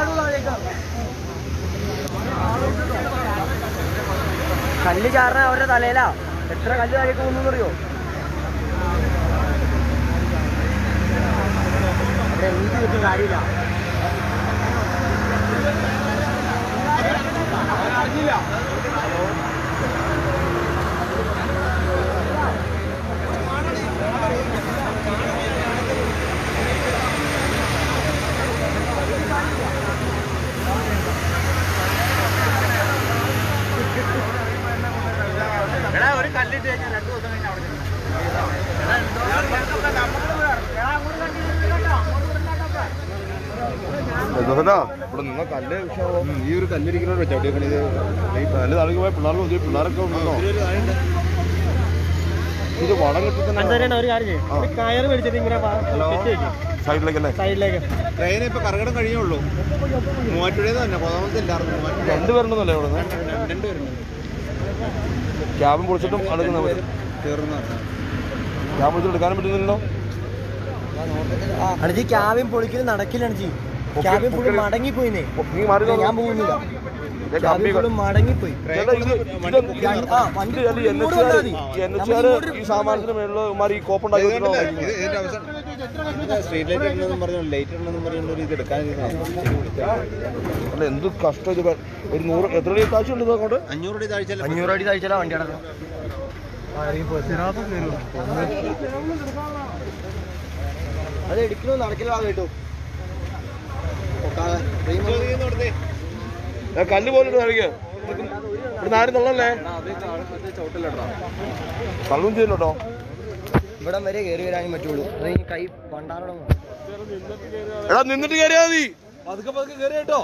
കല്ല് ചാറിന അവരുടെ തലയിലാ എത്ര കല്ല് താഴേക്ക് പോകുന്നറിയോ അവിടെ എണീറ്റ് കിട്ടും കാര്യമില്ല ഒരു കല്ലിട്ട് കഴിഞ്ഞാൽ രണ്ടു ദിവസം കഴിഞ്ഞാൽ അവിടെ എന്താ ഇവിടെ നിന്ന കല്ല് വിഷയമാണോ ഈ ഒരു കല്ലിരിക്കുന്ന ചവിട്ടിയൊക്കെ ഇത് ഈ കല്ല് താഴേക്ക് പോയ പിള്ളേർക്ക് ഒത്തിരി പിള്ളേരൊക്കെ ഉണ്ടോ ഇത് വടം കിട്ടുന്ന അഞ്ചരയാണ് ഒരു കാര്യം ചെയ്യും ആ. കയറ് മേടിച്ചിട്ട് ഇങ്ങനെ സൈഡിലേക്കല്ലേ സൈഡിലേക്ക് ട്രെയിൻ ഇപ്പൊ കറങ്ങണം കഴിയുള്ളൂ മൂവാറ്റുപുഴയിൽ തന്നെ കൊതാമത്തില്ലായിരുന്നു മൂവാറ്റുപുഴ രണ്ട് പേരുണ്ടെന്നല്ലേ ഇവിടെ നിന്ന് രണ്ടുപേരുണ്ട് ക്യാബും പൊളിച്ചിട്ടും അടുക്കുന്ന തീർന്നു ക്യാബ് പൊളിച്ചിട്ട് എടുക്കാനും പറ്റുന്നില്ലല്ലോ അണജി ക്യാബിൻ പൊളിക്കൽ നടക്കില്ല അണജി ക്യാബിൻ ഫുള്ള് മടങ്ങിപ്പോയിന്നേ നീ മാറി നിന്നോ. ഞാൻ പോകുന്നില്ല ഞാൻ ക്യാബിൻ കമ്പി ഫുള്ള് മടങ്ങിപ്പോയി ചേട്ടാ, ഇത് ഇത് ആ, വണ്ടി ഇത് അല്ല, ഇങ്ങോട്ട് NHR വന്നാ മതി. ഈ NHR ഈ സാമാനത്തിന് മേളില് മാറി ഈ കോപ്പുണ്ടാക്കി വെച്ചിട്ടുണ്ടോ? ഇതിന്റെ അവസാനം സ്ട്രീറ്റ് ലൈറ്റ് ഇടണമെന്നും പറഞ്ഞു ലൈറ്റ് ഇടണമെന്നും പറഞ്ഞുകൊണ്ട് ഒരു ഇത് എടുക്കാൻ അല്ല എന്ത് കഷ്ടം ഇത് വേ- ഒരു നൂറ് എത്ര രൂപ കാശ് ഉണ്ട് അങ്ങോട്ട് അഞ്ഞൂറ് രൂപ താഴ്ച അഞ്ഞൂറ് അടി താഴ്ചയിലാ വണ്ടി അടക്കണം അത് എടുക്കണോ നടക്കില്ല കേട്ടോ ഏ, കല്ല് പോലിട്ട് കഴിക്കുക ഇവിടെ ആരും തള്ളല്ലേ തള്ളും ചെയ്യല്ലോ കേട്ടോ ഇവിടം വരെ കയറി വരാനേ പറ്റുള്ളൂ അത് ഈ കൈ പണ്ടാറണം എടാ നിന്നിട്ട് കയറിയാ മതി പതുക്കെ പതുക്കെ കയറി കേട്ടോ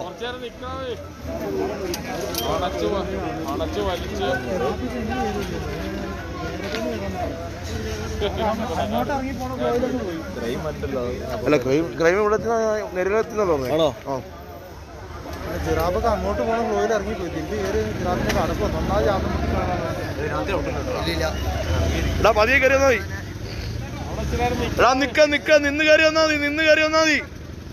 അല്ല ക്രൈം ക്രൈം ഇവിടെ നിരലെത്തുന്നല്ലോ ആണോ ആ ജിറാബൊക്കെ അങ്ങോട്ട് പോകണ ഫ്ലോയിൽ ഇറങ്ങിപ്പോയി തിരിച്ച് കയറി ജിറാബിന്റെ കടപ്പ് ഒന്നാമത് എടാ പതിയെ കയറി വന്നാ മതി എടാ നിക്ക നിക്ക നിന്ന് കയറി വന്നാ മതി നിന്ന് കയറി വന്നാ മതി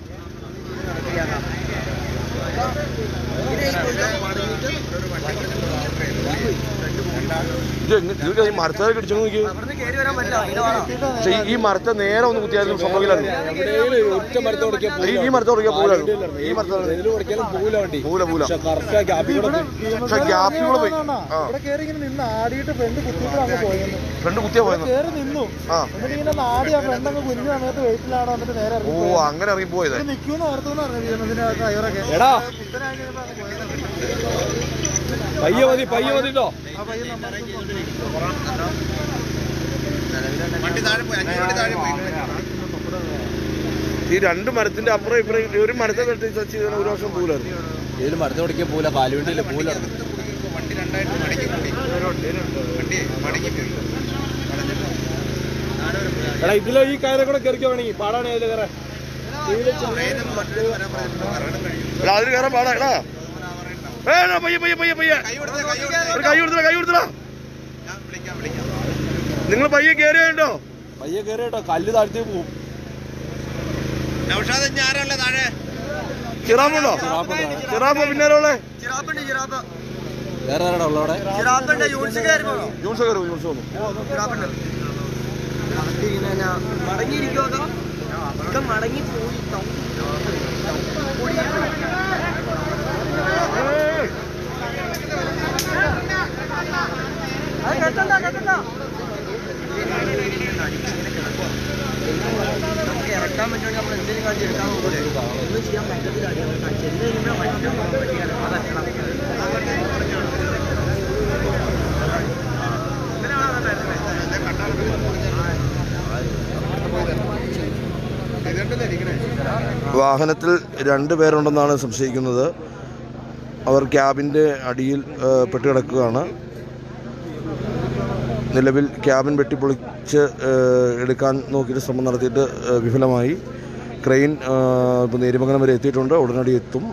ഇത് എങ്ങ- ഇതൊക്കെ ഈ മരത്തേക്ക് ഇടിച്ചു നോക്കി അവിടുന്ന് കയറി വരാൻ പറ്റില്ല അതിന്റെ വേണം പക്ഷെ ഈ- ഈ മരത്തെ നേരെ ഒന്ന് കുത്തിയായിരുന്നു സംഭവിക്കില്ലായിരുന്നു ഒറ്റ മരത്തെ കൊടുക്കാൻ ഈ- ഈ മരത്തെ കൊടുക്കാൻ പോകില്ലായിരുന്നു ഈ മരത്തെ കൊടുക്കാനും പൂല വണ്ടി പൂല പൂല കറക്റ്റ് ഗ്യാപ്പിൽ പക്ഷെ ഗ്യാപ്പിൽ കൂടെ പോയി ആ ഇവിടെ കയറി ഇങ്ങനെ നിന്ന് ആടിയിട്ട് ഫ്രണ്ട് കുത്തിയിട്ട് അങ്ങ് പോയെന്ന് ഫ്രണ്ട് കുത്തിയാ പോയെന്ന് കയറി നിന്നു ആ എന്നിട്ട് ഇങ്ങനെ ഒന്ന് ആടി ആ ഫ്രണ്ട് അങ്ങ് കുഞ്ഞു സമയത്ത് വെയിറ്റിലാണ് വന്നിട്ട് നേരെ ഓ ഇറങ്ങി അങ്ങനെ ഇറങ്ങി പോയത് നിൽക്കൂന്ന് ഓർത്തെന്ന് പറഞ്ഞു ഡ്രൈവറൊക്കെ എടാ കുത്തനായിട്ട് പോയത് പയ്യ മതി പയ്യ മതി കേട്ടോ ആ പയ്യൻ നമ്മൾ ഈ രണ്ട് മരത്തിന്റെ അപ്പുറം ഇപ്പുറം ഒരു മരത്തെ വെട്ടി ടച്ച് ചെയ്താൽ ഒരു വർഷം പോലായിരുന്നു ഇതിൽ മരത്തെ കൊടുക്കാൻ പൂല കാലുവണ്ടിയില്ല പൂല എടാ ഇതിലെ ഈ കയറെ കൂടെ കയറിക്കോ വേണമെങ്കിൽ പാടാണ് അതിൽ കയറാൻ എടാ അതിൽ കയറാൻ പാടാ എടാ വേണോ പയ്യ പയ്യ പയ്യ പയ്യ ഒരു കൈ കൊടുത്തടാ കൈ കൊടുത്തടാ നിങ്ങൾ പയ്യെ കയറിയോ കേട്ടോ പയ്യെ കയറി കേട്ടോ കല്ല് താഴ്ത്തി പോവും ചിറാമുണ്ടോ ചിറാപ്പോ പിന്നാലെ ഉള്ളേ ചിറാപ്പുണ്ട് ചിറാപ്പ വേറെ ആരാടാ ഉള്ളവിടെ ചിറാപ്പുണ്ട് യൂണിസ് കയറി പോകണോ ജ്യൂസ് കയറി ജ്യൂസ് വന്നു ചിറാപ്പുണ്ട് മടങ്ങിയിരിക്കുമോ ഒക്കെ മടങ്ങി പോയി അത് കെട്ടണ്ട കെട്ടണ്ട നമുക്ക് ഇറക്കാൻ പറ്റുമെങ്കിൽ നമ്മൾ എന്തെങ്കിലും കാണിച്ച് എടുക്കാൻ നോക്കില്ലേ ഒന്നും ചെയ്യാൻ പറ്റത്തില്ല ചെന്ന് കഴിയുമ്പോൾ പറ്റാൻ പറ്റിയാലോ അതല്ല വാഹനത്തിൽ രണ്ട് പേരുണ്ടെന്നാണ് സംശയിക്കുന്നത് അവർ ക്യാബിൻ്റെ അടിയിൽ ആ, പെട്ടുകിടക്കുകയാണ് നിലവിൽ ക്യാബിൻ വെട്ടിപ്പൊളിച്ച് ആ, എടുക്കാൻ നോക്കിയിട്ട് ശ്രമം നടത്തിയിട്ട് ആ, വിഫലമായി ക്രെയിൻ ആ, ഇപ്പോൾ നേരിമംഗലം വരെ എത്തിയിട്ടുണ്ട് ഉടനടി എത്തും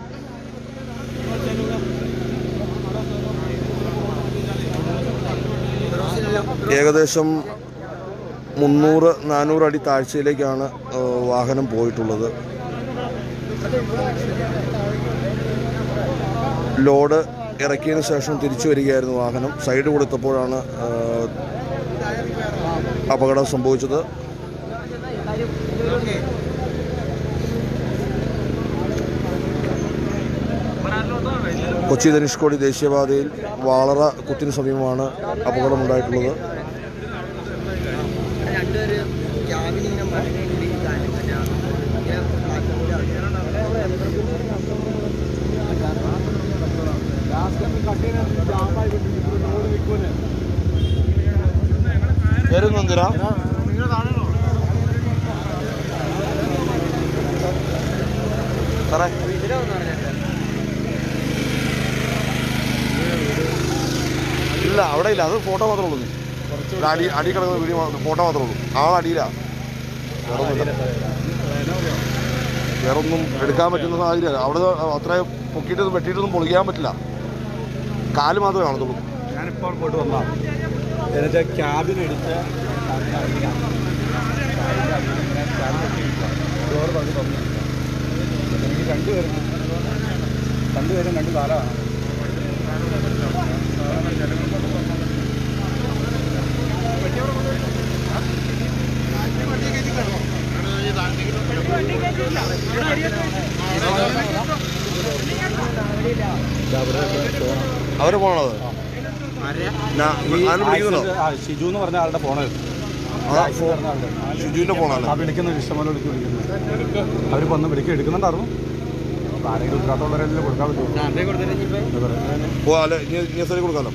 ഏകദേശം മുന്നൂറ് നാനൂറ് അടി താഴ്ചയിലേക്കാണ് ആ, വാഹനം പോയിട്ടുള്ളത് ലോഡ് ഇറക്കിയതിന് ശേഷം തിരിച്ചു വരികയായിരുന്നു വാഹനം സൈഡ് കൊടുത്തപ്പോഴാണ് ആ, അപകടം സംഭവിച്ചത് കൊച്ചി ധനുഷ്കോടി ദേശീയപാതയിൽ വാളറ കുത്തിന് സമീപമാണ് അപകടമുണ്ടായിട്ടുള്ളത് രണ്ടുപേര് ക്യാബിൽ ഇങ്ങനെ മറിഞ്ഞിരിക്കാനും പിന്നെ ഇങ്ങനെ പ്ലാറ്റ്ഫോമിൽ വരുന്നെന്തിനാ സാറേ ഇല്ല അവിടെ ഇല്ല അത് ഫോട്ടോ മാത്രമേ ഉള്ളൂ ഒരു അടി അടി കിടക്കുന്ന വീഡിയോ ഫോട്ടോ മാത്രമേ ഉള്ളൂ ആളടിയില്ല വേറെ ഒന്നും എടുക്കാൻ പറ്റുന്ന സാഹചര്യം അവിടെ അത്ര പൊക്കിയിട്ടൊന്നും വെട്ടിയിട്ടൊന്നും പൊളിക്കാൻ പറ്റില്ല കാല് മാത്രമേ കാണത്തുള്ളൂ ഞാനിപ്പോൾ അങ്ങോട്ട് വന്നാ എന്നിട്ട് ക്യാബിൻ ഇടിച്ച് ഡോർ പകുതി തുറന്നു എനിക്ക് രണ്ടുപേരും രണ്ടുപേരും രണ്ട് കാലമാണ് അവര് പോണത് ആരും വിളിക്കുന്നുണ്ടോ ആ, ഷിജു എന്ന് പറഞ്ഞ ആളുടെ ഫോണ് അതാ ഫോ- ഷിജുവിന്റെ ഫോണാണ് ആ വിളിക്കുന്ന ഇഷ്ടംപോലെ വിളിച്ച് വിളിക്കുന്നത് അവർ വന്ന് വിളിക്കുക എടുക്കുന്നുണ്ടായിരുന്നു അപ്പോൾ ആരെങ്കിലും ഉത്തരവാദിത്തമുള്ളവരെല്ലാം കൊടുക്കാൻ പറ്റുമോ ഓ അല്ലെ ഇനി ഇനി സൈഡിൽ കൊടുക്കാലോ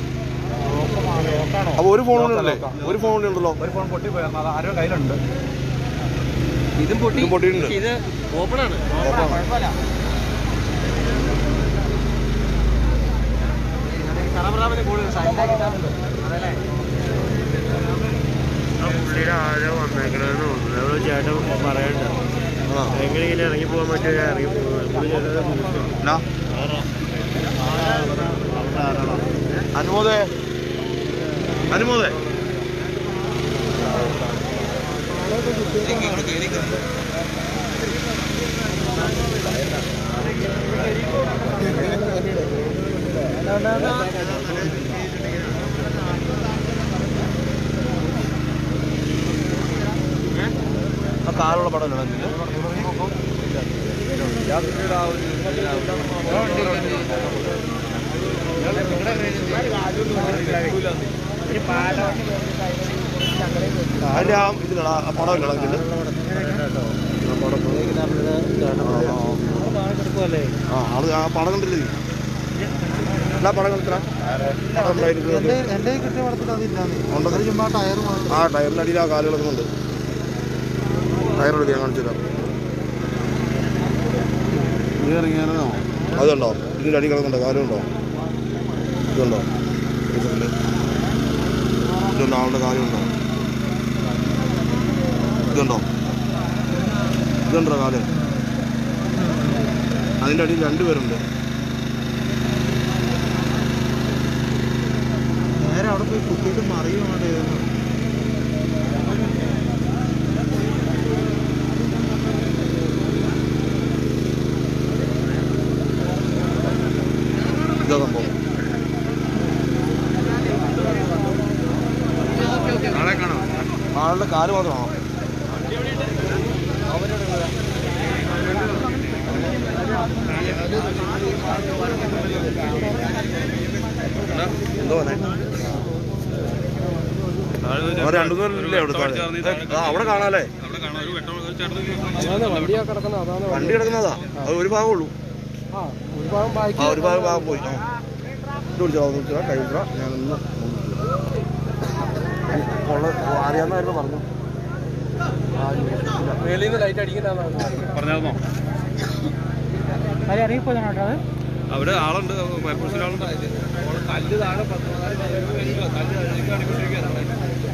അപ്പൊ ഒരു ഫോൺ ഉണ്ടല്ലേ ഒരു ഫോൺ ഉണ്ടല്ലോ ഒരു ഫോൺ പൊട്ടി പോയിരുന്നു അത് ആരോ കയ്യിലുണ്ട് ഇതും പൊട്ടി ഇതും പൊട്ടിയിട്ടുണ്ട്. പക്ഷേ ഇത് ഓപ്പൺ ആണ് കുഴപ്പമില്ല കറപറാവിന് കൂടുതൽ സൈഡിലാക്കി അതല്ലേ പുള്ളിയുടെ ആരോ വന്നേക്കണെന്ന് തോന്നുന്നു അവിടെ ചേട്ടൻ പറയണ്ട ആ എങ്ങനെയെങ്കിലും ഇറങ്ങി പോകാൻ പറ്റുമോ ഇറങ്ങി പോകാൻ പുള്ളി ചേട്ടനെ വിളിച്ചു. എന്നാ? അനുമോദേ അനുമോദേ ആ കാറുള്ള പടം അതിന്റെ ആ ഇതിലടാ ആ പടം ഇല്ലടാ ഇതില് ആ അത് ആ പടം കണ്ടില്ലേ നീ? എന്നാ പടം കണ്ടിട്ടാ പടം ഉണ്ടായിരിക്കുന്നത് എൻ്റെ കിട്ടിയ പടത്തിൽ അതില്ലാന്ന് ഉണ്ടത് ചുമ്മാ ടയർ മാത്രം ആ ടയറിന്റെ അടിയിൽ ആ കാല് കിടക്കുന്നുണ്ട് ടയർ എടുത്ത് ഞാൻ കാണിച്ചു തരാം നീ ഇറങ്ങിയായിരുന്നോ അതുണ്ടോ ഇതിന്റെ അടി കിടക്കുന്നുണ്ടോ കാലുണ്ടോ ഇതുണ്ടോ ഇതിന്റെ ഇതുണ്ടോ ആളുടെ കാലുണ്ടോ ഇതുണ്ടോ ഇതുണ്ടോ കാല് അതിന്റെ അടിയിൽ രണ്ടുപേരുണ്ട് നേരെ അവിടെ പോയി കുത്തിയിട്ട് മറിയുമാണ് ഇതാ സംഭവം ആളുടെ കാല് മാത്രമാണോ എന്തോ മോനെ? ആ രണ്ടു പേരില്ലേ അവിടെ താഴെ? ആ, അവിടെ കാണാല്ലേ വണ്ടി കിടക്കുന്നതാ അത് ഒരു ഭാഗമേ ഉള്ളൂ ആ ഒരു ഭാഗം ഭാഗം പോയി ആ ഇത് വിളിച്ചോ ഒന്ന് വിളിച്ചോ കൈ വിളിച്ചോ ഞാനൊന്ന് ഉള്ള അറിയാവുന്നതായിരുന്നു പറഞ്ഞു വെളിയിൽ നിന്ന് ലൈറ്റ് അടിക്കുന്നതാണ് പറഞ്ഞായിരുന്നോ അത് ഇറങ്ങിപ്പോയതാണോ അത് അവിടെ ആളുണ്ട് ഫയർഫോഴ്സിൽ ആളുണ്ട് കല്ല് താഴെ പത്ത് പതിനാല് പേര് വരുവാ. കല്ല് താഴേക്ക് അടിക്കൊണ്ടിരിക്കുകയാണ് അവിടെ.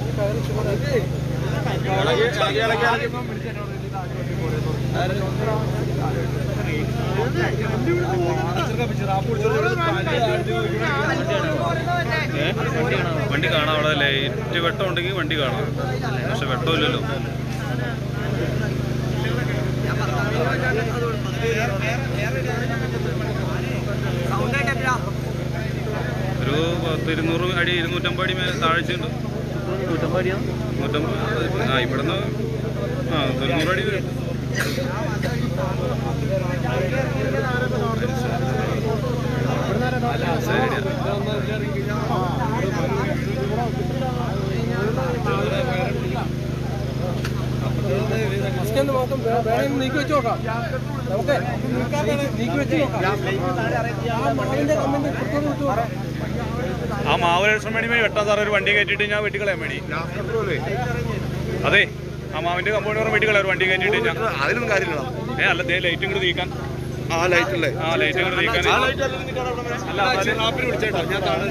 വണ്ടി കാണാം അവിടെ ലൈറ്റ് വെട്ടം ഉണ്ടെങ്കിൽ വണ്ടി കാണാം പക്ഷെ വെട്ടമില്ലല്ലോ സൗണ്ട് ഒരു പത്ത് ഇരുന്നൂറ് അടി ഇരുന്നൂറ്റമ്പത് അടി മേലെ താഴ്ചയുണ്ട് നൂറ്റമ്പത് അടിയോ നൂറ്റമ്പത് ആ ഇവിടുന്ന് ആ തൊണ്ണൂറ് അടി വരും ശരി നീക്കി വെച്ച് നോക്കാം നമുക്ക് നീക്കി വെച്ച് നോക്കാം ആ മണ്ണിന്റെ കമ്മിന്റെ കുട്ടികൾ വിട്ടു നോക്കാം ആ മാവ് ലക്ഷം വേണ്ടി മേടി വെട്ടാൻ സാറേ ഒരു വണ്ടി കയറ്റിയിട്ട് ഞാൻ വെട്ടിക്കളയാൻ വേണ്ടി അതെ ആ മാവിന്റെ കമ്പൗണ്ട് പറഞ്ഞ വെട്ടിക്കളയാം ഒരു വണ്ടി കയറ്റിയിട്ട് ഞാൻ അതിലൊന്നും കാര്യമില്ല ഏ അല്ല ദേ ലൈറ്റും കൂടി നീക്കാൻ ആ ലൈറ്റ് അല്ലേ ആ ലൈറ്റും കൂടി നീക്കാൻ അല്ല ഞാൻ താഴെ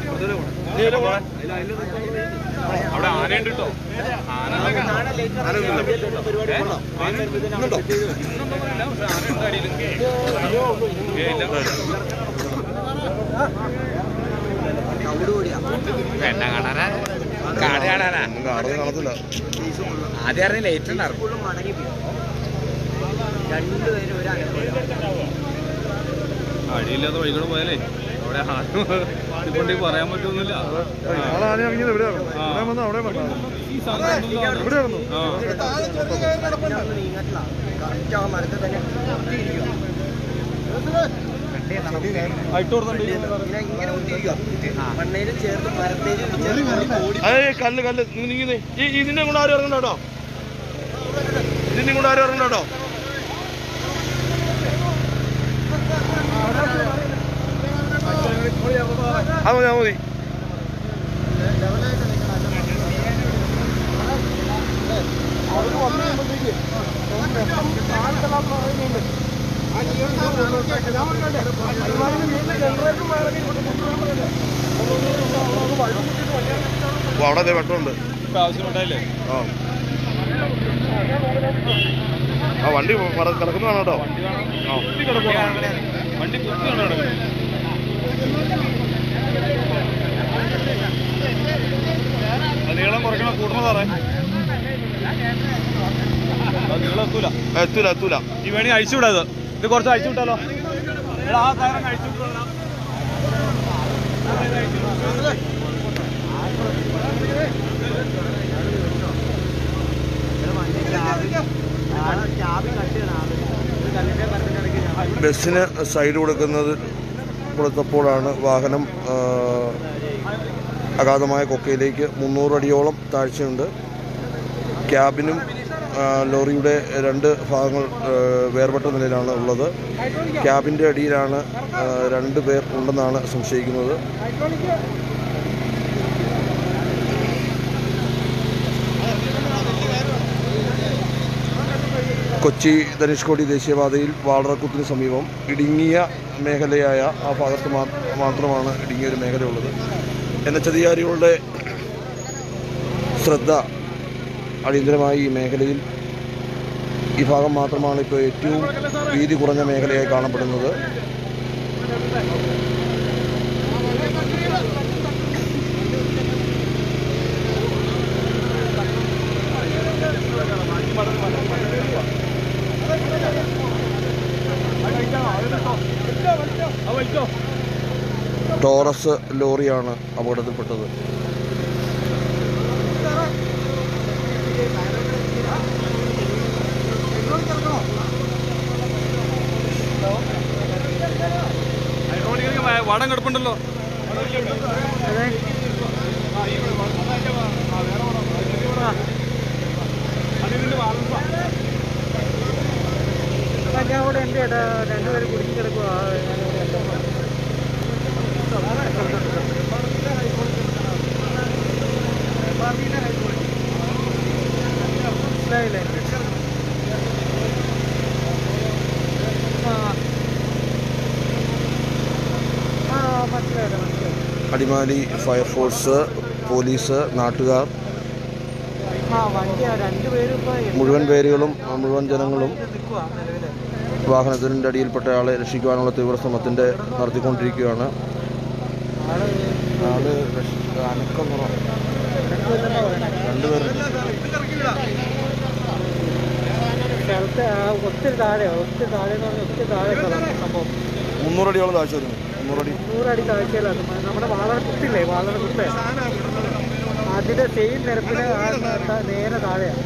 അവിടെ ആനയുണ്ട് കേട്ടോ ആന ഇന്നുണ്ടോ ആനയുണ്ട് അടിയിൽ ഏ ഇല്ല ഒന്നും കാണുന്നത് കാണത്തില്ല ആദ്യം അറിഞ്ഞ ലേറ്റ് ഉണ്ടായിരുന്നു ഫുള്ളും മടങ്ങി പോയി രണ്ടുപേരും ഒരു അനുഭവം അടിയില്ലാത്ത വഴികൂടെ പോയാലേ അവിടെ ആരും ഇതുകൊണ്ട് പറയാൻ പറ്റുന്നില്ല ആളാനെ ഇറങ്ങിയത് എവിടെയാണ് അവിടെ വന്നു അവിടെ ഈ സാധനം ഇവിടെ ആയിരുന്നു ആ നീങ്ങത്തില്ല കറക്റ്റ് ആ മരത്തിൽ തന്നെ കുത്തിയിരിക്കുക ഇങ്ങനെ ഇങ്ങനെ കുത്തിയിരിക്കുക മണ്ണേലും ചേർത്ത് മരത്തേലും ചേർത്ത് ഓടി ഏയ് കല്ല് കല്ല് നീ നീങ്ങുന്നേ ഈ ഇതിന്റെ കൂടെ ആരും ഇറങ്ങണ്ട കേട്ടോ ഇതിന്റെ കൂടെ ആരും ഇറങ്ങണ്ട കേട്ടോ അത് മതി അത് മതി ഓ, അവിടെ ദേ വെട്ടമുണ്ട് ഇപ്പൊ ആവശ്യമുണ്ടായില്ലേ ആ ആ വണ്ടി പറ- കിടക്കുന്നതാണ് കേട്ടോ വണ്ടി വേണം ആ കുത്തി കിടക്കുവാ വണ്ടി കുത്തി വേണം കിടക്കുന്നത് ആ നീളം കുറയ്ക്കണം കൂട്ടണം സാറേ ആ നീളം എത്തൂല ആ, എത്തൂല എത്തൂല ഈ വേണി അഴിച്ചു വിടാത് ഇത് കുറച്ച് അഴിച്ചു വിട്ടാലോ എടാ, ആ കയറങ്ങ് അഴിച്ചു വിട്ടോളാം ചാബി കട്ട് ചെയ്യണം ആദ്യം. ഒരു കല്ലിന്റെ മരത്തിന്റെ ഇടയ്ക്ക് ഞാൻ ബസ്സിന് സൈഡ് കൊടുക്കുന്നത് കൊടുത്തപ്പോഴാണ് വാഹനം ആ, അഗാധമായ കൊക്കയിലേക്ക് മുന്നൂറ് അടിയോളം താഴ്ചയുണ്ട് ക്യാബിനും ആ, ലോറിയുടെ രണ്ട് ഭാഗങ്ങൾ ആ, വേർപെട്ട നിലയിലാണ് ഉള്ളത് ക്യാബിൻ്റെ അടിയിലാണ് ആ, രണ്ട് പേർ ഉണ്ടെന്നാണ് സംശയിക്കുന്നത് കൊച്ചി ധനുഷ്കോടി ദേശീയപാതയിൽ വാളറക്കുത്തിന് സമീപം ഇടുങ്ങിയ മേഖലയായ ആ ഭാഗത്ത് മാ- മാത്രമാണ് ഇടുങ്ങിയ ഒരു മേഖലയുള്ളത് എൻ എച്ച് അധികാരികളുടെ ശ്രദ്ധ അടിയന്തരമായി ഈ മേഖലയിൽ ഈ ഭാഗം മാത്രമാണ് ഇപ്പോൾ ഏറ്റവും വീതി കുറഞ്ഞ മേഖലയായി കാണപ്പെടുന്നത് ടോറസ് ലോറിയാണ് അപകടത്തിൽപ്പെട്ടത് വടം കിടപ്പുണ്ടല്ലോ ഞാൻ അവിടെ ഉണ്ട് ചേട്ടാ രണ്ടുപേര് കുടുങ്ങി കിടക്കുക മനസ്സിലായില്ലേ ആ ആ മനസ്സിലായില്ല മനസ്സിലായി അടിമാലി ഫയർഫോഴ്സ് പോലീസ് നാട്ടുകാർ ആ വണ്ടി ആ രണ്ടുപേരും ഇപ്പൊ മുഴുവൻ പേരുകളും മുഴുവൻ ജനങ്ങളും നിൽക്കുക നിലവില് വാഹനത്തിൻ്റെ അടിയിൽപ്പെട്ട ആളെ രക്ഷിക്കുവാനുള്ള തീവ്രശ്രമത്തിൻ്റെ നടത്തിക്കൊണ്ടിരിക്കുകയാണ് ആള് ആള് അനക്കം രണ്ടുപേരും രണ്ടുപേരുണ്ട് സ്ഥലത്ത് ആ ഒത്തിരി താഴെ ഒത്തിരി താഴെ എന്ന് പറഞ്ഞാൽ ഒത്തിരി താഴെ സ്ഥലം സംഭവം മുന്നൂറടിയോളം താഴ്ച വരുന്നു മുന്നൂറടി നൂറടി താഴ്ചയിലാണ് നമ്മുടെ വാളറ കുത്തില്ലേ വാളറ കുത്ത് അതിന്റെ സെയിം നിരപ്പിന് ആ ത- നേരെ താഴെയാണ്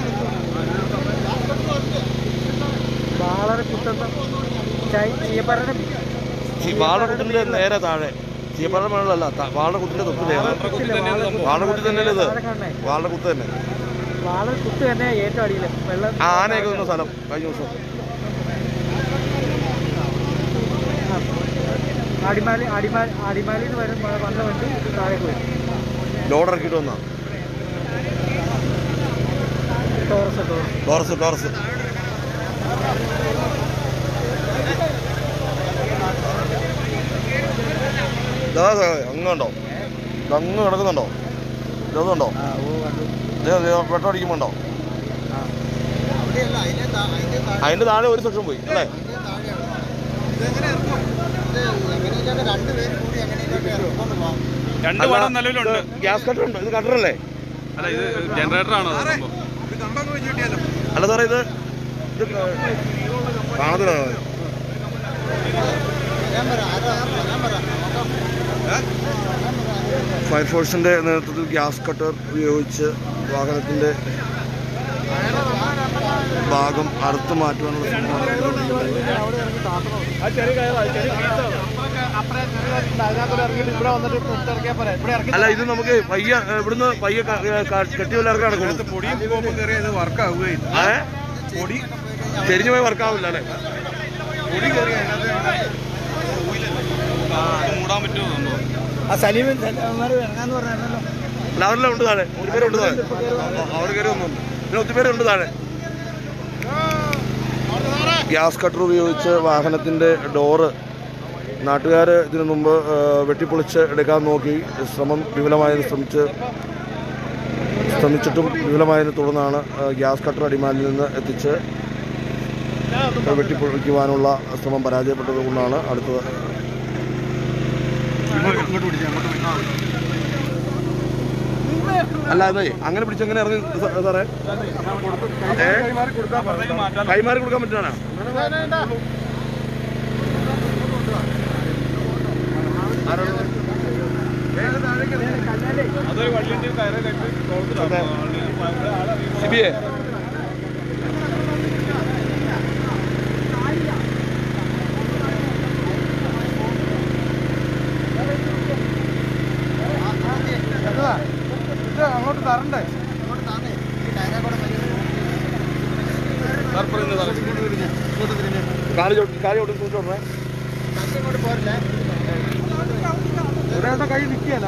വാളറ കുത്തുന്ന ചീയപ്പറയുടെ വാഴക്കുട്ടിന്റെ നേരെ താഴെ ചീപ്പാട മേളല്ല വാഴക്കുട്ടിന്റെ തൊട്ടില്ലേ വാഴക്കുട്ടി തന്നെയല്ലേ ഇത് വാഴക്കുത്ത് തന്നെ വാളറ കുത്ത് തന്നെ ഏറ്റവും അടിയിൽ വെള്ളം ആ ആനയൊക്കെ നിന്ന സ്ഥലം കഴിഞ്ഞ ദിവസം അടിമാലി അടിമാലി അടിമാലിയിൽ നിന്ന് വരും വന്ന വണ്ടി താഴേക്ക് വരും ലോഡ് ഇറക്കിയിട്ട് വന്നാ ടോറസ് ടോറസ് ടോറസ് ടോറസ് ഇതാ സാറേ, അങ്ങുണ്ടോ ഇത് അങ്ങ് കിടക്കുന്നുണ്ടോ ഇതുണ്ടോ വെട്ടം അടിക്കുമ്പോണ്ടോ അതിന്റെ താഴെ ഒരു സെക്ഷൻ പോയി അല്ലേ രണ്ട് വടം നിലവിലുണ്ട് ഗ്യാസ് കട്ടർ ഉണ്ട് ഇത് കട്ടറല്ലേ അല്ല ഇത് ജനറേറ്റർ ആണോ അല്ല സാറേ ഇത് ഇത് കാണത്തില്ല ഫയർഫോഴ്സിന്റെ നേതൃത്വത്തിൽ ഗ്യാസ് കട്ടർ ഉപയോഗിച്ച് വാഹനത്തിന്റെ ഭാഗം അറുത്തു മാറ്റുവാനുള്ള ശ്രമമാണ് അല്ല ഇത് നമുക്ക് പയ്യ ഇവിടുന്ന് പയ്യ ക- ക- കെട്ടിവല്ല ഇറക്കാൻ നടക്കുള്ളൂ പൊടിയും പോകുമ്പോൾ കയറിയത് വർക്ക് ആവുകയില്ല ഏ? പൊടി ചെരിഞ്ഞു പോയി വർക്കാവില്ല അല്ലേ പൊടി കയറി അതിനകത്ത് മൂടാൻ പറ്റുമോ ആ സലീം അവന്മാർ ഇറങ്ങാന്ന് പറഞ്ഞായിരുന്നല്ലോ അല്ല അവരെല്ലാം ഉണ്ട് താഴെ ഒരു പേരുണ്ട് താഴെ അവർ കയറി ഒന്നുണ്ട് പിന്നെ ഒത്തിരി പേരുണ്ട് താഴെ ഗ്യാസ് കട്ടർ ഉപയോഗിച്ച് വാഹനത്തിന്റെ ഡോറ് നാട്ടുകാർ ഇതിനു മുമ്പ് ആ, വെട്ടിപ്പൊളിച്ച് എടുക്കാൻ നോക്കി ശ്രമം വിഫലമായതിന് ശ്രമിച്ച് ശ്രമിച്ചിട്ടും വിഫലമായതിനെ തുടർന്നാണ് ആ, ഗ്യാസ് കട്ടർ അടിമാലിൽ നിന്ന് എത്തിച്ച് വെട്ടിപ്പൊളിക്കുവാനുള്ള ശ്രമം പരാജയപ്പെട്ടത് കൊണ്ടാണ് അടുത്തത് അല്ല അതെ അങ്ങനെ പിടിച്ചെങ്ങനെ ഇറങ്ങി സ- സാറേ ഏ? കൈമാറി കൊടുക്കാൻ പറ്റാനാ അതൊരു വള്ളിന്റെ കയറിലേക്ക് സിബിയെ അങ്ങോട്ട് തരണ്ടേ കാല് ചോട്ടി കാല് ചോട്ടി സൂക്ഷിച്ചോണേ ഒരാളുടെ കൈ നിൽക്കുകയല്ല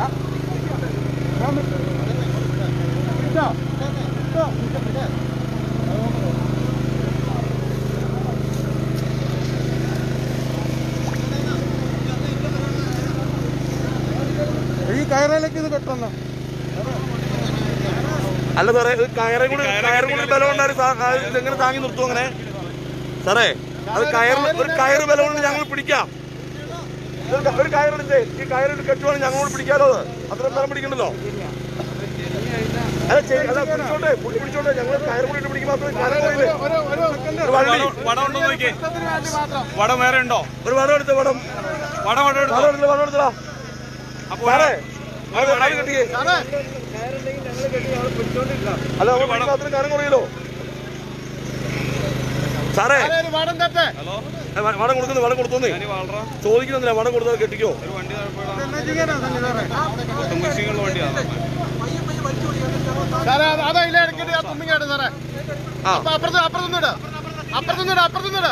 ഈ കയറയിലേക്ക് ഇത് കെട്ടണം അല്ല സാറേ ഇത് കയറും കൂടി കയറും കൂടി ബലം ഉണ്ടായി ഇതെങ്ങനെ താങ്ങി നിർത്തും അങ്ങനെ സാറേ അത് കയറ് ഒരു കയറ് ബലം കൊണ്ട് ഞങ്ങൾ പിടിക്കാം ഇത് ഒരു കയറെടുത്തേ ഈ കയറിട്ട് കെട്ടുവാണെങ്കിൽ ഞങ്ങളോട് പിടിക്കാലോ അത് അത്രയും ബലം പിടിക്കണ്ടല്ലോ അല്ല ചെയ്- അല്ല പിടിച്ചോട്ടെ പുള്ളി പിടിച്ചോട്ടെ ഞങ്ങൾ കയറ് കൂടി പിടിക്കുമ്പോൾ അത്രയും കയറ് പോയില്ലേ? ഒരു വള്ളി വടം ഉണ്ടോ നോക്കിയേ വടം വേറെ ഉണ്ടോ ഒരു വടം എടുത്ത വടം വടം വടം എടുത്തോ വടം എടുത്തില്ല വടം എടുത്തടാ അപ്പൊ സാറേ അത് അത് കെട്ടിയേ അല്ല നമ്മൾ പിടിക്കുമ്പോൾ അത്രയും കനം കുറയല്ലോ സാറേ ഹലോ ഏ, വ- വടം കൊടുക്കുന്നു വടം കൊടുത്തോന്നേ ഞാൻ വളരാ ചോദിക്കുന്നില്ല വടം കൊടുത്താൽ കെട്ടിക്കോ ഒരു വണ്ടി തുമ്പശികളുടെ വണ്ടിയാണ് സാറേ അത് അതതിലെ ഇടയ്ക്കിട്ട് ആ തുമ്മിങ്ങാട്ട് സാറേ ആ അപ്പൊ അപ്പുറത്ത് അപ്പുറത്തുനിന്നിട അപ്പുറത്തുനിന്നിട അപ്പുറത്തുനിന്നിട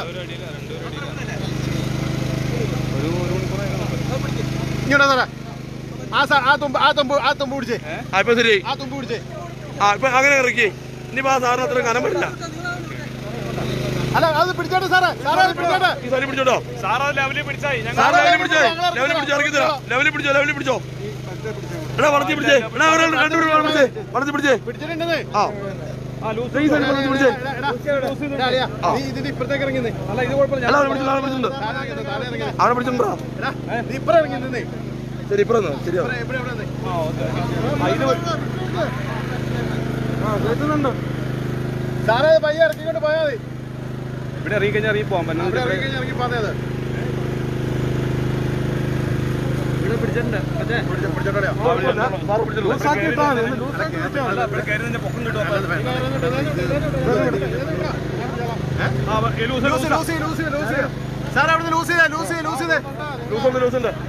ഇങ്ങോട്ടാ സാറേ ആ സാ ആ തുമ്പ് ആ തുമ്പ് ആ തുമ്പ് പിടിച്ചേ ആ ഇപ്പൊ ശരി ആ തുമ്പ് പിടിച്ചേ ആ ഇപ്പൊ അങ്ങനെ ഇറക്കി ഇനിയിപ്പോ ആ സാറിന് അത്രയും കനം പറ്റില്ല അല്ല അത് പിടിച്ചോട്ടെ സാറേ സാറേ അത് പിടിച്ചോട്ടെ ഈ സാരി പിടിച്ചോട്ടോ സാറ് ലെവലിൽ പിടിച്ചായി ഞങ്ങൾ സാർ ലെവലിൽ പിടിച്ചോ ലെവലിൽ പിടിച്ചോ ഇറക്കി തരാം ലെവലിൽ പിടിച്ചോ ലെവലിൽ പിടിച്ചോ എടാ വളർത്തി പിടിച്ചേ എടാ അവരെ രണ്ടുപേരും വളർത്തി പിടിച്ചേ വളർത്തി പിടിച്ചേ പിടിച്ചിട്ടുണ്ടെന്നേ ആ ഈ സാരി വളർത്തി പിടിച്ചേ എടാ, അളിയാ, നീ ഇതിന്റെ ഇപ്പുറത്തേക്ക് ഇറങ്ങി നിന്ന് അല്ല ഇത് കുഴപ്പമില്ല അല്ല അവനെ പിടിച്ചിട്ടുണ്ട് അവനെ പിടിച്ചിട്ടുണ്ട് താഴെ ഇറങ്ങി നിന്ന്, താഴെ ഇറങ്ങി നിന്ന്. അവനെ പിടിച്ചിട്ടുണ്ടോ എടാ, നീ ഇപ്പുറം ഇറങ്ങി നിന്നേ ശരി ഇപ്പറ ശരിയാ ഇവിടെ ഇവിടെ ഇവിടെ നിന്ന്. സാറേ അത് പയ്യെ ഇറക്കിക്കൊണ്ട് പോയാൽ മതി ഇവിടെ ഇറങ്ങി കഴിഞ്ഞാൽ ഇറങ്ങി പോകാൻ ഇവിടെ പറ്റും ഇറങ്ങി കഴിഞ്ഞ് ഇറങ്ങി പോകാതെ അത് പൊക്കം കിട്ടും സാർ അവിടെ ലൂസ് ചെയ്തേ ലൂസ് ചെയ്തേ ലൂസ് ചെയ്തേ ലൂസ് ഉണ്ട് ലൂസ് ഉണ്ട്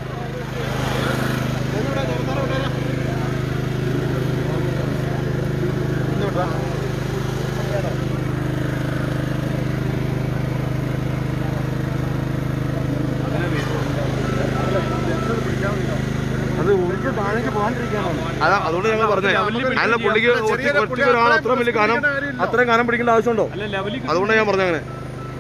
അതാ അതുകൊണ്ട് ഞങ്ങൾ പറഞ്ഞേ അല്ല പുള്ളിക്ക് ഒറ്റ- ഒറ്റ ഒരാൾ അത്ര വലിയ കനം അത്രയും കനം പിടിക്കേണ്ട ആവശ്യമുണ്ടോ അതുകൊണ്ട് ഞാൻ പറഞ്ഞു അങ്ങനെ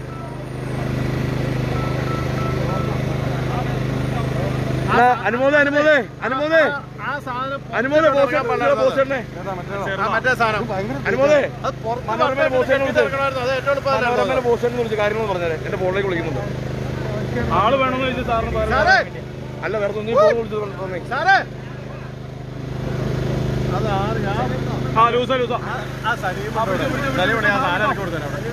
എന്നാ, അനുമോദേ അനുമോദേ അനുമോദേ അനുമോദേ പോസ്റ്റർ പോസ്റ്ററിനെ മറ്റേ സാധനം അനുമോദേ അത് പുറത്ത് മനോരമയിലെ പോസ്റ്ററിനെ വിളിച്ച് അത് ഏറ്റവും എളുപ്പം മനോരമയിലെ പോസ്റ്ററിനെ വിളിച്ച് കാര്യങ്ങൾ പറഞ്ഞേ എന്റെ ഫോണിലേക്ക് വിളിക്കുന്നുണ്ട് ആള് വേണമെന്ന് ചോദിച്ചു സാറിന് പറഞ്ഞു സാറേ അല്ല വേറെ ഒന്നും ഫോൺ വിളിച്ചത് പറഞ്ഞേ സാറേ അത് ആറ് ഞാൻ ആ ലൂസാ ലൂസാ ആ സലീം സലീം ഞാൻ സാധനം ഇറക്കി കൊടുത്തേ അവിടെ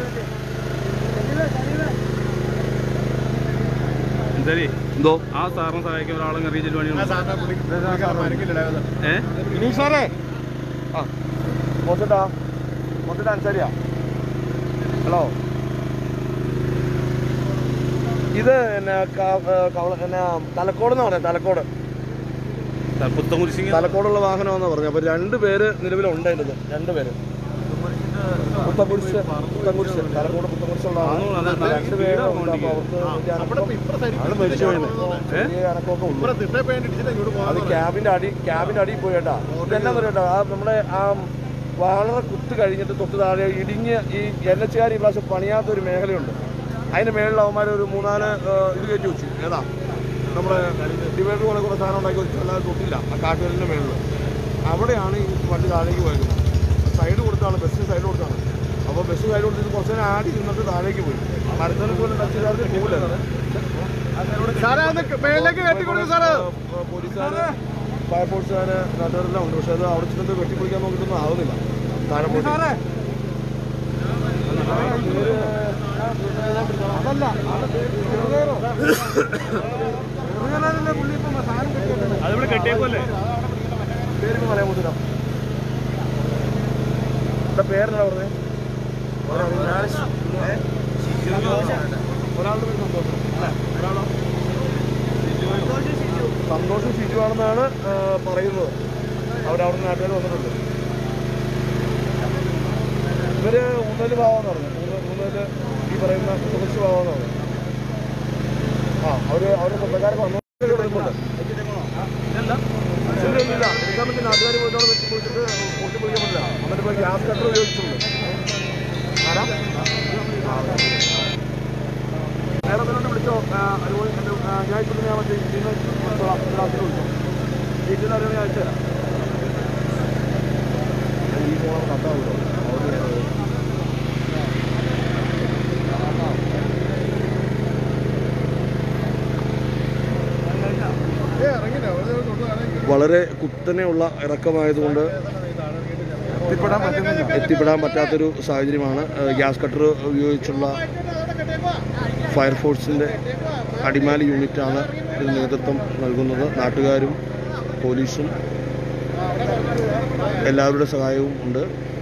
എന്തായാലേ എന്തോ ആ സാറിനെ സഹായിക്കാൻ ഒരാളെ അറിയിച്ചിട്ട് ആ വേണ്ടി സാധനം പുള്ളിക്ക് മരക്കില്ലടേ ഏഹ് ഇനി സാറേ ആ മോശട്ടാ മോശട്ടാ അൻസാരിയാ ഹലോ ഇത് എന്നാ ക- ഏ, കവള- എന്നാ തലക്കോട് എന്ന് പറഞ്ഞത് തലക്കോട് പുത്തൻകുരിശിങ് തലക്കോടുള്ള വാഹനമാണെന്ന് പറഞ്ഞു അപ്പൊ രണ്ട് പേര് നിലവിലുണ്ട് അതിനത് രണ്ട് പേര് പുത്തൻകുരിശ് പുത്തൻകുരിശ് തലക്കോട് പുത്തൻകുരിശുള്ള രണ്ട് പേര് ഉണ്ട്. അപ്പൊ അവർക്ക് വലിയ അനക്കം- ആള് മരിച്ചു പോയിന്. ചെറിയ അനക്കമൊക്കെ ഉള്ളു തിട്ടേ പേന്റ് ഇടിച്ചിട്ട് ഇങ്ങോട്ട് അത് പോകാൻ ക്യാബിന്റെ അടി ക്യാബിന്റെ അടിയിൽ പോയി കേട്ടാ ഇതെന്നാ കേട്ടോ ആ നമ്മുടെ ആ വളരെ കുത്ത് കഴിഞ്ഞിട്ട് തൊട്ട് താഴെ ഇടിഞ്ഞ് ഈ എൻ എച്ച് കാർ ഈ പ്രാവശ്യം പണിയാത്ത ഒരു മേഖലയുണ്ട് അതിന്റെ മേളിൽ അവന്മാർ ഒരു മൂന്നാല് ഏ, ഇത് കയറ്റി വെച്ചു ഏതാ നമ്മുടെ ഡിവൈഡർ പോലെ കുറേ സാധനം ഉണ്ടാക്കി വെച്ചു അല്ലാതെ തൊട്ടില്ല ആ കാട്ടുകലിന്റെ മേളിൽ അവിടെയാണ് ഈ വണ്ടി താഴേക്ക് പോയത് സൈഡ് കൊടുത്താണ് ബസ്സിന് സൈഡ് കൊടുത്താണ് അപ്പോൾ ബസ് സൈഡ് കൊടുത്തിട്ട് കുറച്ച് നേരം ആടി നിന്നിട്ട് താഴേക്ക് പോയി മരത്തിന് പോലെ ടച്ച് ചെയ്താൽ പോകില്ല സാറേ അത് മേലേക്ക് കയറ്റി കൊടുക്കും സാറേ പോലീസുകാര് ഫയർഫോഴ്സുകാര് നാട്ടുകാരെല്ലാം ഉണ്ട് പക്ഷെ അത് അവിടെ ചെന്നിട്ട് വെട്ടിപ്പൊളിക്കാൻ നോക്കിയിട്ടൊന്നും ആവുന്നില്ല താഴെ പോയി അതിവിടെ കെട്ടിയേക്കല്ലേ പേര് പറയാൻ പറ്റില്ല എന്താ പേരെന്താ പറഞ്ഞത് ഒരാളുടെ പേര് സന്തോഷം അല്ലേ ഒരാളോ സന്തോഷം ഷിജു ആണെന്നാണ് ആ, പറയുന്നത് അവരവിടെ നാട്ടുകാർ വന്നിട്ടുണ്ട് ഇവര് ഊന്നല് ഭാവമെന്ന് പറഞ്ഞു ഊന്ന- ഊന്നല് ഈ പറയുന്ന കുറിച്ച് ഭാവമെന്ന് പറഞ്ഞു ആ അവര് അവരുടെ സ്വന്തക്കാരൊക്കെ വന്നു എടുക്കുന്നുണ്ട് ഇല്ല ഇല്ല എടുക്കാൻ പറ്റിയ നാട്ടുകാർ പോയിട്ടോടെ വെച്ച് കുളിച്ചിട്ട് പൊട്ടി പൊളിക്കാൻ പറ്റില്ല എന്നിട്ട് ഇപ്പോൾ ഗ്യാസ് കട്ടർ ഉപയോഗിച്ചിട്ടുണ്ട് ആരാ വേറെ തന്നെ വിളിച്ചോ ആ, അതുപോലെ എൻ്റെ ആ, ഞാൻ ഇപ്പോൾ ഞാൻ മറ്റേ ഇതിന് ക്ലാസ്സിൽ വിളിച്ചോ വീട്ടിൽ അറിയാൻ ഞാൻ അയച്ചുതരാം ഈ ഫോൺ കട്ടാവുമല്ലോ വളരെ കുത്തനെയുള്ള ഇറക്കമായതുകൊണ്ട് എത്തിപ്പെടാൻ പറ്റുന്നില്ല എത്തിപ്പെടാൻ പറ്റാത്തൊരു സാഹചര്യമാണ് ഏഹ് ഗ്യാസ് കട്ടർ ഉപയോഗിച്ചുള്ള ഫയർഫോഴ്സിൻ്റെ അടിമാലി യൂണിറ്റാണ് ഇതിന് നേതൃത്വം നൽകുന്നത് നാട്ടുകാരും പോലീസും എല്ലാവരുടെ സഹായവും ഉണ്ട്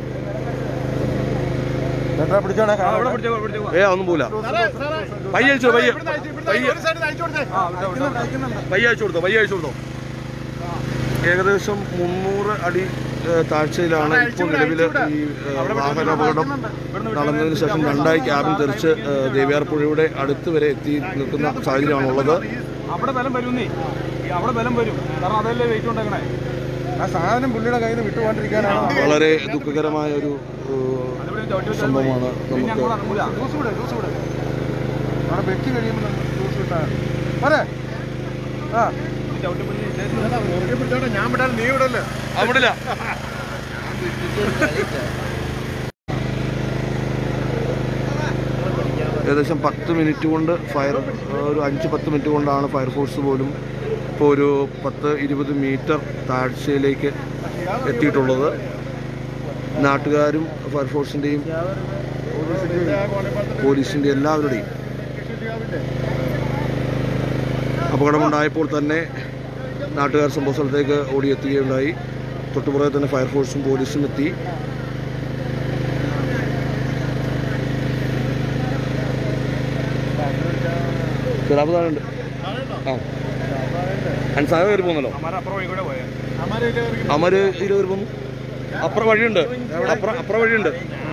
ചേട്ടാ പിടിച്ചോണേ അവിടെ പിടിച്ചോ പിടിച്ചോ ഏ ഒന്നും പോല പയ്യ അയച്ചോ പയ്യ പയ്യ ഒരു സൈഡ് അയച്ചു കൊടുത്തേ പയ്യ അയച്ചു കൊടുത്തോ പയ്യ അയച്ചു കൊടുത്തോ ഏകദേശം മുന്നൂറ് അടി ഏഹ്, താഴ്ചയിലാണ് ഇപ്പോൾ നിലവിൽ ഈ ഏഹ്, വാഹന അപകടം നടന്നതിന് ശേഷം രണ്ടായി ക്യാബിൻ തെറിച്ച് ഏഹ്, ദേവിയാർ പുഴയുടെ അടുത്ത് വരെ എത്തി നിൽക്കുന്ന സാഹചര്യമാണുള്ളത് അവിടെ ബലം വരുന്നേ ഈ അവിടെ ബലം വരും കാരണം അതല്ലേ വെയിറ്റ് ഉണ്ടാക്കണേ ആ സാധനം പുള്ളിയുടെ കയ്യിൽ നിന്ന് വിട്ടുപോകാണ്ടിരിക്കാനാണ് വളരെ ദുഃഖകരമായ ഒരു ഏഹ്, അതിവിടെ ചവിട്ടി വെച്ചാൽ സംഭവമാണ് പിന്നെ നമുക്ക് അങ്ങോട്ട് ഇറങ്ങൂല ജ്യൂസ് വിട് ജ്യൂസ് വിട് അവിടെ വെച്ച് കഴിയുമ്പോൾ ജ്യൂസ് വിട്ടാൽ മതി. പോരെ ആ ചവിട്ടി പിടിച്ച് പിടിച്ചോട്ടെ ഞാൻ വിട്ടാൽ നീ വിടല്ലേ അവിടില്ല ഏകദേശം പത്ത് മിനിറ്റ് കൊണ്ട് ഫയർ ഒരു അഞ്ച് പത്ത് മിനിറ്റ് കൊണ്ടാണ് ഫയർഫോഴ്സ് പോലും ഇപ്പോൾ ഒരു പത്ത് ഇരുപത് മീറ്റർ താഴ്ചയിലേക്ക് എത്തിയിട്ടുള്ളത് നാട്ടുകാരും ഫയർഫോഴ്സിൻ്റെയും പോലീസിൻ്റെ എല്ലാവരുടെയും അപകടമുണ്ടായപ്പോൾ തന്നെ നാട്ടുകാർ സംഭവ സ്ഥലത്തേക്ക് ഓടിയെത്തുകയുണ്ടായി തൊട്ടുപുറകെ തന്നെ ഫയർഫോഴ്സും പോലീസും എത്തി ചിറാപ്പ് താഴുണ്ട് ആ അൻസാര കയറി പോകുന്നല്ലോ അപ്പുറം വഴി കൂടെ പോയാ അമര് ഇതിൽ കയറി പോന്നു അപ്പുറം വഴിയുണ്ട് അപ്പുറം അപ്പുറം വഴിയുണ്ട്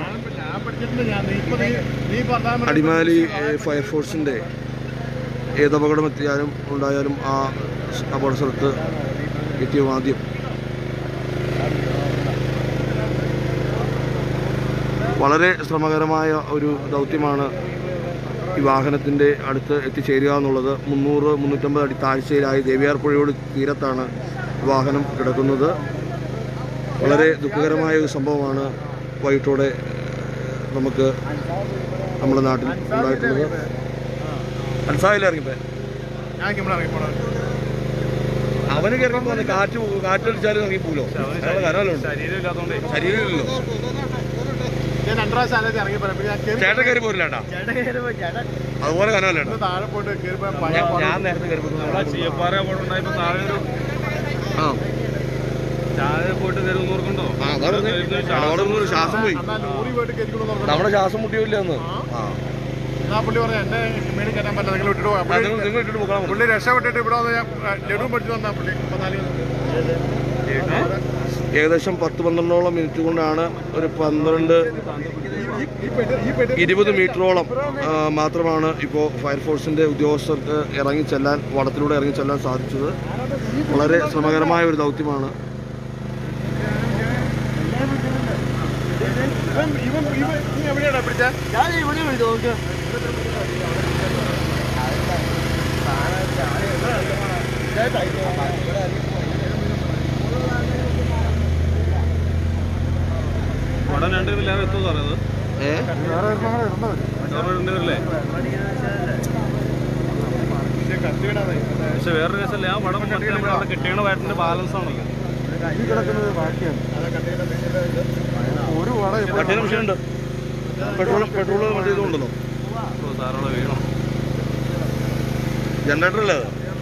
അടിമാലി ഏഹ്, ഫയർഫോഴ്സിൻ്റെ ഏത് അപകടം എത്തിയാലും ഉണ്ടായാലും ആ സ് അപകട സ്ഥലത്ത് എത്തിയ ആദ്യം വളരെ ശ്രമകരമായ ഒരു ദൗത്യമാണ് ഈ വാഹനത്തിൻ്റെ അടുത്ത് എത്തിച്ചേരുക എന്നുള്ളത് മുന്നൂറ് മുന്നൂറ്റമ്പത് അടി താഴ്ചയിലായി ദേവിയാർ പുഴയോട് തീരത്താണ് വാഹനം കിടക്കുന്നത് വളരെ ദുഃഖകരമായ ഒരു സംഭവമാണ് വൈകിട്ടോടെ നമുക്ക് നമ്മുടെ നാട്ടിൽ ഉണ്ടായിട്ടുള്ളത് മനസ്സിലായില്ല ഇറങ്ങിപ്പോ അവന് കയറി പോകുന്നത് കാറ്റ് പോ- കാറ്റടിച്ചാലും ഇറങ്ങി പോലോ കരമല്ലോ ശരീരം ഇല്ലാത്തോണ്ടേ ശരീരമില്ലല്ലോ ഞാൻ രണ്ടു പ്രാവശ്യം അതിലേക്ക് ഇറങ്ങി പോരാ പിന്നെ ഞാൻ കയറി ചേട്ടൻ കയറി പോരില്ല ചേട്ടാ ചേട്ടൻ കയറുമ്പോ ചേട്ടൻ അതുപോലെ കനമല്ലേട്ടാ താഴെ പോയിട്ട് കയറിപ്പോ ഞാൻ നേരത്തെ കയറി നമ്മളെ സി എഫ് ആർ അപകടം ഉണ്ടായപ്പോ താഴെ ഒരു ആ താഴെ പോയിട്ട് കയറി ഓർക്കുണ്ടോ ആ, അതാ പറഞ്ഞെ. അവിടെ നിന്ന് ഒരു ശ്വാസം പോയി എന്നാ ലോറി പോയിട്ട് കയറിക്കൊണ്ടു നോക്കണം നമ്മുടെ ശ്വാസം മുട്ടിയില്ല അന്ന് ആ ആ പുള്ളി പറഞ്ഞു എന്നെ മേടി കയറ്റാൻ പറ്റില്ല നിങ്ങൾ വിട്ടിട്ട് പോകാം ആ, നിങ്ങൾ നിങ്ങൾ ഇട്ടിട്ട് പോകാൻ പുള്ളി രക്ഷപ്പെട്ടിട്ട് ഇവിടെ വന്ന് ഞാൻ ലഡു പഠിച്ചു വന്നാ പുള്ളി മുപ്പത്തിനാല് ഏകദേശം പത്ത് പന്ത്രണ്ടോളം മിനിറ്റ് കൊണ്ടാണ് ഒരു പന്ത്രണ്ട് ഇരുപത് മീറ്ററോളം ആ, മാത്രമാണ് ഇപ്പോൾ ഫയർഫോഴ്സിൻ്റെ ഉദ്യോഗസ്ഥർക്ക് ഇറങ്ങിച്ചെല്ലാൻ വടത്തിലൂടെ ഇറങ്ങിച്ചെല്ലാൻ സാധിച്ചത് വളരെ ശ്രമകരമായ ഒരു ദൗത്യമാണ് ഇവൻ ഇവൻ ഇവൻ നീ എവിടെയാടാ പിടിച്ചേ ഞാൻ ഇവിടെ വിളിച്ചു നോക്കിയോ വടം രണ്ട് ഇല്ലാതെ എത്തുമോ സാറേ അത് ഏ വേറെ രണ്ട് പേരല്ലേ പക്ഷെ വേറൊരു കേസല്ലേ ആ വടം മറ്റേ നമ്മുടെ അവിടെ കെട്ടിയണ വയറ്റിന്റെ ബാലൻസ് ആണല്ലോ കട്ടിയ മെഷീനുണ്ട് പെട്രോൾ പെട്രോൾ മറ്റേ ഇതുണ്ടല്ലോ ഓ, സാറവിടെ വീണോ ജനറേറ്റർ അല്ലേ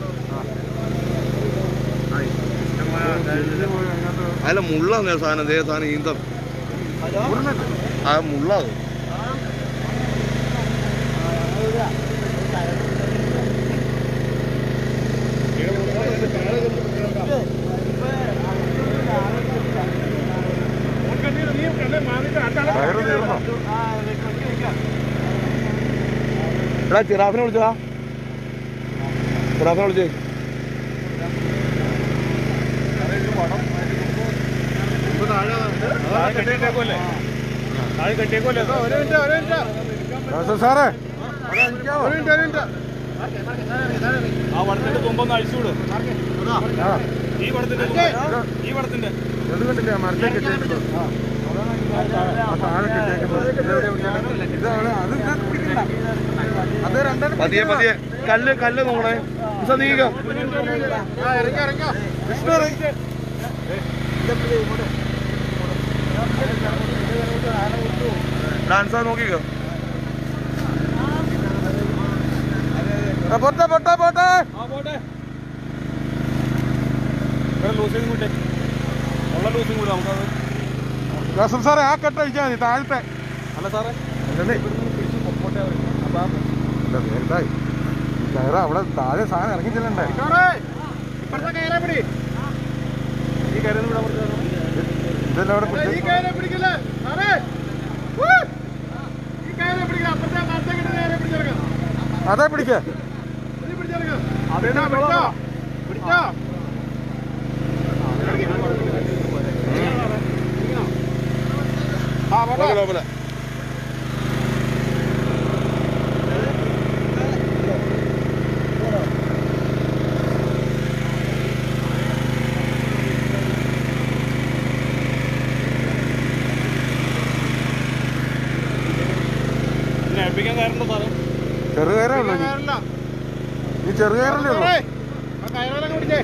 അത് അല്ല മുള്ളാണ് സാധനം അതേ സാധനം ഈന്തം ആ മുള്ളാത് എടാ ചിറാഫിനെ വിളിച്ചതാ ചിറാഫിനെ വിളിച്ചേ താഴെ കെട്ടിയേക്കുമല്ലേ താഴെ കെട്ടിയേക്കുമല്ലേ ഒരു മിനിറ്റ് ഒരു മിനിറ്റ് സാറേ ഒരു മിനിറ്റ് ഒരു മിനിറ്റ് ആ വടത്തിന്റെ തുമ്പൊന്ന് അഴിച്ചുവിട് ഈ വടത്തിന്റെ തുമ്പ്. ഈ വടത്തിന്റെ കണ്ടില്ലേ മരത്തെ കെട്ടിയേക്കുന്നത് ആ താഴെ കെട്ടിയേക്കുന്നത് ഇതാണ് അത് ഇത് പിടിക്കണ്ട അത് രണ്ടെണ്ണം പതിയെ പതിയെ കല്ല് കല്ല് നോക്കണേ നീക്ക ആ ഇറങ്ങി ഇറങ്ങി വിഷ്ണു ഇറങ്ങി ഡാൻസാ നോക്കിക്കോ പോട്ടെ പോട്ടെ പോട്ടെ ആ പോട്ടെ വേറെ ലൂസിങ് കൂട്ടെ ഉള്ള ലൂസിങ് കൂടെ നമുക്കത് ജോസഫ് സാറേ ആ കെട്ട് അഴിച്ചാൽ മതി താഴത്തെ അല്ല സാറേ അല്ലേ വേണ്ടായി കയറ അവിടെ താഴെ സാധനം ഇറങ്ങി ചെല്ലണ്ടേ ഇപ്പഴത്തെ കയറെ പിടി ഈ കാര്യം ഇവിടെ അമർത്തി തരണം. ഇതെല്ലാം അവിടെ ഈ പിടിച്ച് കയറെ പിടിക്കില്ലേ സാറേ ഊ! ഈ കയറെ പിടിക്കില്ല അപ്പുറത്തെ മരത്തേക്കിട്ട് നേരെ പിടിച്ചെടുക്കാം അതെ പിടിക്കേ നീ പിടിച്ചെടുക്കാം പിടിച്ചോ പിടിച്ചോ പിടിച്ചോ ആ പോട്ടെ പിന്നെ ഏൽപ്പിക്കാൻ കയറണ്ടോ സാറേ ചെറുകയറേ ഉള്ളൂ ഇനി. കയറില്ല ഈ ചെറുകയറല്ലേ ഉള്ളൂ സാറേ, ആ കയറാനൊക്കെ പിടിച്ചേ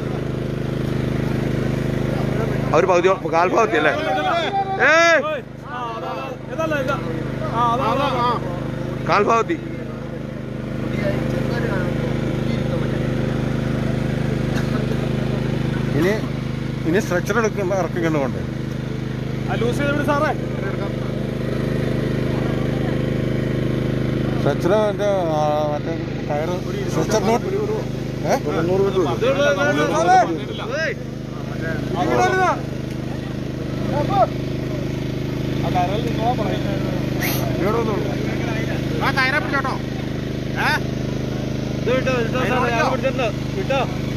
അവർ പകുതി കാൽഭാഗത്തി അല്ലേ ഏയ് ഇതല്ല ഇതാ ആ അതാ അതാ ആ കാൽഭാഗത്തി ഇനി ഇനി സ്ട്രെച്ചർ എടുക്കുമ്പോൾ ഇറക്കിക്കൊണ്ടുകൊണ്ട് ലൂസ് ചെയ്ത് വിട് സാറേ സ്ട്രെച്ചർ മറ്റേ ആ, മറ്റേ കയറ് സ്ട്രെച്ചർ നോട്ട് ഏ ആ കയറെ പിടിച്ചോട്ടോ ഏ ഇത് വിട്ടോ വിട്ടോ സാറേ ഞാൻ പിടിച്ചിട്ടുണ്ട് വിട്ടോ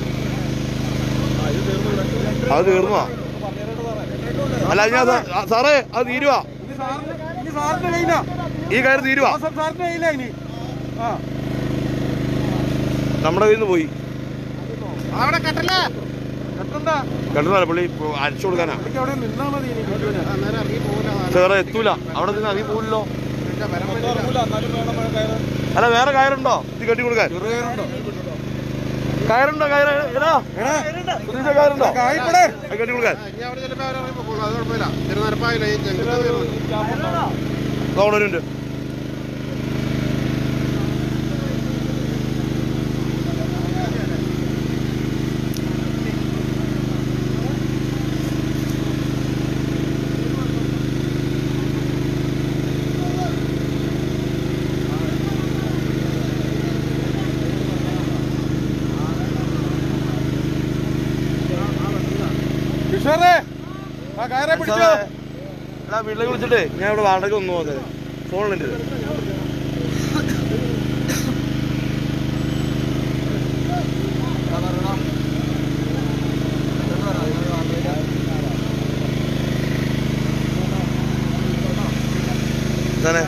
അത് തീർന്നോ അല്ല ഞാൻ സാറേ അത് തീരുവാ ഇനി സാറിന്റെ കയ്യിലാ ഈ കയറ് തീരുവാ സാറിന്റെ കയ്യിലാ ഇനി ആ നമ്മുടെ കയ്യിൽ നിന്ന് പോയി അവിടെ കെട്ടല്ലേ കെട്ടണ്ട കണ്ടതല്ല പുള്ളി ഇപ്പൊ അടിച്ചു കൊടുക്കാനാ എനിക്ക് അവിടെ നിന്നാ മതി ഇനി കിട്ടുവിന്. അന്നേരം ഇറങ്ങി പോകില്ല സാറേ എത്തൂല അവിടെ നിന്ന് അറിയി പോവില്ലോ അല്ല വേറെ കയറുണ്ടോ ഇത് കെട്ടി കൊടുക്കാൻ ചെറു കയറുണ്ടോ കയറുണ്ടോ കയറ് എടാ എടാ ഇതിന്റെ കയറുണ്ടോ കായ്പടേ അത് കെട്ടി കൊടുക്കാൻ ഇനി അവിടെ ചിലപ്പോൾ അവർ ഇറങ്ങി പോകുള്ളൂ അത് കുഴപ്പമില്ല തിരുനരപ്പായില്ല ഈ ചെങ്കത്ത് ഗവൺമെന്റ് കിഷോറേ ആ കയറെ പിടിച്ചോ എടാ വീട്ടിലേക്ക് വിളിച്ചിട്ടേ ഞാൻ ഇവിടെ വാടക ഒന്ന് പോകുന്നത് ഫോണിലുണ്ട് തന്നെ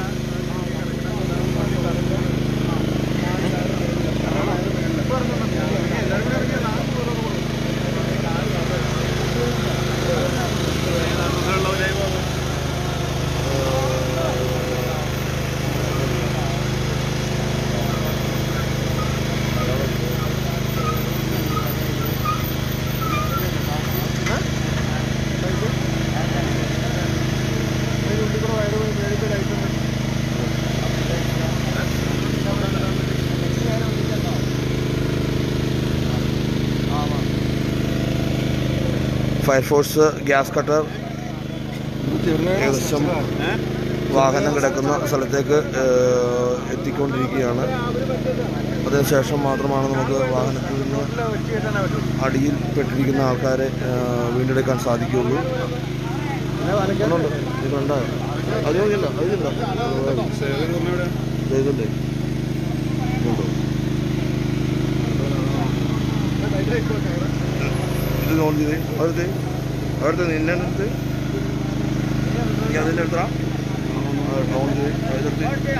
ഫയർഫോഴ്സ് ഗ്യാസ് കട്ടർ ഏകദേശം വാഹനം കിടക്കുന്ന സ്ഥലത്തേക്ക് ഏഹ്, എത്തിക്കൊണ്ടിരിക്കുകയാണ് അതിനുശേഷം മാത്രമാണ് നമുക്ക് വാഹനത്തിൽ നിന്ന് അടിയിൽ പെട്ടിരിക്കുന്ന ആൾക്കാരെ ഏഹ്, വീണ്ടെടുക്കാൻ സാധിക്കുകയുള്ളൂ ഒന്നുണ്ട്. ഇത് കണ്ടോ? അത് നോക്കിയല്ല അതിലുണ്ടോ ഇതുണ്ട് ഇതുണ്ടോ? ഇത് നോക്കി അവിടുത്തെ അവിടുത്തെ നിന്നെ അടുത്ത് നീ അതിൻ്റെ അടുത്താ നോൺ ചെയ്ത് അതിലെടുത്ത്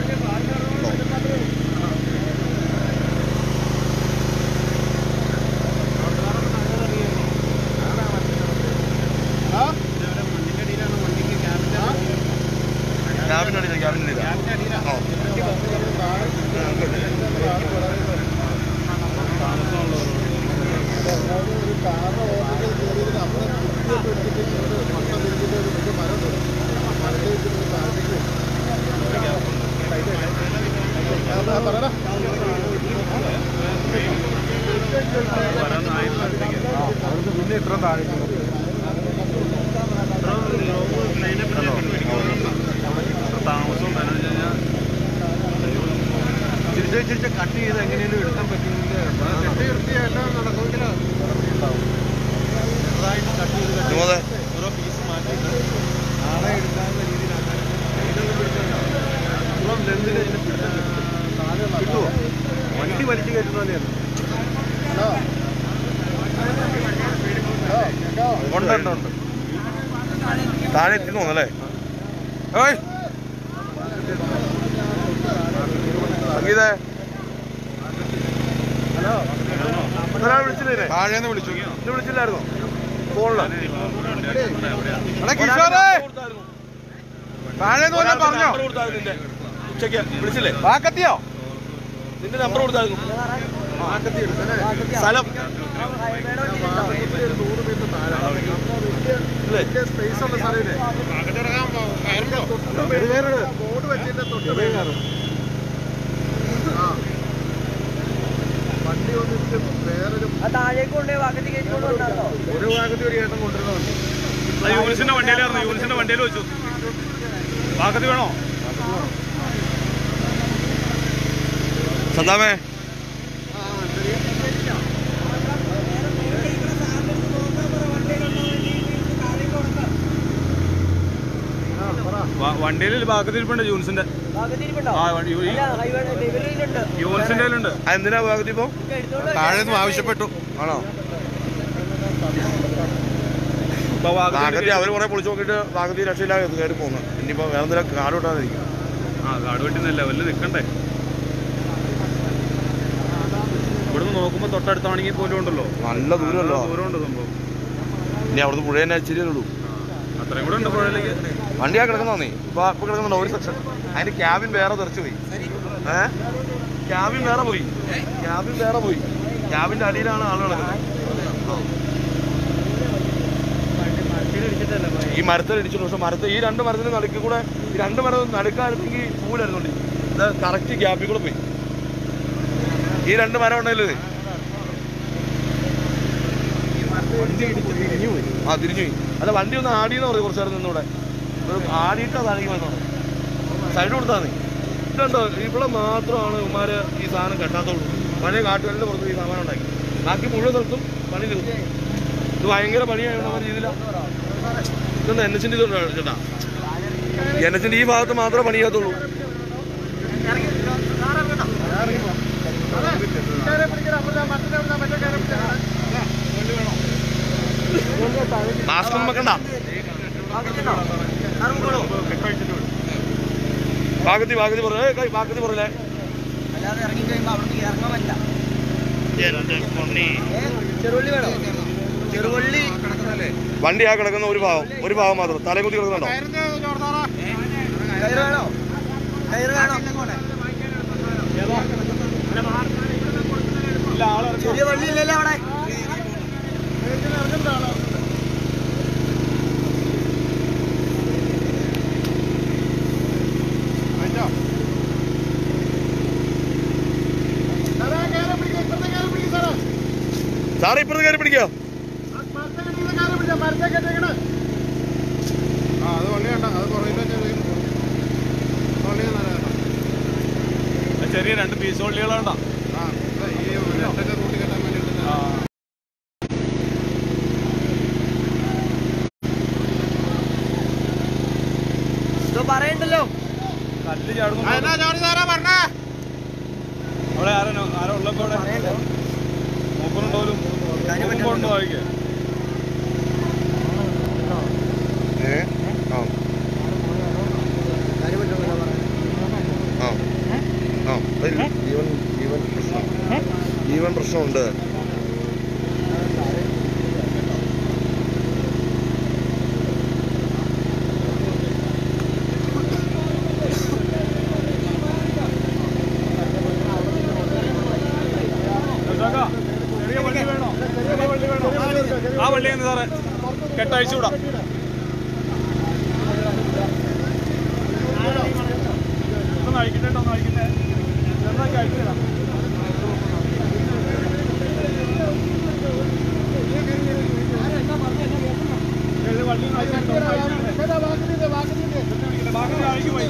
ക്യാബിൻ്റെ അടിയിലാണ് ക്യാബിൻ്റെ അടിയിലാണ് ആ അവർക്ക് പിന്നെ ഇത്ര താഴെ താമസം എന്താണെന്ന് വെച്ച് കഴിഞ്ഞാൽ ചിരിച്ച ചിരിച്ച കട്ട് ചെയ്ത് എങ്ങനെയും എടുക്കാൻ പറ്റുമെങ്കിൽ എല്ലാം നടക്കുമെങ്കിൽ വിനോദേ ഓരോ പീസ് മാറ്റിയിട്ട് നാളെ എടുക്കാവുന്ന രീതിയിലാണ് ഇപ്പം ലെന്തിന് ഇതിനെ പിടിച്ചാൽ കിട്ടുമോ വണ്ടി വലിച്ചു കയറ്റുന്ന പോലെയാണ് ഉണ്ട് ഉണ്ട് ഉണ്ട് താഴെ എത്തി തോന്നല്ലേ ഏയ് സംഗീതേ ഒരാൾ വിളിച്ചില്ലേ താഴേന്ന് വിളിച്ചു ഇത് വിളിച്ചില്ലായിരുന്നോ ഫോണില് എടാ കിഷോറേ താഴേന്ന് വല്ലതും പറഞ്ഞോ ഉച്ചയ്ക്ക് വിളിച്ചില്ലേ വാക്കത്തിയോ നിന്റെ നമ്പർ കൊടുത്തായിരുന്നു സ്ഥലം ഇല്ലേ സ്പേസ് ഉള്ള സ്ഥലമില്ലേ അകത്തിറങ്ങാൻ കയറുണ്ടോ ബോർഡ് വെച്ചതിന്റെ തൊട്ട് മേലെ. ആ വണ്ടി വന്നിട്ട് വേറൊരു ആ താഴേക്ക് കൊണ്ടുപോയി വാക്കത്തി കയറ്റി കൊണ്ട് വന്നാണോ ഒരു ഭാഗത്ത് ഒരു ഏട്ടം കൊണ്ടുവരുന്നുണ്ട് യൂണിസിന്റെ വണ്ടിയിലായിരുന്നു യൂണിസിന്റെ വണ്ടിയിൽ വെച്ചു വാക്കത്തി വേണോ സദ്ദാമേ വണ്ടിയിൽ വാക്കത്തി ഇരിപ്പുണ്ട് യൂണിസിന്റെ വാക്കത്തി ഇരിപ്പുണ്ടോ ആ വണ്ടി യൂ- ഇല്ല ഹൈവേ ഡെലിവറിയിലുണ്ട് യൂണിസിന്റെ കയ്യിലുണ്ട് എന്തിനാ ഭാഗത്ത് ഇപ്പോ എടുത്തോണ്ട് താഴെ നിന്ന് ആവശ്യപ്പെട്ടു ആണോ ഇപ്പൊ വാക്കത്തി ഭാഗത്തി അവർ കുറെ പൊളിച്ചു നോക്കിയിട്ട് ഭാഗത്തി രക്ഷയില്ലാതെ കയറി പോകുന്നു ഇനിയിപ്പോ വേറെ എന്തെങ്കിലും കാട് വിട്ടാതിരിക്കും ആ കാട് വെട്ടി ലെവലിൽ നിൽക്കണ്ടേ ഇവിടുന്ന് നോക്കുമ്പോ തൊട്ടടുത്താണെങ്കിൽ പോലും ഉണ്ടല്ലോ നല്ല ദൂരമല്ലോ ദൂരമുണ്ട് സംഭവം ഇനി അവിടുന്ന് പുഴ തന്നെ ഇച്ചിരി ഉള്ളൂ അത്രയും കൂടെ ഉണ്ട് പുഴയിലേക്ക് വണ്ടിയാ കിടക്കുന്നേ ഇപ്പൊ ഇപ്പൊ കിടക്കുന്നുണ്ടോ ഒരു സെക്ഷൻ അതിന്റെ ക്യാബിൻ വേറെ തെറിച്ചു പോയി ഏ ക്യാബിൻ വേറെ പോയി ക്യാബിൻ വേറെ പോയി ക്യാബിന്റെ അടിയിലാണ് ആള് കിടക്കുന്നത് ഈ മരത്തിൽ ഇടിച്ചിട്ടുണ്ട് പക്ഷെ മരത്തിൽ ഈ രണ്ട് മരത്തിന് നടുക്ക് കൂടെ ഈ രണ്ട് മരം നടുക്കായിരുന്നെങ്കിൽ പൂലായിരുന്നുണ്ട് ഇത് കറക്റ്റ് ഗ്യാപ്പിൽ കൂടെ പോയി ഈ രണ്ട് മരം ഉണ്ടല്ലോ ഇത് ആ തിരിഞ്ഞു പോയി അല്ല വണ്ടി ഒന്ന് ആടിയെന്ന് പറയും കുറച്ച് നേരം നിന്നൂടെ ഒരു ആടിയിട്ട് അതാണെങ്കിൽ വന്നോളൂ സൈഡ് കൊടുത്താൽ മതി ഇതുണ്ടോ ഇവിടെ മാത്രമാണ് ഇവന്മാര് ഈ സാധനം കെട്ടാത്തുള്ളൂ പഴയ കാട്ടുകളിൽ പുറത്ത് ഈ സാധനം ഉണ്ടാക്കി ബാക്കി മുഴുവൻ സ്ഥലത്തും പണി തീർന്നു ഇത് ഭയങ്കര പണിയായുള്ള രീതിയില ഇതെന്താ എൻ എച്ചിൻ്റെ ഇതുണ്ടോ ചേട്ടാ എൻ എച്ചിൻ്റെ ഈ ഭാഗത്ത് മാത്രമേ പണി ചെയ്യാത്തുള്ളൂ മാസ്ക് ഒന്നും വെക്കണ്ട ഭാഗത്തി ഭാഗത്തി പറ ഭാഗത്തി പറയില്ലേ അല്ലാതെ ഇറങ്ങി കഴിയുമ്പോ അവിടേക്ക് ഇറങ്ങാൻ പറ്റില്ല ചെറുവള്ളി വേണോ ചെറുവള്ളി വണ്ടി ആ കിടക്കുന്ന ഒരു ഭാഗം ഒരു ഭാഗം മാത്രം തലേ കുത്തി കിടക്കുന്നുണ്ടോ കയറ് വേണോ കയറ് വേണോ ചെറിയ വള്ളി ഇല്ലല്ലോ അവിടെ സാറേ ഇപ്പുറത്ത് കയറി പിടിക്കോ ആ അത് വള്ളി വേണ്ട അത് കുറയില്ല വള്ളി ചെറിയ രണ്ട് പീസ് വള്ളികളുണ്ടോ ആ ഇത് ഈ നെറ്റൊക്കെ കൂട്ടി കെട്ടാൻ വേണ്ടിയിട്ട് ഇതോ പറയണ്ടല്ലോ കല്ല് ചാടുന്നു ആ, എന്നാ ജോർജ് സാറാ പറഞ്ഞേ അവിടെ ആരോ ആരോ ഉള്ളപ്പോ അവിടെ നോക്കുന്നുണ്ടോലും നോക്കുമ്പോഴുണ്ടോ വായിക്കേ ഏ ആ ആ ആ അതിൽ ജീവൻ ജീവൻ പ്രശ്നം ജീവൻ പ്രശ്നമുണ്ട് ചെറിയ വള്ളി വേണോ ചെറിയ വള്ളി വേണോ ആ വള്ളി എന്ന് സാറേ കെട്ടഴിച്ചു വിടാം ഒന്ന് അഴിക്കട്ടെ ഒന്ന് അഴിക്കട്ടെ ചെറുതാക്കി അഴിച്ചു തരാം ഇത് വള്ളി ഒന്ന് അഴിച്ചിട്ടോ, ഒന്ന് അഴിച്ചിട്ടോ. ബാക്കി അഴിക്ക് പോയി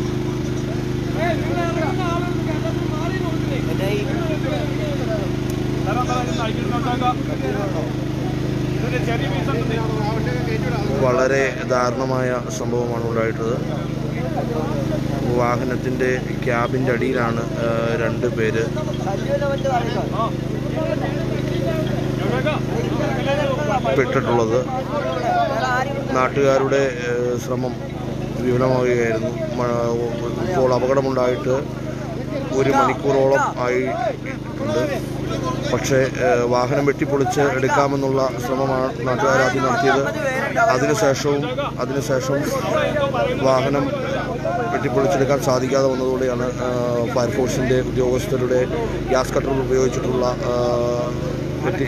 എന്റെ ഈ തരാം തരാം ഇതൊന്ന് അഴിക്കിട്ട് നോക്കാം ഇതിന്റെ ചെറിയ പീസ് ഉണ്ട് വളരെ ദാരുണമായ സംഭവമാണ് ഉണ്ടായിട്ടുള്ളത് വാഹനത്തിൻ്റെ ക്യാബിൻ്റെ അടിയിലാണ് ആ, രണ്ട് പേര് കല്ലുവല്ല മറ്റു താഴേക്കോ എവിടേക്കാ പെട്ടിട്ടുള്ളത് വേറെ ആരും നാട്ടുകാരുടെ ഏഹ്, ശ്രമം വിഫലമാവുകയായിരുന്നു മ- ഇപ്പോൾ അപകടമുണ്ടായിട്ട് ഒരു മണിക്കൂറോളം ആയിട്ടുണ്ട് പക്ഷേ ഏഹ്, വാഹനം വെട്ടിപ്പൊളിച്ച് എടുക്കാമെന്നുള്ള ശ്രമമാണ് നാട്ടുകാരാദ്യം നടത്തിയത് അതിനുശേഷവും അതിനുശേഷം വാഹനം വെട്ടിപ്പൊളിച്ചെടുക്കാൻ സാധിക്കാതെ വന്നതോടെയാണ് ഏഹ്, ഫയർഫോഴ്സിൻ്റെ ഉദ്യോഗസ്ഥരുടെ ഗ്യാസ് കട്ടർ ഉപയോഗിച്ചിട്ടുള്ള ഏഹ്, വെട്ടി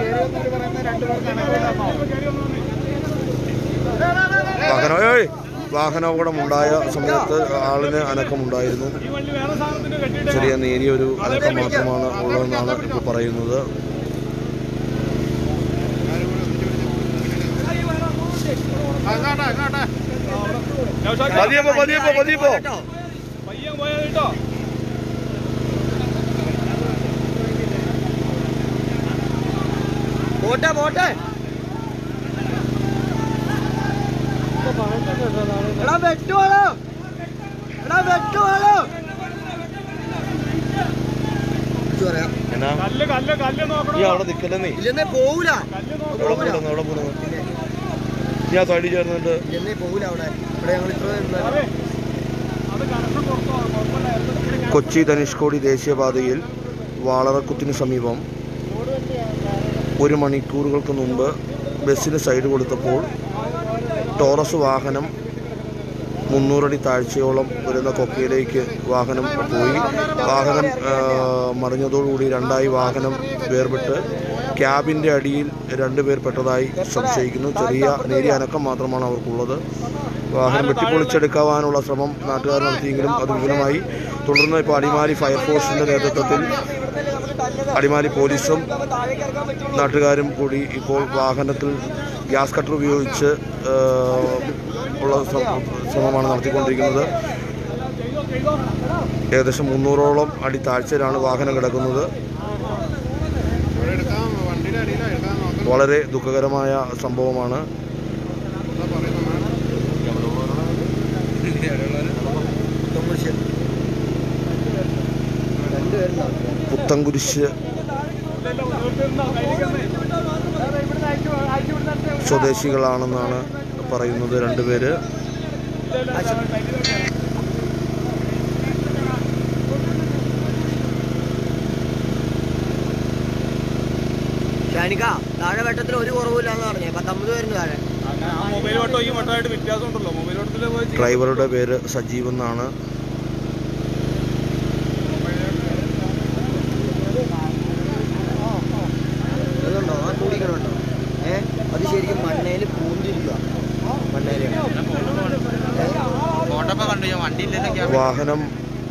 വാഹനം ഏയ് വാഹനാപകടമുണ്ടായ സമയത്ത് ആളിന് അനക്കമുണ്ടായിരുന്നു ചെറിയ നേരിയ ഒരു അനക്കം മാത്രമാണ് ഉള്ളതെന്നാണ് ഇപ്പോൾ പറയുന്നത് മതിയപ്പോ മതിയപ്പോ മതിയപ്പോ പയ്യൻ പോയാ കേട്ടോ പോട്ടെ പോട്ടെ എടാ വെട്ടുവാളോ എടാ വെട്ടുവാളോ പറയാം എന്നാ കല്ല് കല്ല് കല്ല് നോക്കണം നീ അവിടെ നിൽക്കല്ലേ നീ ഇല്ലെന്നേ പോവൂല എവിടെ പോകുന്നു എവിടെ പോകുന്നു ഞാൻ സൈഡിൽ ചേർന്നിട്ട് ഇല്ലെന്നേ പോവൂല അവിടെ ഇവിടെ ഞങ്ങൾ ഇത്ര നേരം അതെ അത് കണക്ഷൻ പുറത്തോ കുഴപ്പമില്ല കൊച്ചി ധനുഷ്കോടി ദേശീയപാതയിൽ വാളറക്കുത്തിന് സമീപം ഒരു മണിക്കൂറുകൾക്ക് മുമ്പ് ബസ്സിന് സൈഡ് കൊടുത്തപ്പോൾ ടോറസ് വാഹനം മുന്നൂറടി താഴ്ചയോളം വരുന്ന കൊക്കയിലേക്ക് വാഹനം പോയി വാഹനം ആ, മറിഞ്ഞതോടുകൂടി രണ്ടായി വാഹനം വേർപെട്ട് ക്യാബിൻ്റെ അടിയിൽ രണ്ടുപേർ പെട്ടതായി സംശയിക്കുന്നു ചെറിയ നേരിയ അനക്കം മാത്രമാണ് അവർക്കുള്ളത് വാഹനം വെട്ടിപ്പൊളിച്ചെടുക്കാനുള്ള ശ്രമം നാട്ടുകാർ നടത്തിയെങ്കിലും അത് വിപുലമായി തുടർന്ന് ഇപ്പോൾ അടിമാലി ഫയർഫോഴ്സിൻ്റെ നേതൃത്വത്തിൽ അടിമാലി പോലീസും നാട്ടുകാരും കൂടി ഇപ്പോൾ വാഹനത്തിൽ ഗ്യാസ് കട്ടർ ഉപയോഗിച്ച് ആ, ഉള്ള ശ്രമ- ശ്രമമാണ് നടത്തിക്കൊണ്ടിരിക്കുന്നത് ഏകദേശം മുന്നൂറോളം അടി താഴ്ചയിലാണ് വാഹനം കിടക്കുന്നത് വളരെ ദുഃഖകരമായ സംഭവമാണ് പുത്തൻകുരിശ് സ്വദേശികളാണെന്നാണ് പറയുന്നത് രണ്ടുപേര് ഷാനിക്ക താഴെ വെട്ടത്തിൽ ഒരു കുറവില്ലാന്ന് പറഞ്ഞേ പത്തൊമ്പത് പേരുണ്ട് താഴെ അങ്ങനെ ആ മൊബൈൽ വട്ടോ ഈ വട്ടമായിട്ട് വ്യത്യാസം ഉണ്ടല്ലോ മൊബൈൽ വട്ടത്തിൽ പോയി ചെയ്യാം. ഡ്രൈവറുടെ പേര് സജീവ് എന്നാണ് അതുണ്ടോ ആ കൂടിക്കണുണ്ടോ ഏ അത് ശരിക്കും മണ്ണേല് പൂന്തിരിക്കുക മണ്ണേല് വാഹനം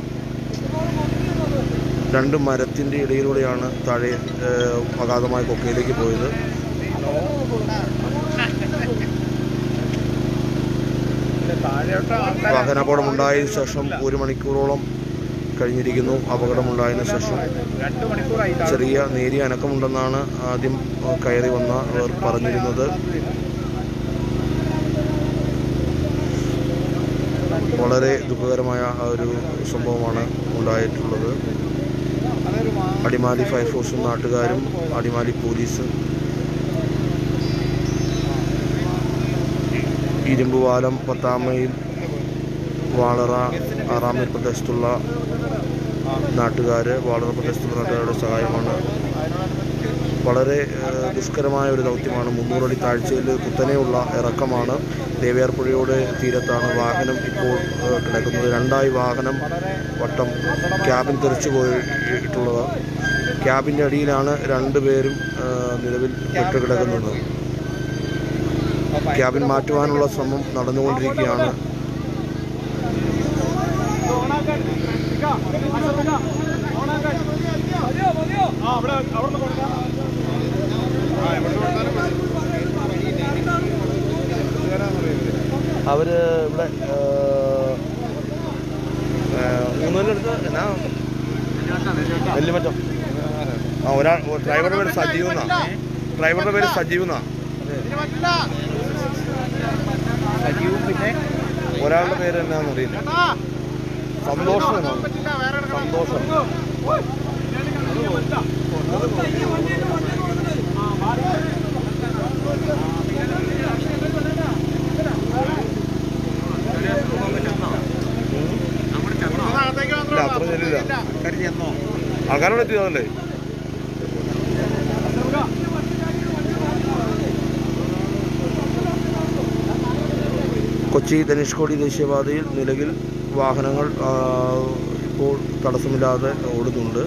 രണ്ട് മരത്തിൻ്റെ ഇടയിലൂടെയാണ് താഴെ ഏഹ്, അഗാധമായ കൊക്കയിലേക്ക് പോയത് വാഹനാപകടമുണ്ടായതിനു ശേഷം ഒരു മണിക്കൂറോളം കഴിഞ്ഞിരിക്കുന്നു അപകടമുണ്ടായതിനു ശേഷം ചെറിയ നേരിയ അനക്കമുണ്ടെന്നാണ് ആദ്യം ഏഹ്, കയറി വന്ന അവർ പറഞ്ഞിരുന്നത് വളരെ ദുഃഖകരമായ ആ ഒരു സംഭവമാണ് ഉണ്ടായിട്ടുള്ളത് അടിമാലി ഫയർഫോഴ്സും നാട്ടുകാരും അടിമാലി പോലീസും ഇരുമ്പുവാലം പത്താം മൈൽ വാളറ ആറാം മൈൽ പ്രദേശത്തുള്ള നാട്ടുകാർ വാളറ പ്രദേശത്തുള്ള നാട്ടുകാരുടെ സഹായമാണ് വളരെ ഏഹ്, ദുഷ്കരമായ ഒരു ദൗത്യമാണ് മുന്നൂറടി താഴ്ചയിൽ കുത്തനെയുള്ള ഇറക്കമാണ് ദേവയാർപ്പുഴയുടെ തീരത്താണ് വാഹനം ഇപ്പോൾ ഏഹ്, കിടക്കുന്നത് രണ്ടായി വാഹനം വട്ടം ക്യാബിൻ തെറിച്ചു പോയിട്ടുള്ളത് ക്യാബിൻ്റെ അടിയിലാണ് രണ്ടുപേരും ഏഹ്, നിലവിൽ പെട്ട് കിടക്കുന്നത് ക്യാബിൻ മാറ്റുവാനുള്ള ശ്രമം നടന്നുകൊണ്ടിരിക്കുകയാണ് ആ അവിടെ അവിടെ നിന്ന് കൊടുക്കാം അവർ ഇവിടെ മൂന്നുപേരെടുത്ത് എന്നാ നെല്ലിമറ്റം ആ ഒരാൾ ഡ്രൈവറുടെ പേര് സജീവ് എന്നാ ഡ്രൈവറുടെ പേര് സജീവ് എന്നാ സജീവും പിന്നെ ഒരാളുടെ പേര് എന്നാന്ന് അറിയില്ല സന്തോഷം എന്നാ സന്തോഷം ഇല്ല അത്ര ശരിയില്ല ആൾക്കാരോട് എത്തിയതല്ലേ കൊച്ചി ധനുഷ്കോടി ദേശീയപാതയിൽ നിലവിൽ വാഹനങ്ങൾ ആ, ഇപ്പോൾ തടസ്സമില്ലാതെ ഓടുന്നുണ്ട്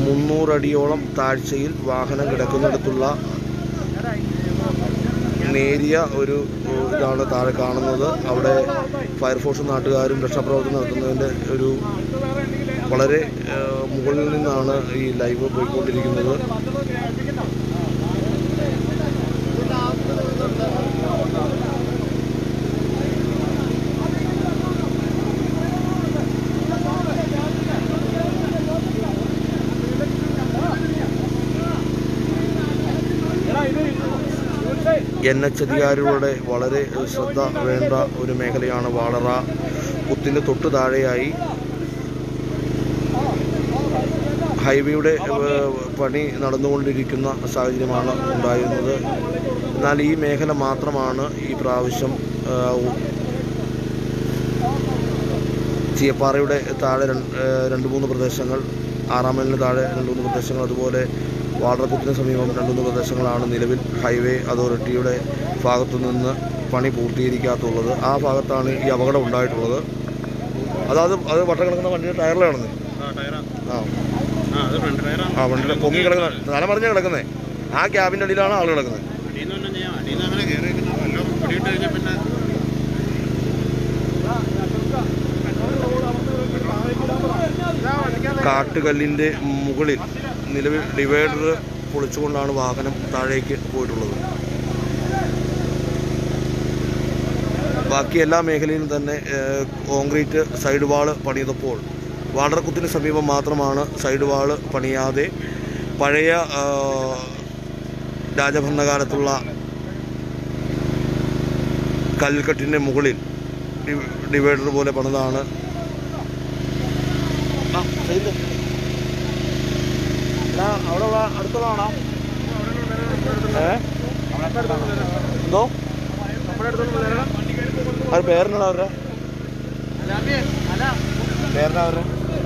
മുന്നൂറടിയോളം താഴ്ചയിൽ വാഹനം കിടക്കുന്നിടത്തുള്ള നേരിയ ഒരു ഏഹ്, ഇതാണ് താഴെ കാണുന്നത് അവിടെ ഫയർഫോഴ്സ് നാട്ടുകാരും രക്ഷാപ്രവർത്തനം നടത്തുന്നതിൻ്റെ ഒരു വളരെ ഏഹ്, മുകളിൽ നിന്നാണ് ഈ ലൈവ് പോയിക്കൊണ്ടിരിക്കുന്നത് എൻ എച്ച് അധികാരികളുടെ വളരെ ശ്രദ്ധ വേണ്ട ഒരു മേഖലയാണ് വാളറ കുത്തിൻ്റെ തൊട്ട് താഴെയായി ഹൈവേയുടെ ഏഹ്, പണി നടന്നുകൊണ്ടിരിക്കുന്ന സാഹചര്യമാണ് ഉണ്ടായിരുന്നത് എന്നാൽ ഈ മേഖല മാത്രമാണ് ഈ പ്രാവശ്യം ഏഹ്, ചീയപ്പാറയുടെ താഴെ രണ്ട് ഏഹ്, രണ്ട് മൂന്ന് പ്രദേശങ്ങൾ ആറാമലിന് താഴെ രണ്ട് മൂന്ന് പ്രദേശങ്ങൾ അതുപോലെ വാളറക്കുത്തിന് സമീപം രണ്ട് മൂന്ന് പ്രദേശങ്ങളാണ് നിലവിൽ ഹൈവേ അതോറിറ്റിയുടെ ഭാഗത്തു നിന്ന് പണി പൂർത്തീകരിക്കാത്തുള്ളത് ആ ഭാഗത്താണ് ഈ അപകടം ഉണ്ടായിട്ടുള്ളത് അതായത് അത് വട്ടം കിടക്കുന്ന വണ്ടിയുടെ ടയറിലാണെന്ന് ആ ആ വണ്ടിയുടെ പൊങ്ങി കിടക്കുന്ന തല മറിഞ്ഞ കിടക്കുന്നത് ആ ക്യാബിൻ്റെ അടിയിലാണ് ആൾ കിടക്കുന്നത് കാട്ടുകല്ലിൻ്റെ മുകളിൽ നിലവിൽ ഡിവൈഡർ പൊളിച്ചുകൊണ്ടാണ് വാഹനം താഴേക്ക് പോയിട്ടുള്ളത് ബാക്കി എല്ലാ മേഖലയിലും തന്നെ ഏഹ്, കോൺക്രീറ്റ് സൈഡ് വാള് പണിതപ്പോൾ വാടറക്കുത്തിന് സമീപം മാത്രമാണ് സൈഡ് വാള് പണിയാതെ പഴയ ആ, രാജഭരണകാലത്തുള്ള കൽക്കെട്ടിൻ്റെ മുകളിൽ ഡി- ഡിവൈഡർ പോലെ പണിതാണ് ആ, ചെയ്ത്. എടാ, അവിടെ ഉള്ള അടുത്തുള്ളതാണോ ഏ എന്തോ അത് പേരെന്നാ അവരുടെ പേരെന്നാ അവരുടെ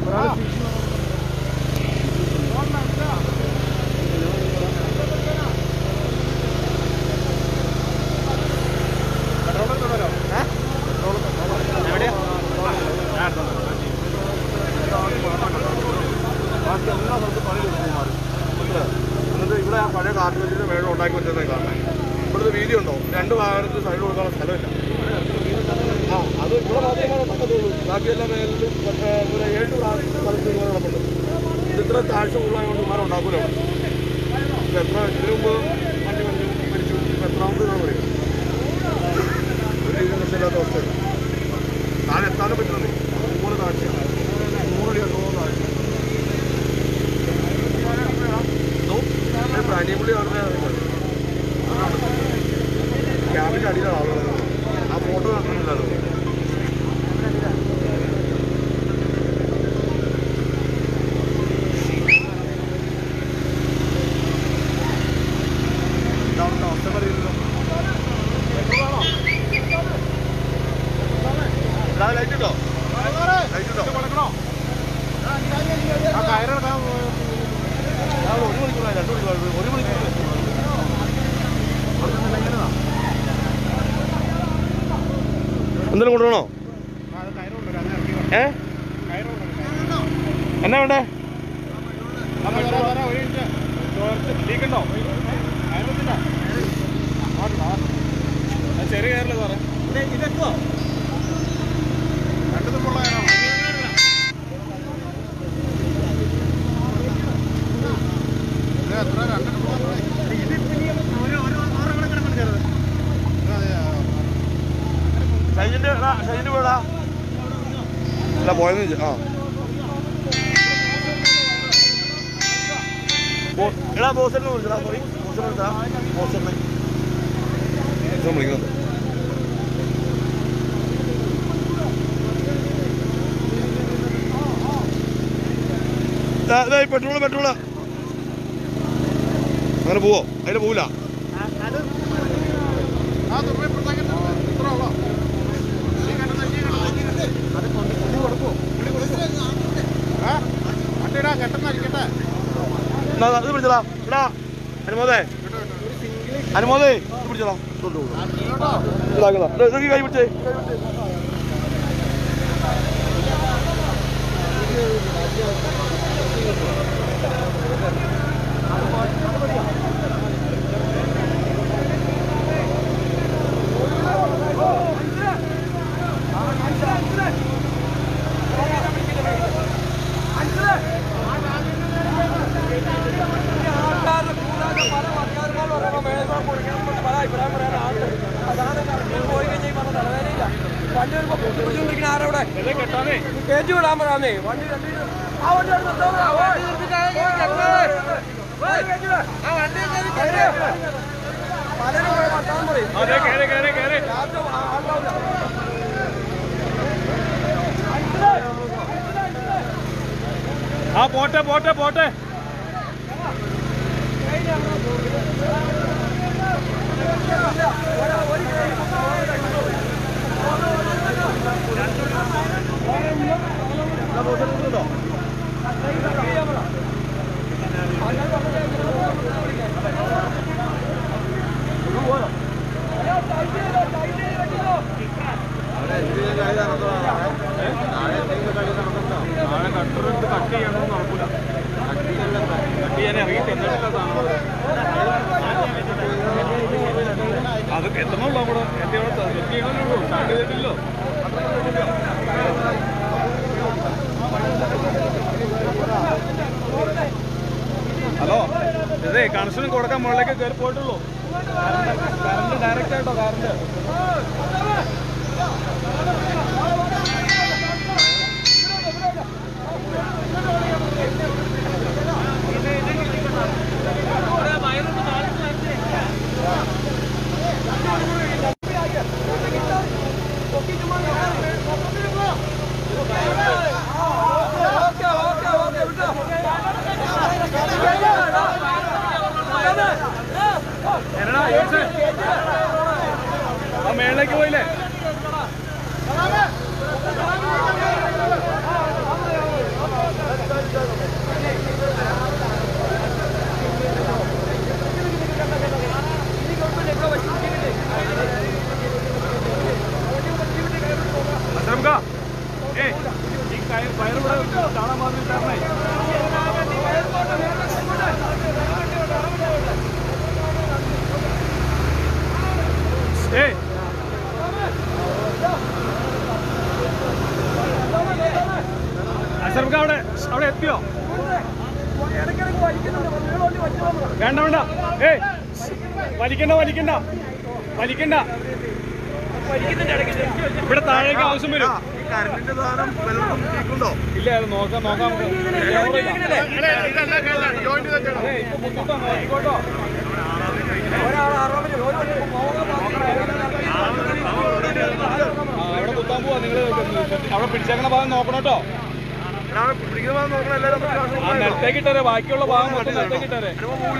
എന്നിട്ട് ഇവിടെ ആ പഴയ കാട്ടുകല്ലിന്റെ മേളം ഉണ്ടാക്കി വെച്ചതേ കാണാൻ ഇവിടുത്തെ വീതി ഉണ്ടോ രണ്ട് ഭാഗത്ത് സൈഡ് കൊടുക്കാനുള്ള സ്ഥലമില്ല ആ അത് ഇവിടെ മാത്രമേ നടക്കത്തുള്ളൂ ബാക്കിയെല്ലാം മേലിലും മറ്റേ ഇവിടെ ഏഴ് പ്രാവശ്യം സ്ഥലത്ത് ഇങ്ങനെ നടപ്പുണ്ട് ഇത് ഇത്ര താഴ്ച ഉള്ളതുകൊണ്ട് ഇമാരെ ഉണ്ടാക്കൂല ഇവിടെ. ഇത് എത്ര ഇതിനു മുമ്പ് വണ്ടി വണ്ടി മരിച്ചു ഇപ്പം എത്രാമത് ഇതാണ് പറയുക ഒരു രീതിയിൽ രക്ഷയില്ലാത്ത അവസ്ഥയാണ് താഴെ എത്താനും പറ്റുന്നില്ല അതുപോലെ താഴ്ചയാണ് നൂറടി നൂറ് താഴ്ച പ്രാണിയപ്പള്ളി ക്യാബിൻ്റെ അടിയിലാണ് ആളുകൾ ആ ഫോട്ടോ കണ്ടിട്ടുണ്ടല്ലോ ഇതാണ് അവസ്ഥ പറയുന്നത് ലൈറ്റ് ഇട്ടോ ലൈറ്റ് ഇട്ടോ ആ കയറെടുക്കാൻ രാവിലെ ഒരു മണിക്കൂർ രണ്ട് മണിക്കൂർ ഒരു മണിക്കൂർ എന്തെങ്കിലും കൊണ്ടുപോകണോ ഏ എന്നാ വേണ്ടേ ചെറിയ കയറില്ല സാറേ ഇതെത്തുവോ ഷൈജിന്റെ ഷൈജിന്റെ വീടാ അല്ല പോയെന്ന് വെച്ചു ആ ബോ- എടാ ബോസറിനെ വിളിച്ചടാ സോറി ബോസറിനെ വിളിച്ചാ ബോസറിനെ ബോസറിനെ വിളിക്കുന്നുണ്ട് പെട്രോള് പെട്രോള് അങ്ങനെ പോവോ അതിൽ പോവില്ല എന്നാ, ഇത് പിടിച്ചടാ എടാ അനുമോദേ അനുമോദേ ഇത് പിടിച്ചടാ ഇതോട്ട് കൊടുക്ക്. ഇതാക്കടാ. ഇത് ഇതൊക്കെ കൈ പിടിച്ചേ തിരിച്ചു വിടാൻ പറയാന്നേ വണ്ടി രണ്ടിട്ട് ആ വണ്ടി അവിടെ നിർത്താൻ പറ. ഓയ്. ഓയ്. ആ വണ്ടി കയറി. പലരും കൂടെ വർത്താനം പറയും. അതെ കേറി കേറി കേറി രാത്രി ആ- ആളുണ്ടാവില്ല. ആ പോട്ടെ പോട്ടെ പോട്ടെ നാളെ കട്ടറുണ്ട് കട്ട് ചെയ്യണമെന്ന് നടക്കൂല കട്ട് ചെയ്യാൻ ഇറങ്ങി ചെന്നിട്ടില്ല സാധനം അത് എത്തണമല്ലോ അവിടെ എന്റെ അവിടെ സെറ്റ് ചെയ്യണമല്ലോ സ്റ്റാർട്ട് ചെയ്തിട്ടില്ലോ ഹലോ ഇതേ കണക്ഷനും കൊടുക്കാൻ മുകളിലേക്ക് കയറി പോയിട്ടുള്ളൂ കറണ്ട് ഡയറക്റ്റ് ആയിട്ടോ കറണ്ട് എന്നടാ ജോൺസേ? ആ മേളിലേക്ക് പോയില്ലേ അസംക ഏയ് ഈ കയർ വയറിവിടെ കാണാൻ മാതിരി തരണേ ഏയ് അസംക അവിടെ അവിടെ എത്തിയോ വേണ്ട വേണ്ട ഏയ് വലിക്കണ്ട വലിക്കണ്ട വലിക്കണ്ട ഇവിടെ താഴേക്ക് ആവശ്യം വരും കറണ്ടിന്റെ സാധനം വെള്ളം കേൾക്കുന്നുണ്ടോ ഇല്ല അത് നോക്കാം നോക്കാം അതെ, ഇപ്പൊ ബുദ്ധിമുട്ടാണ്, നോക്കിക്കോട്ടോ. ആ, അവിടെ കുത്താൻ പോവാ നിങ്ങള് അവിടെ പിടിച്ചേക്കണ ഭാഗം നോക്കണം കേട്ടോ പിടിക്കുന്ന നോക്കണം എല്ലാവരും ആ നിലത്തേക്ക് ഇട്ടേ ബാക്കിയുള്ള ഭാഗം മൊത്തം നിലത്തേക്ക് ഇട്ടേ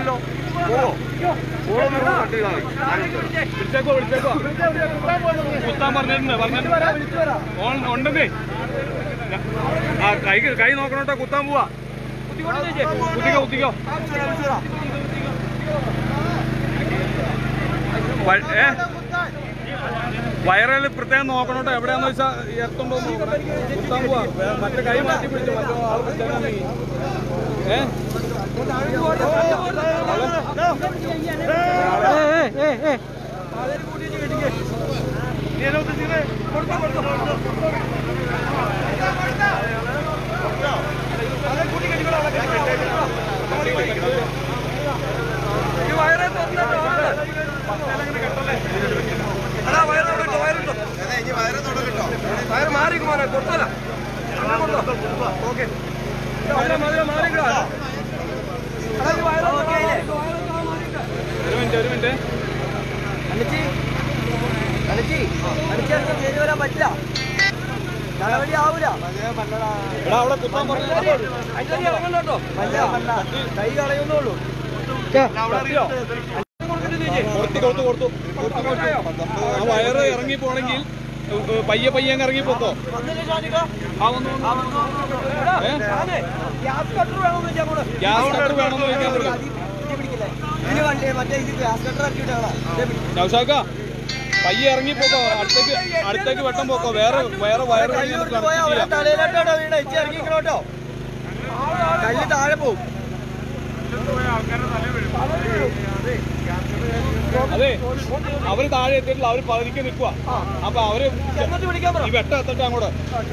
പിടിച്ചേക്കോ പിടിച്ചേക്കോ കുത്താൻ പറഞ്ഞിട്ടുണ്ട് പറഞ്ഞിട്ടുണ്ട് ഓൺ ഉണ്ടെന്നേ ആ കൈ കൈ നോക്കണം കേട്ടോ കുത്താൻ പോവാ കുത്തിക്കോ കുത്തിക്കോ വ- ഏ വയറിൽ പ്രത്യേകം നോക്കണം കേട്ടോ എവിടെയാന്ന് വെച്ചാൽ എർത്തുണ്ടോ എന്ന് നോക്കണം. കുത്താൻ പോവാ വേ- മറ്റേ കൈ മാറ്റി പിടിച്ചു മറ്റേ ആൾ പിടിച്ചേക്കണമെങ്കിൽ ഏ വയറ് മാറിക്ക് മോനെ കൊടുത്തല്ല ഓക്കെ മാറിക്കോ ഒരു മിനിറ്റ് ഒരു മിനിറ്റ് അലച്ചി അലച്ചി അലച്ചി കയറി വരാൻ പറ്റില്ല നടപടി ആവൂല എടാ അവിടെ കുത്താൻ പറഞ്ഞു ഇറങ്ങണ്ടോ പല്ല പല്ല കൈ കളയുന്നുള്ളൂ കൊടുത്തു കൊടുത്തു കൊടുത്തു കൊടുത്തു കൊടുത്തു ആ വയറ് ഇറങ്ങി പോണെങ്കിൽ പയ്യെ പയ്യെ അങ്ങ് ഇറങ്ങി പോക്കോ ആ വന്നു വന്നു. ഏ? ഗ്യാസ് കട്ടർ വേണമെന്ന് വെച്ചാൽ കൂടെ ഗ്യാസ് കട്ടർ വേണമെന്ന് ചോദിക്കാൻ പറ്റും പിടിക്കില്ലേ ഇതിന് വണ്ടി മറ്റേ ഇത് ഗ്യാസ് കട്ടർ ഇറക്കിയിട്ട് കാണാം നൗഷാക്ക പയ്യെ ഇറങ്ങി പോക്കോ അടുത്തേക്ക് അടുത്തേക്ക് വെട്ടം പോക്കോ വേറെ വേറെ വയറ് കഴിഞ്ഞ് നമുക്ക് പോയാ കണക്ട് അവിടെ ചെയ്യാം തലയിലോട്ടോ വീണ ഇച്ചി ഇറങ്ങിക്കണോട്ടോ കല്ല് താഴെ പോവും അതെ അവര് താഴെ എത്തിയിട്ടില്ല അവര് പതിരിക്ക് നിൽക്കുക അപ്പൊ അവര് എന്നിട്ട് വിളിക്കാൻ പറ ഈ വെട്ടം എത്തട്ടെ അങ്ങോട്ട്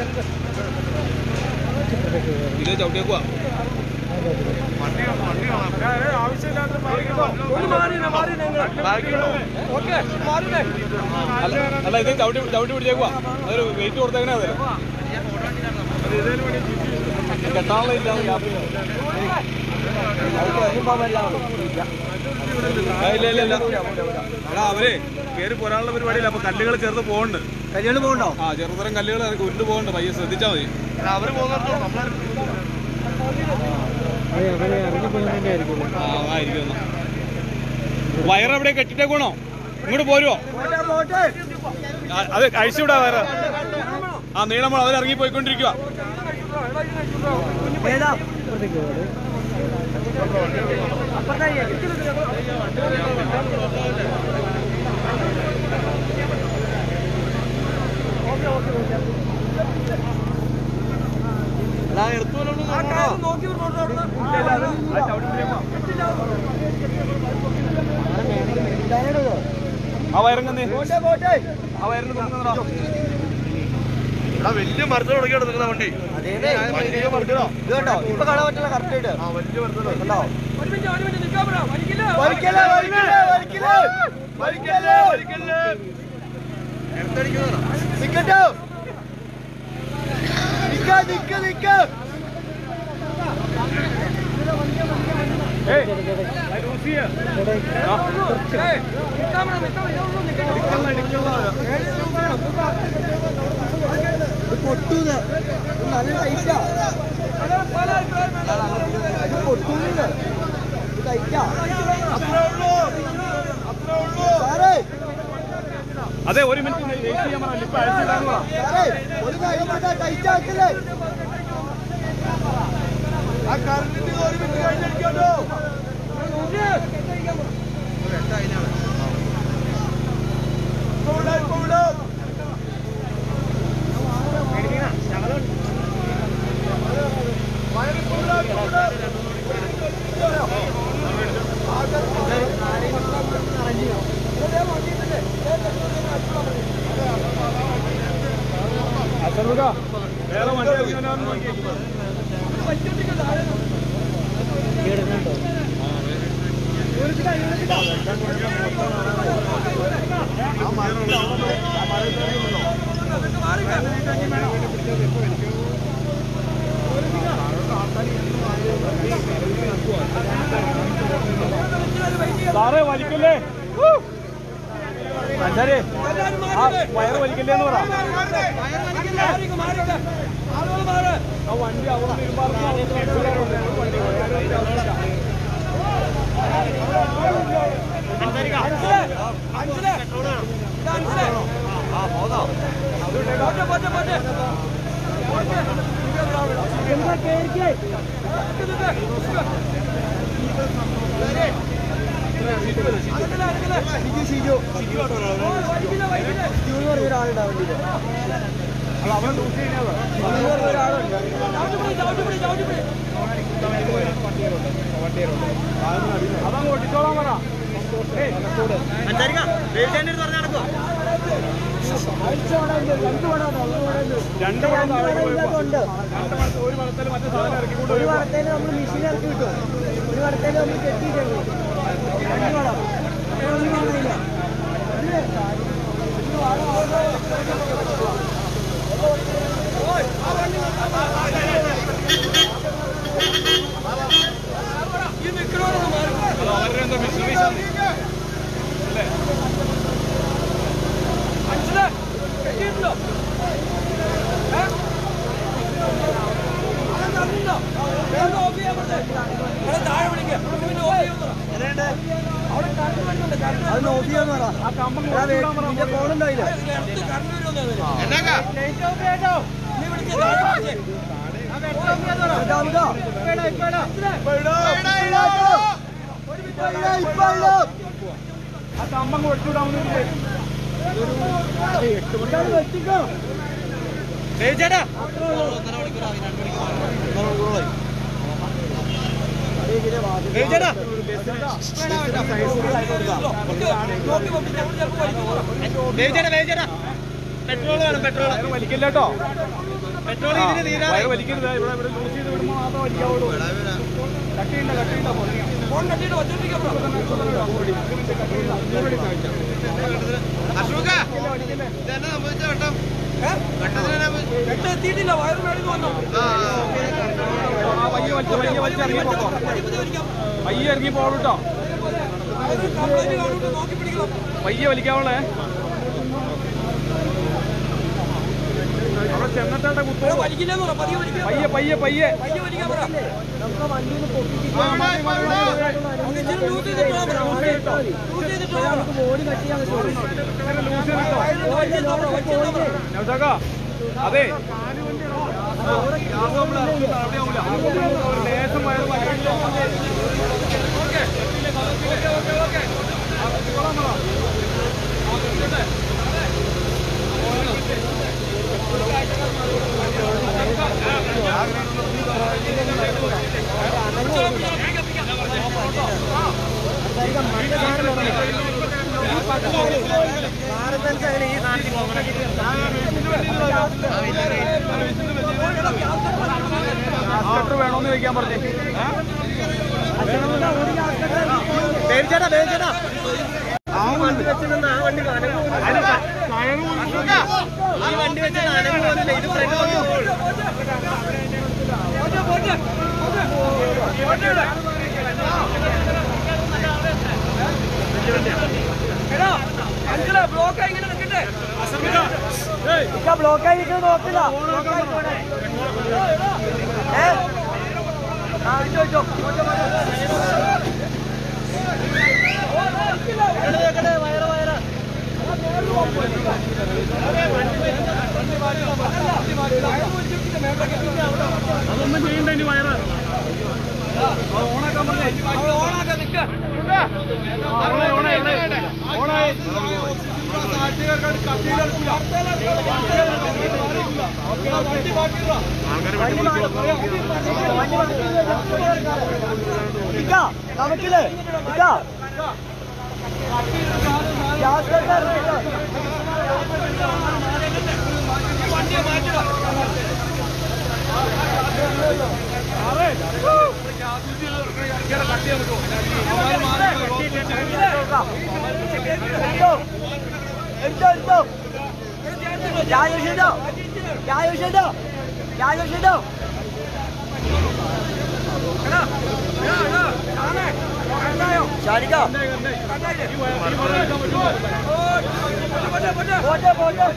ഇത് ചവിട്ടിയേക്കുവാ ഒന്ന് മാറിനെ മാറിനെ ഓക്കെ മാറിനെ അല്ല അല്ല ഇത് ചവിട്ടി ചവിട്ടി പിടിച്ചേക്കുവാ അതൊരു വെയിറ്റ് കൊടുത്തേക്കണേ അതില് കെട്ടാനുള്ള ഇല്ലാതെ ഗ്യാപ്പ് ഇല്ല ഇല്ല ഇല്ല എടാ അവരെ കയറി പോരാനുള്ള പരിപാടിയില്ല അപ്പൊ കല്ലുകൾ ചെറുത് പോകുന്നുണ്ട് കല്യാണം പോകണ്ടോ ആ ചെറുതരം കല്ലുകൾ ഇറക്കി ഉരുണ്ട് പോകുന്നുണ്ട് പയ്യെ ശ്രദ്ധിച്ചാൽ മതി അവര് പോകുന്നുണ്ടോ ആ ആയിരിക്കും എന്നാ. വയറെവിടെ കെട്ടിട്ടേക്കണോ ഇങ്ങോട്ട് പോരുവോ ആ, അത് അഴിച്ചുവിടാ വയറ് ആ നീളം അതിൽ ഇറങ്ങി പോയിക്കൊണ്ടിരിക്കുക ഏതാ ആ വയറങ്ങന്നേ ആ വയറിന് കൊണ്ടുവന്നോ വലിയ മരത്തിൽ തുടങ്ങിയാണ് നിൽക്കുന്ന വണ്ടി ഇത് കണ്ടോ ഇപ്പൊ കാണാൻ പറ്റില്ല കറക്റ്റ് ആയിട്ട് കണ്ടോ വലിക്കല്ലേ വലിക്കല്ലേ വലിക്കല്ലേ വലിക്കല്ലേ നിക്കട്ടോ നിക്ക നിക്ക നിക്ക പൊട്ടൂന്ന് നല്ല ടൈറ്റാ പൊട്ടൂന്ന് ടൈറ്റാ സാറേ അതെ ഒരു മിനിറ്റ് വെയിറ്റ് ചെയ്യാൻ പറഞ്ഞില്ല ഇപ്പൊ അഴിച്ചിടാന്ന് പറ സാറേ ഒരു കാര്യം ടൈറ്റ് ആക്കല്ലേ ആ കറണ്ടിന് ഒരു മിനിറ്റ് കഴിഞ്ഞിരിക്കട്ടോ വേറെ വണ്ടി ഇറങ്ങാനോ നോക്കി സാറേ വലിക്കല്ലേ അഞ്ചാരേ ആ വയറ് വലിക്കല്ലേ എന്ന് പറ ആ വണ്ടി അവിടെ അതങ്ങ് ഓടിച്ചോളാൻ പറ രണ്ട് മണം താഴേക്ക് പോയപ്പോ രണ്ട് മണത്ത് ഒരു മണത്തിൽ മറ്റേ സാധനം ഇറക്കിക്കൊണ്ട് ഒരു വരുമ്പോ വടത്തേന് നമ്മൾ മെഷീൻ ഇറക്കി വിട്ടു ഒരു വടത്തേന് നമ്മൾ കെട്ടിയിട്ടുണ്ട് രണ്ട് വടം ഒരു വടമില്ല അത് അവരുടെ എന്തോ മിഷനറീസ് ആണ് അല്ലേ അത് നോക്കിയാന്ന് പറ ആ കമ്പം നിന്റെ ഫോണുണ്ടായില്ല ആ കമ്പം കൊടുത്തുവിടാമെന്ന് വെച്ചിക്കോ പെട്രോൾ വേണം പെട്രോൾ വലിക്കില്ല കേട്ടോ പെട്രോൾ വയറ് വലിക്കരുത് ഇവിടെ ഇവിടെ ലൂസ് ചെയ്ത് വിടുമ്പോൾ മാത്രം വലിക്കാവുള്ളൂ കട്ടിയുണ്ട കട്ടിയുണ്ട ഫോൺ അശോക ഇതെന്നെ സംഭവിച്ച വട്ടം വെട്ടം എത്തിയിട്ടില്ല വയറ് മേളിൽ വന്നു ആ പയ്യെ വലിച്ച് പയ്യെ വലിച്ച് ഇറങ്ങി പോക്കോ പയ്യെ ഇറങ്ങി പോകട്ടോ കംപ്ലൈന്റ് കാണുമ്പോൾ നോക്കി പിടിക്കണം പയ്യെ വലിക്കാവുള്ളേ അവിടെ ചെന്നിട്ടേണ്ട കുത്തോ വലിക്കില്ലെന്ന് പറ പതിയെ വലിക്കാൻ പയ്യെ പയ്യെ പയ്യെ പയ്യെ വലിക്കാൻ പറ ആ, മതി, മതി, മതി, മതി. ഒന്ന് ഇച്ചിരി ലൂസ് ചെയ്തിട്ട് വാ പറ. ലൂസ് ചെയ്തിട്ടോ ലൂസ് ചെയ്തിട്ടോ വലിച്ചെടുത്തോ പറ, വലിച്ചെടുത്തോ പറ. നൗഷാക്കാ, അതെ ലേശം വയറ് വലിയ ആസ്കട്ടർ വേണോന്ന് ചോദിക്കാൻ പറഞ്ഞു പേടിച്ചേട്ടാ പേടിച്ചേട്ടാ ആ വണ്ടി വെച്ച് നിന്ന് ആ വണ്ടി അനങ്ങ് പോകുന്നില്ല. ഈ വണ്ടി വെച്ച് അനങ്ങ് പോകുന്നില്ല ഇത് ഫ്രണ്ട് എടാ അഞ്ചല ബ്ലോക്ക് ആയി ഇങ്ങനെ നിൽക്കട്ടെ ബ്ലോക്കായി നിൽക്കുന്നത് നോക്കില്ല ഏ ആ ചോദിച്ചോ വയറ് വയറ് അതൊന്നും ചെയ്യണ്ട ഇനി വയറ് ഓണാക്കാൻ നിൽക്ക ഓണായി ഓണായി ഓണായി ഇക്കാ നമുക്കില്ലേ ഇക്കാ ഗ്യാസ് കട്ടാർ എടുത്തോ എടുത്തോ എടുത്തോ 야유시도 야유시도 야유시도 샤리가 보자 보자 보자 보자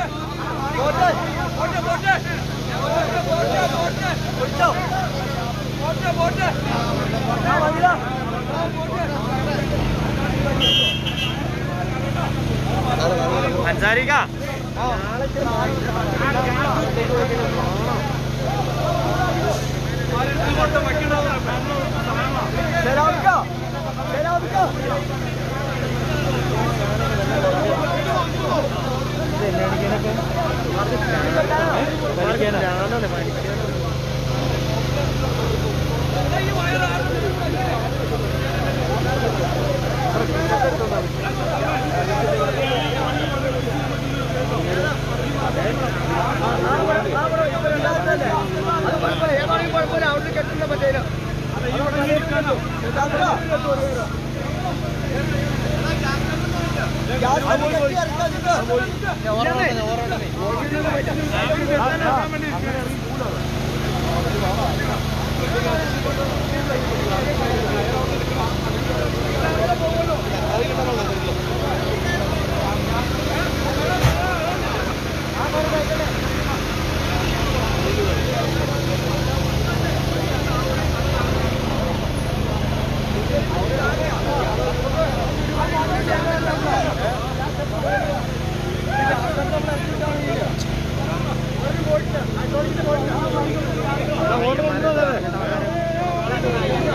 보자 자 갑니다 അൻസാരിക്ക 내려오니까 내려오니까 ഏതാണെങ്കിൽ കുഴപ്പമില്ല അവിടെ കെട്ടുന്ന പറ്റേലും ഓർഡർ ഉണ്ടോ അതെ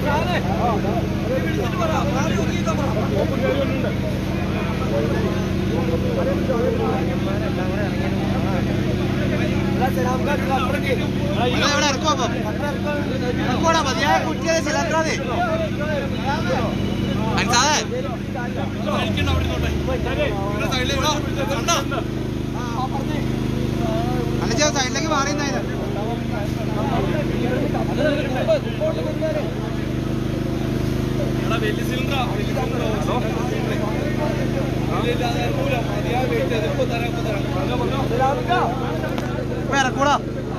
സൈഡിലേക്ക് മാറിയുന്ന ഇറക്കൂടാ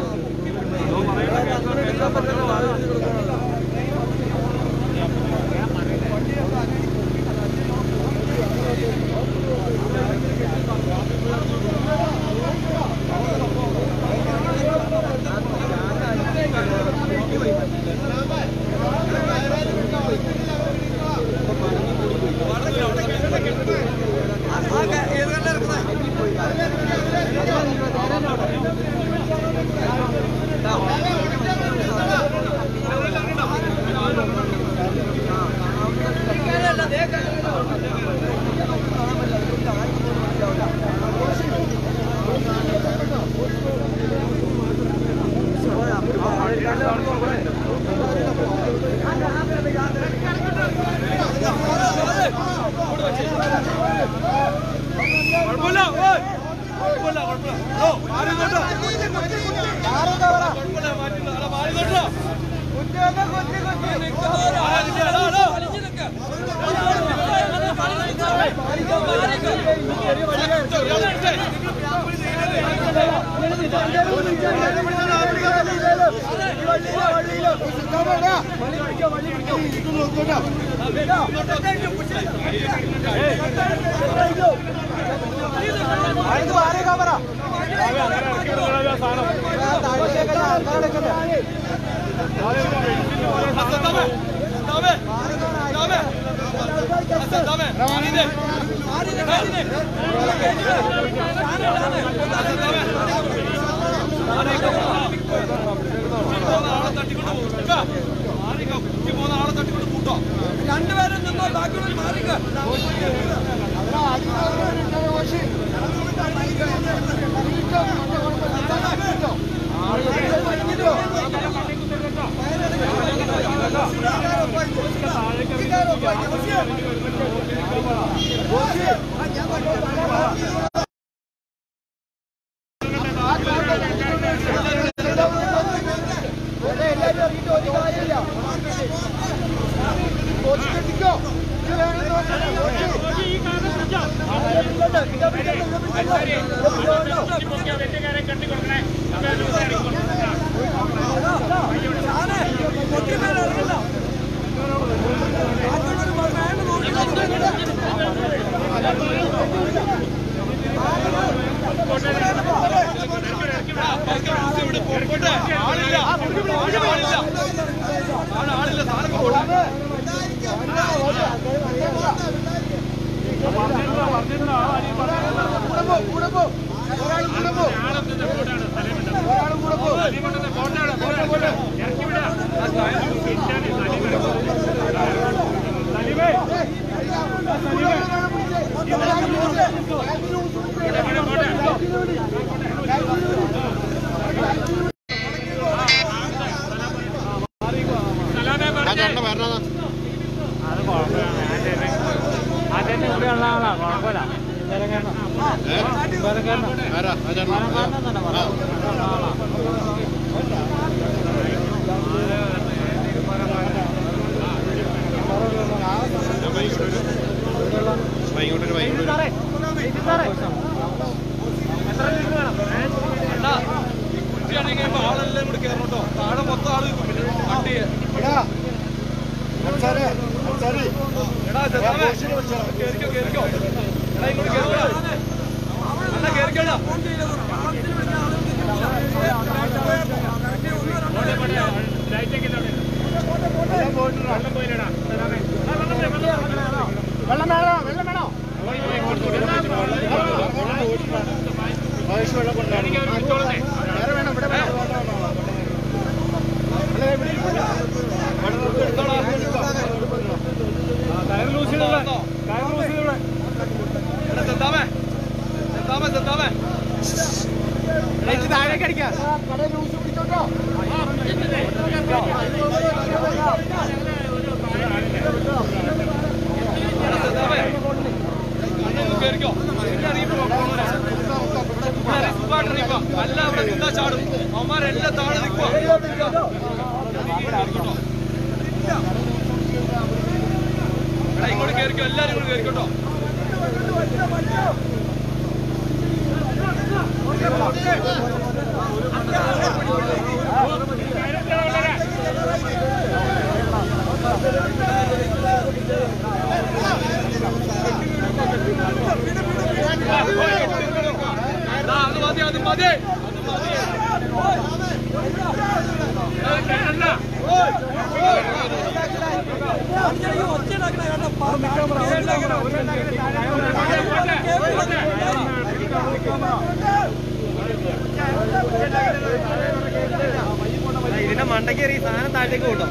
രണ്ടുപേരും നിന്നോ ബാക്കിയുള്ളവർ മാറിക്ക ആളെല്ലാം കൂടി കയറണം കേട്ടോ താഴെ മൊത്തം ആള് നിൽക്കും പിന്നെ കട്ട് ചെയ്യാൻ എടാ ചെറുതാവേ, കേറിക്കോ കേറിക്കോ എടാ ഇങ്ങോട്ട് കേറിക്കോടാ അണ്ണാ കേറിക്കോടാ എടുത്തോളാ താഴെ നിൽക്കുക എടാ, ഇങ്ങോട്ട് കയറിക്കോ എല്ലാരും ഇങ്ങോട്ട് കയറിക്കോട്ടോ എടാ, അത് മതി അത് മതി അത് മതി ഇതിന്റെ മണ്ടക്കേറി സാധനം താഴേക്ക് കൂട്ടും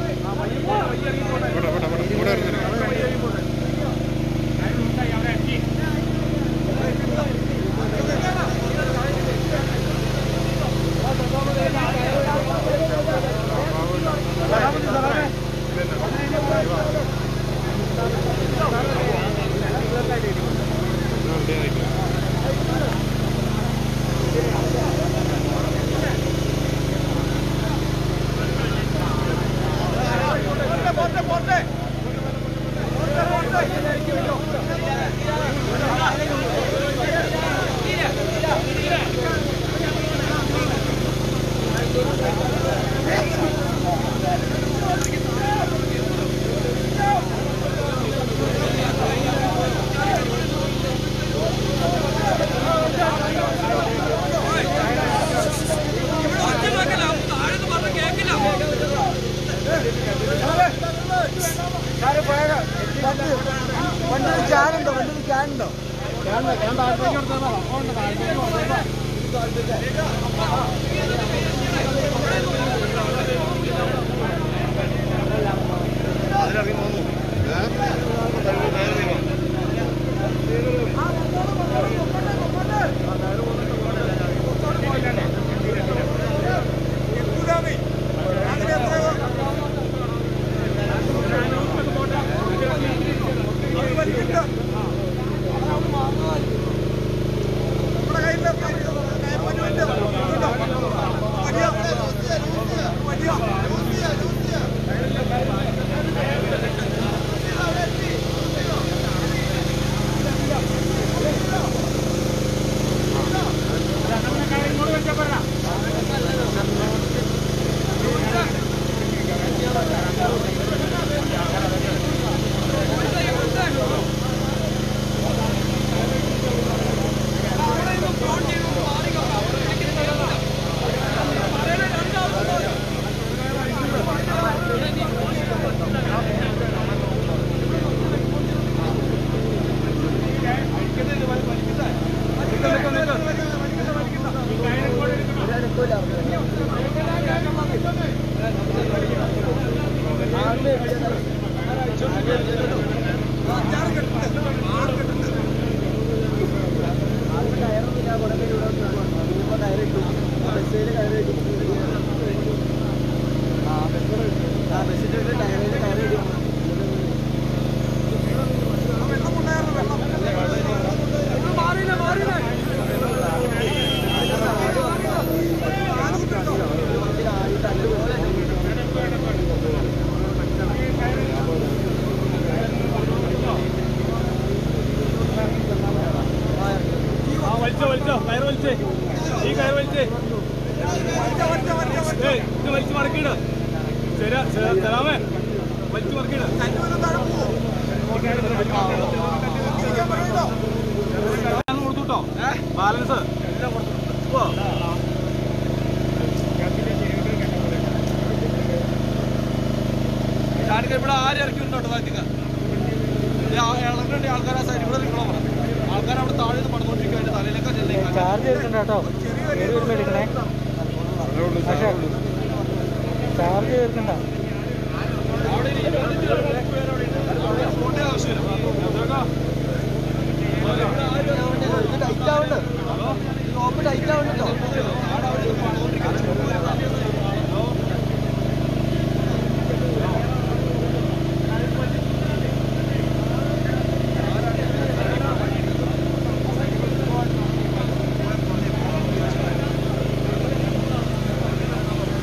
ആ വലിച്ചോ വലിച്ചോ കയറ് വലിച്ചേ ഈ കയറ് വലിച്ചേ ഏയ് ഇത് വലിച്ചു മടക്കിയിട് ശരി തരാമേ വലിച്ചു മടക്കിയിട് കൊടുത്തുട്ടോ ബാലൻസ് ഇവിടെ ആരും ഇറക്കി ഉണ്ടോട്ടോ താഴ്ത്തിക്ക ഇളകേണ്ട ആൾക്കാർ ആ സൈഡിൽ കൂടെ നിൽക്കണോ പറഞ്ഞു ആൾക്കാർ അവിടെ താഴെ നിന്ന് പടന്നുകൊണ്ടിരിക്കും അതിന്റെ തലയിലൊക്കെ ചെല്ലേക്കാൻ ചാർജ് എടുക്കണ്ട കേട്ടോ എടുക്കണേ ചാർജ് എടുക്കണ്ട ടൈറ്റ് ആവുന്നുണ്ട് ടൈറ്റ് ആവുന്നുണ്ടോ ആ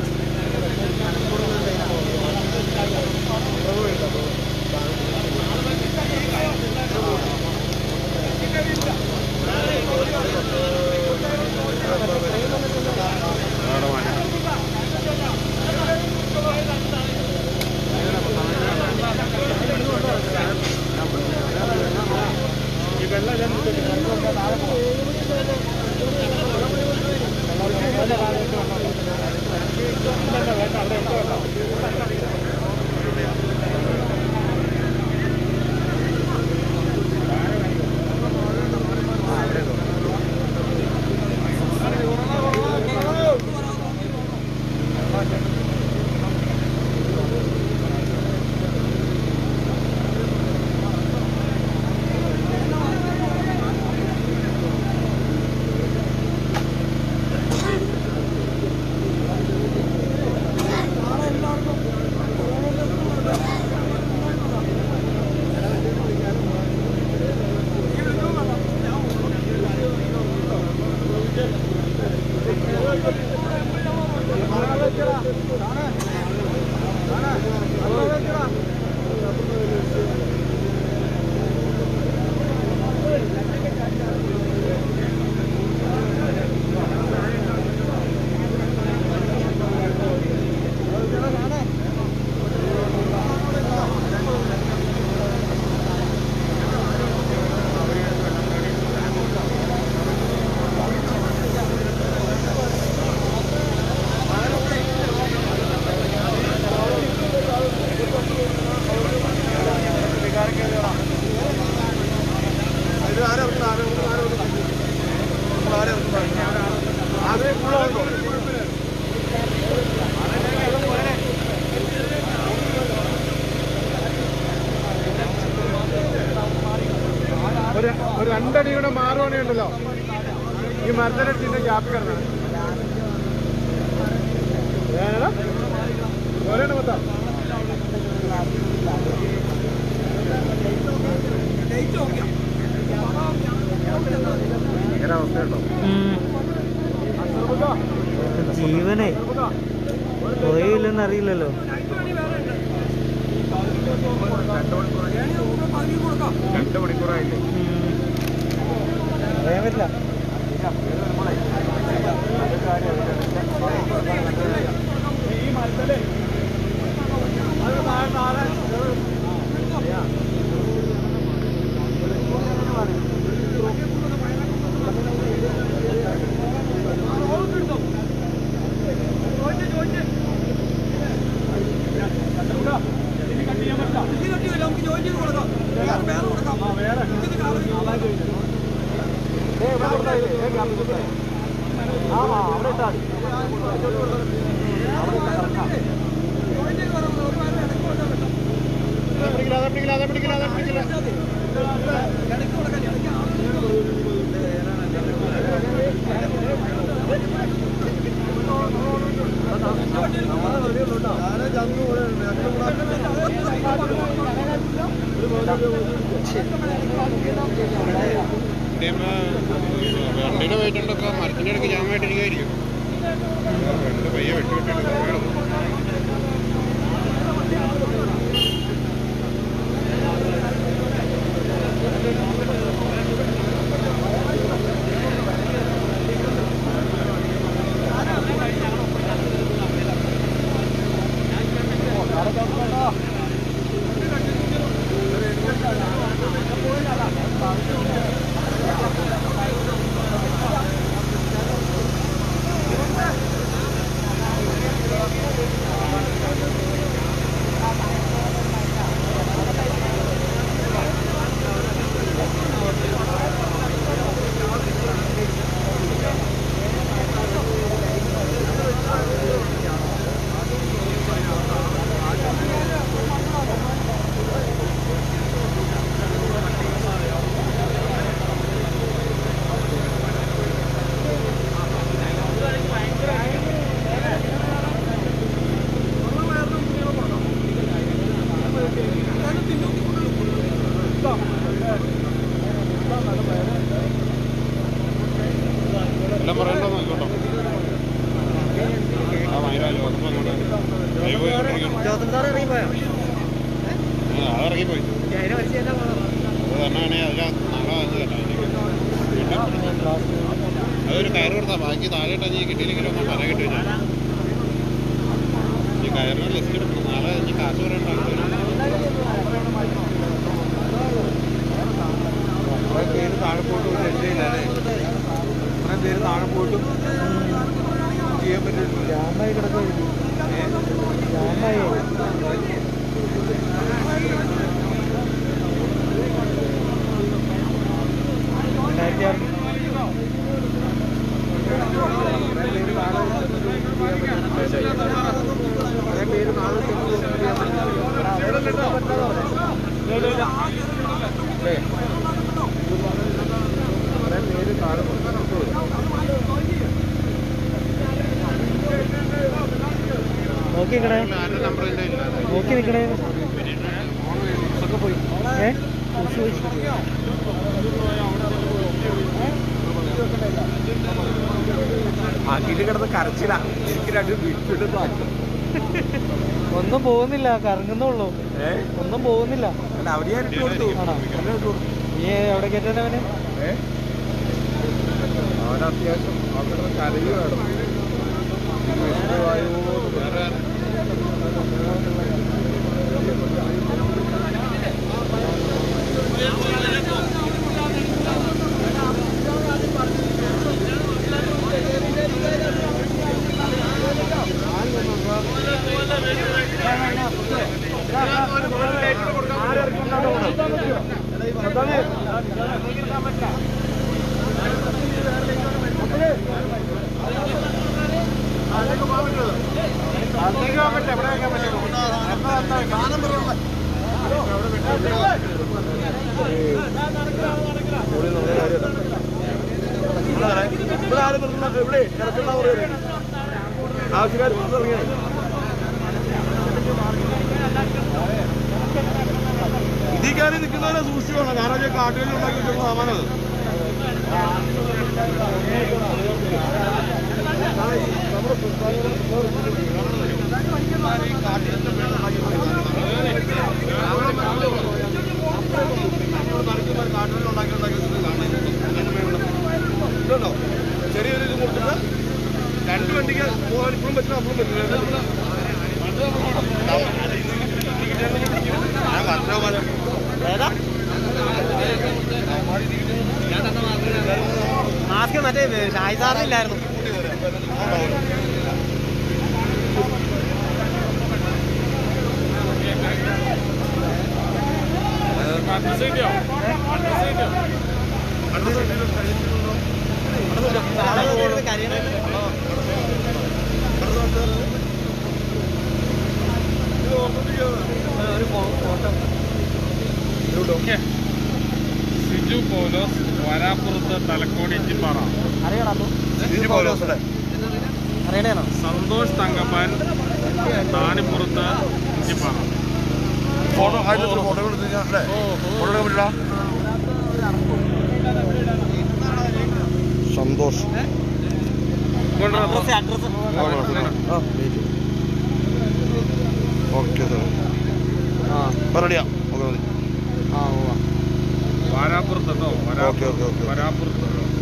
ഉണ്ടല്ലോ ഈ മരത്തിനടുത്തിന്റെ ഗ്യാപ്പ് കിടന്നത് ഒരെണ്ണം മൊത്തം ജീവനെ പോയില്ലെന്ന് അറിയില്ലല്ലോ രണ്ട് മണിക്കൂറായില്ലേ പറയാൻ പറ്റില്ല വണ്ടിയുടെ പോയിട്ടുണ്ടൊക്കെ മരത്തിന്റെ ഇടയ്ക്ക് ജാമായിട്ടിരിക്കുമായിരിക്കും രണ്ട് പയ്യെ വെട്ടി വെട്ടിട്ട് എല്ലാം പറയണ്ടോ നോക്കട്ടോ ആ വയനാട് വന്നപ്പോ അങ്ങോട്ട് ദൈവം ഇങ്ങോട്ടേക്ക് ജോസഫ് സാർ ഇറങ്ങിപ്പോയോ ആ, അത് ഇറങ്ങിപ്പോയി അതിനെ വലിച്ചു തന്നെ അത് തന്നെയാണെങ്കിൽ അതിൽ നാളെ വന്ന് തന്നെ അതൊരു കയറ് കൊടുത്താൽ ബാക്കി താഴെയിട്ട് നീ കിട്ടിയില്ലെങ്കിലും ഒന്ന് പറയാൻ കിട്ടും ഞാൻ ഈ കയറിന് ലിസ്റ്റ് എടുക്കണം നാളെ ഇനി കാശ് പറയണ്ട കുറേ പേര് താഴെ പോയിട്ട് ഒരു രക്ഷയില്ലല്ലേ കുറേ പേര് താഴെ പോയിട്ടും ചെയ്യാൻ പറ്റില്ല ജാമായി കിടക്കും ജാമായി രണ്ടായിരത്തി ആറ് കുറേ പേര് താഴെ കുറേ പേര് താഴെ നോക്കി നിക്കണേ ആരുടെ നമ്പർ എൻ്റെ ഇല്ല നോക്കി നിക്കണേ ഏ ഉസ് പോയി. ആക്കിയിട്ട് കിടന്ന് കരച്ചില്ല എനിക്ക് രണ്ട് വിട്ടിട്ട് ഒന്നും പോകുന്നില്ല കറങ്ങുന്നുള്ളൂ ഏ ഒന്നും പോകുന്നില്ല അല്ല അവര് ഞാൻ ഇട്ട് കൊടുത്തു ആണോ? എന്നെ ഇട്ട് കൊടുത്തു നീ എവിടെ കയറ്റാൻ അവന് ഏ അവൻ അത്യാവശ്യം അവിടെ കരയുവാണ് വേറെ ഇവിടെ ആരും നിർത്തുന്ന ഇവിടെ കിടക്കുന്ന ആവശ്യക്കാർ ഇറങ്ങിയാൽ ഇതിൽ കയറി നിൽക്കുന്നവരെ സൂക്ഷിച്ചു വേണം കാരണം വെച്ചാൽ കാട്ടുകളിൽ ഉണ്ടാക്കി വെച്ചിരുന്ന സാമാനത് ഇതുണ്ടോ ചെറിയൊരു ഇത് കൊടുത്തിട്ട് രണ്ട് വണ്ടിക്ക് പോകാൻ ഇപ്പോഴും പറ്റില്ല അപ്പോഴും പറ്റില്ല ഞാൻ പറഞ്ഞോ പോലെ മാസ്ക് മറ്റേ ഷായി സാറിനില്ലായിരുന്നു സിജു പോലോസ് വരാപ്പുറത്ത് തലക്കോടി ഇഞ്ചിപ്പാറ അറിയണോ അറിയണേണോ സന്തോഷ് തങ്കപ്പൻ താണിപ്പുറത്ത് ഇഞ്ചിപ്പാറ ഫോട്ടോ ആയിട്ട് ഫോട്ടോ എടുത്ത് കഴിഞ്ഞാൽ അല്ലേ ഫോട്ടോ എടുക്കാൻ പറ്റില്ല Santhosh address address okay sir റെഡിയാ ഓക്കെ മതി വാരാപ്പുറത്ത് കേട്ടോ ഓക്കെ ഓക്കെ ഓക്കെ വരാപ്പുറത്ത്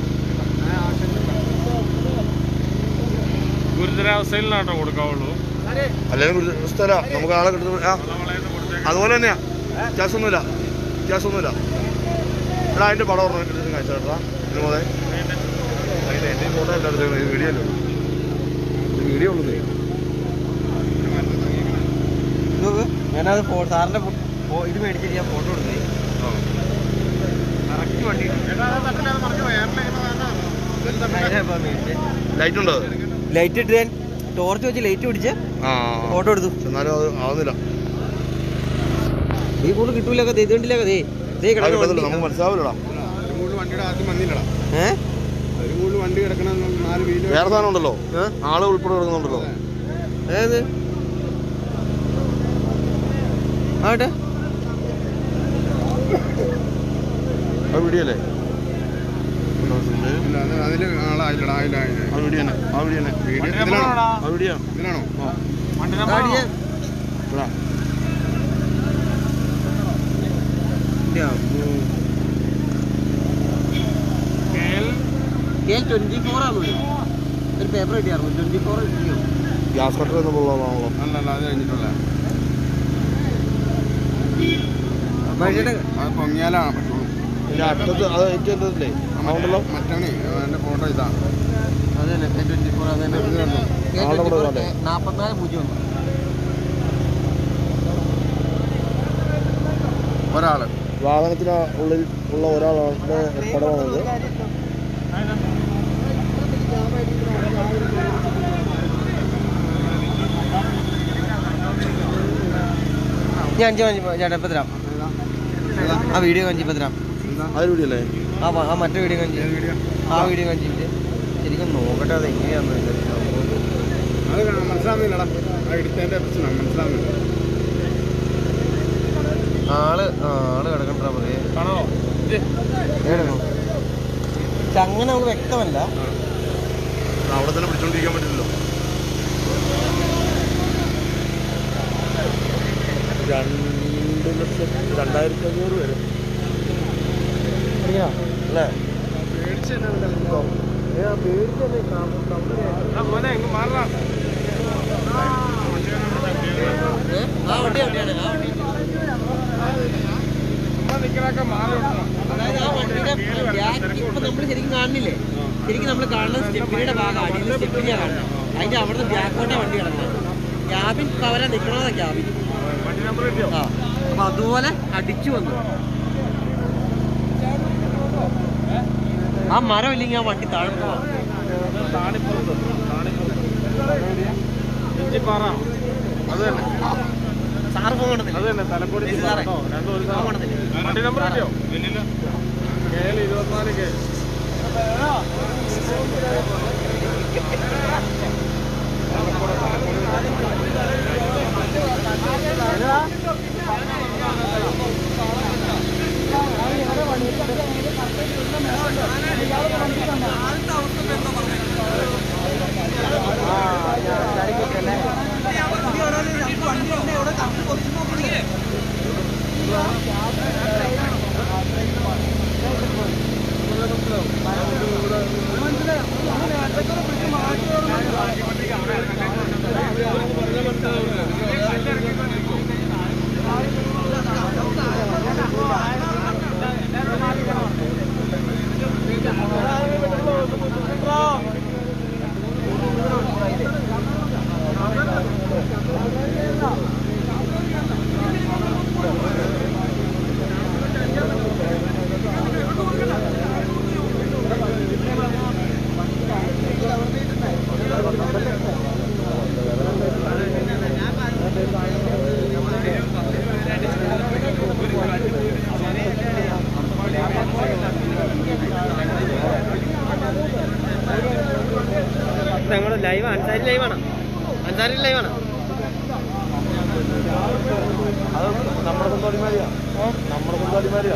ഗുരുതരാവസ്ഥയിലാട്ടോ കൊടുക്കാവുള്ളൂ അല്ലെങ്കിൽ ഒരു സ്ഥലം നമുക്ക് ആളെ കിട്ടുന്ന ആ വളയെന്ന് കൊടുത്തേക്ക് അതുപോലെ തന്നെയാ വ്യത്യാസമൊന്നുമില്ല വ്യത്യാസമൊന്നുമില്ല എടാ അതിൻ്റെ പടം ഓർമ്മ കിട്ടുന്ന കാഴ്ച കേട്ടാ ഇതിന് പോലെ അതിൻ്റെ എൻ്റെ ഫോട്ടോ അല്ല എടുത്തേക്കുന്നത് ഇത് വീഡിയോ അല്ലേ ഇത് വീഡിയോ ഉള്ളൂ ഞാനത് സാറിന്റെ ഇത് മേടിച്ചിട്ട് ഞാൻ ഫോട്ടോ എടുത്തേ കറക്റ്റ് വണ്ടി ലൈറ്റ് ഉണ്ടോ അത്? ലൈറ്റ് ഇട്ട് ഞാൻ ടോർച്ച് വെച്ച് ലൈറ്റ് പിടിച്ച് ആ ഫോട്ടോ എടുത്തു പക്ഷെ എന്നാലും അത് ആവുന്നില്ല ഈ കൂടുതൽ കിട്ടൂല ദേ ഇതുണ്ടില്ല ദേ ദേ അത് കിടക്കുന്ന കിട്ടത്തില്ല വണ്ടി. നമുക്ക് മനസ്സിലാവില്ലടാ ഒരു കൂടുതൽ വണ്ടിയുടെ ആദ്യം വന്നില്ലടാ ഏ ഒരു കൂടുതൽ വണ്ടി കിടക്കണം നാല് വീല് വേറെ സാധനം ഉണ്ടല്ലോ ഏ? ആള് ഉൾപ്പെടെ കിടക്കുന്നുണ്ടല്ലോ ഏത് ആട്ടെ അത് വീഡിയോ അല്ലേ ഇല്ല, അത് അതില് ആളായില്ലടാ ആയില്ല ആ വീഡിയോ തന്നെ ആ വീഡിയോ തന്നെ ഇതിലാണോ ആ വീഡിയോ ഇതിലാണോ ഗാഡിയെ ഇവിടെ ട്വന്റി ഫോർ ആണ് ഒരു പേപ്പർ കിട്ടിയായിരുന്നു ട്വന്റി ഫോർ കിട്ടിയോ ഗ്യാസ് കട്ടർ എന്ന് പോലുള്ളതാണല്ലോ അല്ലല്ല അത് കഴിഞ്ഞിട്ടുള്ള മനുഷ്യന്റെ അത് പൊങ്ങിയാലാണ് പറ്റുള്ളൂ ഇതിന്റെ അറ്റത്ത് അത് ഏറ്റല്ലേ അതുകൊണ്ടല്ലോ മറ്റാണേ അതിന്റെ ഫോട്ടോ ഇതാ അത് തന്നെ ട്വന്റി ഫോർ അത് തന്നെ ആളുടെ കൂടെ വരണ്ടേ? നാപ്പത്തിനാല് പൂജ്യം ഒന്ന് ഒരാള് വാഹനത്തിന് ഉള്ളിൽ ഉള്ള ഒരാളുടെ പടമാണിത് ഞാൻ അഞ്ച് അഞ്ച് ചേട്ടാ ഇപ്പം തരാം ആ വീഡിയോ കാണിച്ച് ഇപ്പം തരാം അത് വീഡിയോ അല്ലേ ആ വ- ആ മറ്റേ വീഡിയോ കാണിച്ച് ആ വീഡിയോ കാണിച്ചിട്ട് ശരിക്കും നോക്കട്ടെ അത് എങ്ങനെയാന്ന് അത് കാണാൻ മനസ്സിലാവുന്നില്ലടാ ആ എടുത്തതിന്റെ പ്രശ്നം മനസ്സിലാവുന്നില്ല ആള് ആ, ആള് കിടക്കണ്ട മതി കാണോ പക്ഷെ അങ്ങനെ നമുക്ക് വ്യക്തമല്ല അവിടെ തന്നെ പിടിച്ചോണ്ടിരിക്കാൻ പറ്റില്ലല്ലോ രണ്ട് ലക്ഷത്തി രണ്ടായിരത്തി അഞ്ഞൂറ് വരെ അല്ലേ മോനെ ഇങ്ങ് മാറാ ഏ? ആ വണ്ടി വണ്ടിയാണ് ആ വണ്ടി ചുമ്മാ നിൽക്കണൊക്കെ മാറി വിടണം. അതായത് ആ വണ്ടിയുടെ ബാക്ക് ഇപ്പൊ നമ്മൾ ശരിക്കും കാണുന്നില്ലേ ശരിക്കും നമ്മൾ കാണുന്നത് സ്റ്റെപ്പിനിയുടെ ഭാഗം അടിയിൽ സ്റ്റെപ്പിനിയാ കാണുന്നത് അതിന്റെ അവിടുന്ന് ബാക്കോട്ടാ വണ്ടി കിടക്കുന്നത് ക്യാബിൻ കവരാ നിൽക്കണതാ ക്യാബിൻ വണ്ടി നമ്പർ കിട്ടിയോ ആ അപ്പൊ അതുപോലെ അടിച്ചു വന്നു ആ മരം ഇല്ലെങ്കിൽ ആ വണ്ടി താഴെ പോവാ താണിപ്പുറത്ത് താണിപ്പുറത്ത് ഇഞ്ചിപ്പാറ അത് തന്നെ സാറ് ഫോൺ കണ്ടതില്ല അത് തന്നെ തലക്കോടി ശരി സാറേ. രണ്ടും ഒരു ഫോൺ സാധനം കണ്ടതില്ല വണ്ടി നമ്പർ കിട്ടിയോ കെ എൽ ഇരുപത്തിനാല് കെ ഞങ്ങളുടെ ലൈവ് അൻസാരി ലൈവാണ് അൻസാരി ലൈവാണ് നമ്മുടെ സ്വന്തമാരിയാ നമ്മുടെ സ്വന്തമാരിയാ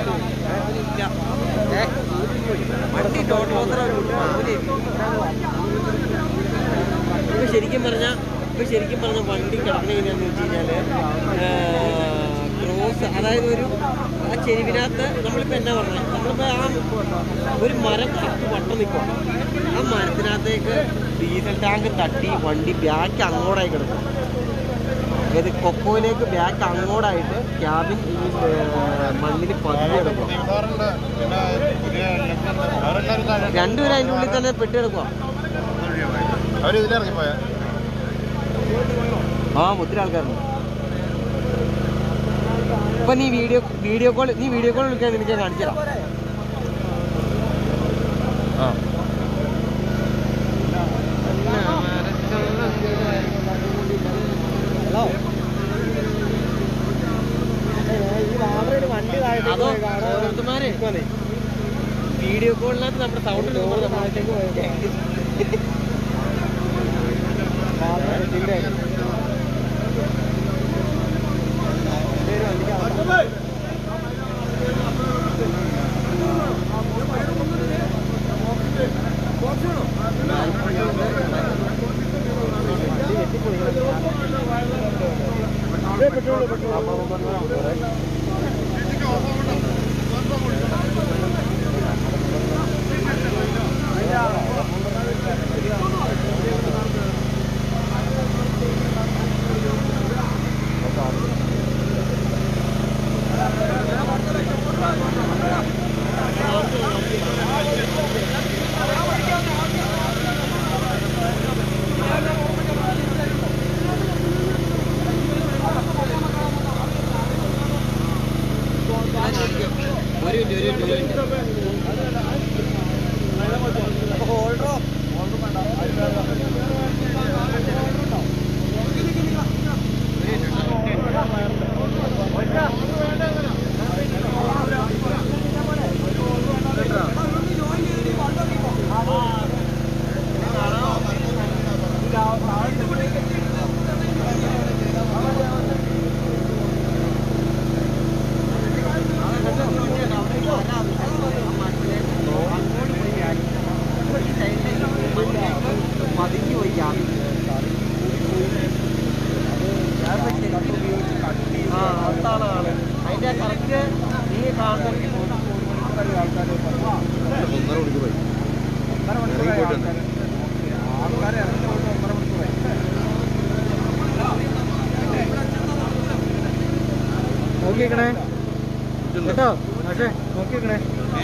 വണ്ടി ടോട്ടൽ ഇപ്പൊ ശരിക്കും പറഞ്ഞ ഇപ്പൊ ശരിക്കും പറഞ്ഞ വണ്ടി കിടക്കണ എങ്ങനെയാന്ന് വെച്ച് കഴിഞ്ഞാല് ക്രോസ് അതായത് ഒരു ആ ചെരുവിനകത്ത് നമ്മളിപ്പോ എന്നാ പറഞ്ഞത് നമ്മളിപ്പോ ആ ഒരു മരം കറക്റ്റ് വട്ടം നിൽക്കുക ആ മരത്തിനകത്തേക്ക് ഡീസൽ ടാങ്ക് തട്ടി വണ്ടി ബാക്ക് അങ്ങോട്ടായി കിടക്കും അതായത് കൊക്കോയിലേക്ക് ബാക്ക് അങ്ങോട്ടായിട്ട് ക്യാബിൻ ഈ മണ്ണിൽ പതിഞ്ഞ് കിടക്കും നെയ്മറുണ്ട് പിന്നെ പുതിയ ലെഫ്റ്റനന്റ് അവരെല്ലാവരും താഴെ രണ്ടുപേരും അതിൻ്റെ ഉള്ളിൽ തന്നെ പെട്ട് കിടക്കുക അവർ ഇതിലിറങ്ങിപ്പോയാ ആ ഒത്തിരി ആൾക്കാരുണ്ട് ഇപ്പൊ നീ വീഡിയോ വീഡിയോ കോൾ നീ വീഡിയോ കോൾ വിളിക്കാൻ നിനക്ക് ഞാൻ കാണിച്ചു തരാം അതോ ഓരോരുത്തന്മാരെ വീഡിയോ കോളിനകത്ത് നമ്മുടെ സൗണ്ട് ഒരു മിനിറ്റ് ഒരു മിനിറ്റ് ഒരു മിനിറ്റ് പതിഞ്ഞു പോയി ക്യാബിൻ ആ അതാണ് ആള് അതിന്റെ കറക്റ്റ് നീ കാണുന്ന ഒന്നര മണിക്കൂറായി ഇറങ്ങി പോയിട്ടുണ്ട് നോക്കിക്കണേ കേട്ടോ പക്ഷേ നോക്കിക്കണേ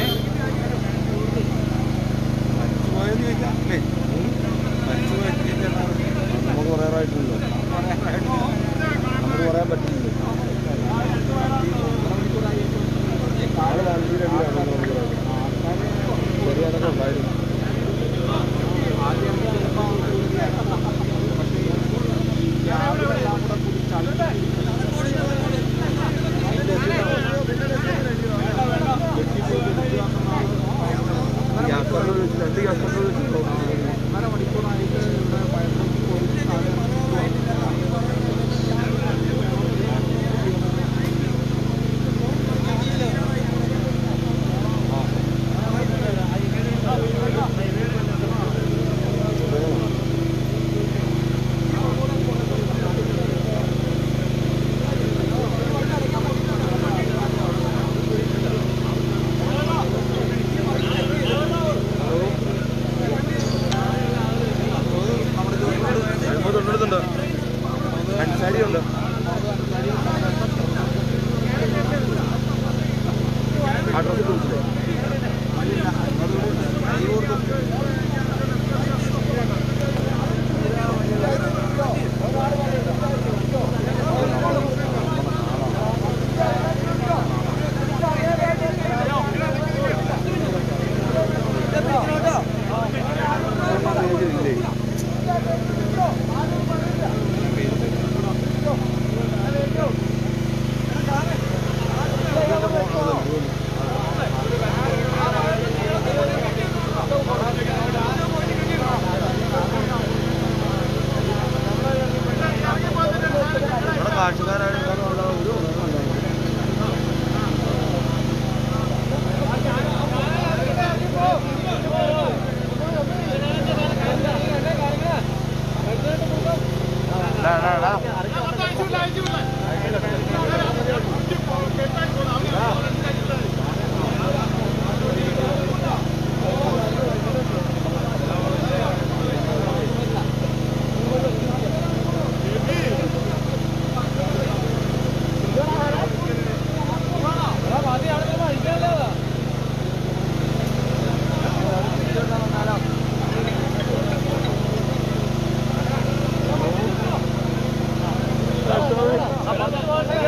നമുക്ക് പറയാറായിട്ടില്ലല്ലോ നമുക്ക് പറയാൻ പറ്റില്ലല്ലോ ആള് താല്പര്യം ചെറിയതൊക്കെ ഉണ്ടായിരുന്നു യാത്രകൾ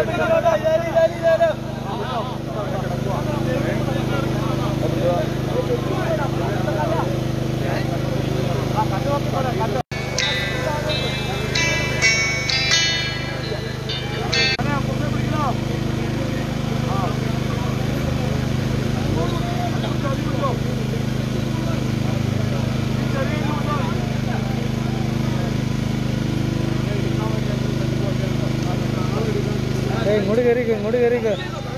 ഇങ്ങോട്ട് കയറിക്കോ ഇങ്ങോട്ട് കയറിക്കോ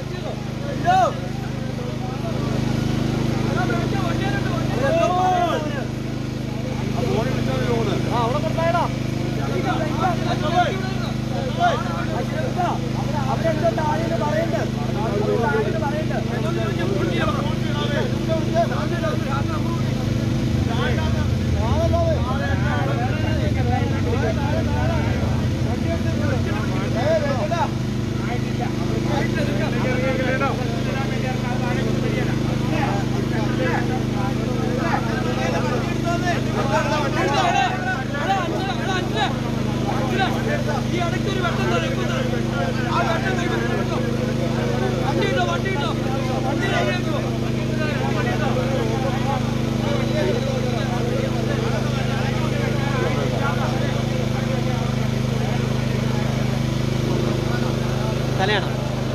തലയാണോ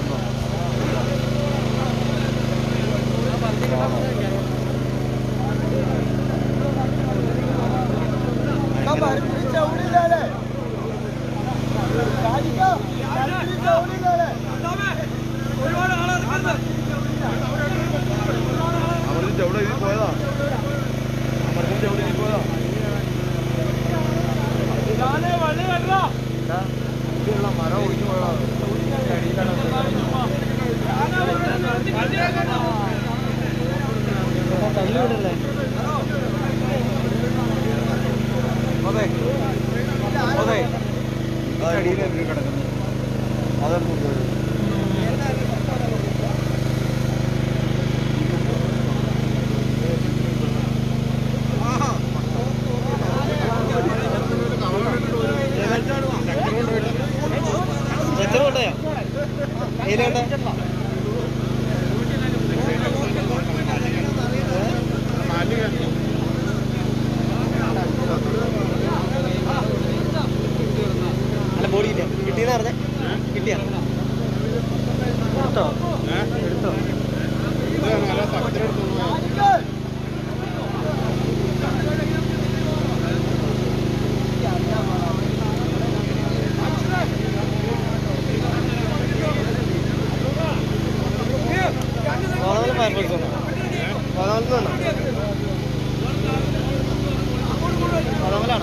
എവിടെ ഇതിൽ പോയതാ എവിടെ ഇതിൽ പോയതാ മരം ഒഴിഞ്ഞു പോയതാ തല്ലുവിടല്ലേ അതെ അതെ അടിയിലാണ് കിടക്കുന്നത് അതെടുത്ത് കൊണ്ടുവരും എത്ര കൊണ്ടയാ ഏതിലോട്ടെ അല്ല ബോഡി ഇല്ല കിട്ടിയെന്ന് പറഞ്ഞേ കിട്ടിയ എടുത്തോ ഇത് നല്ല സക്തിയെടുത്തു പതിനാല് ഫയർഫോഴ്സ് വേണം പതിനാല് വേണം പതിനാലാണ്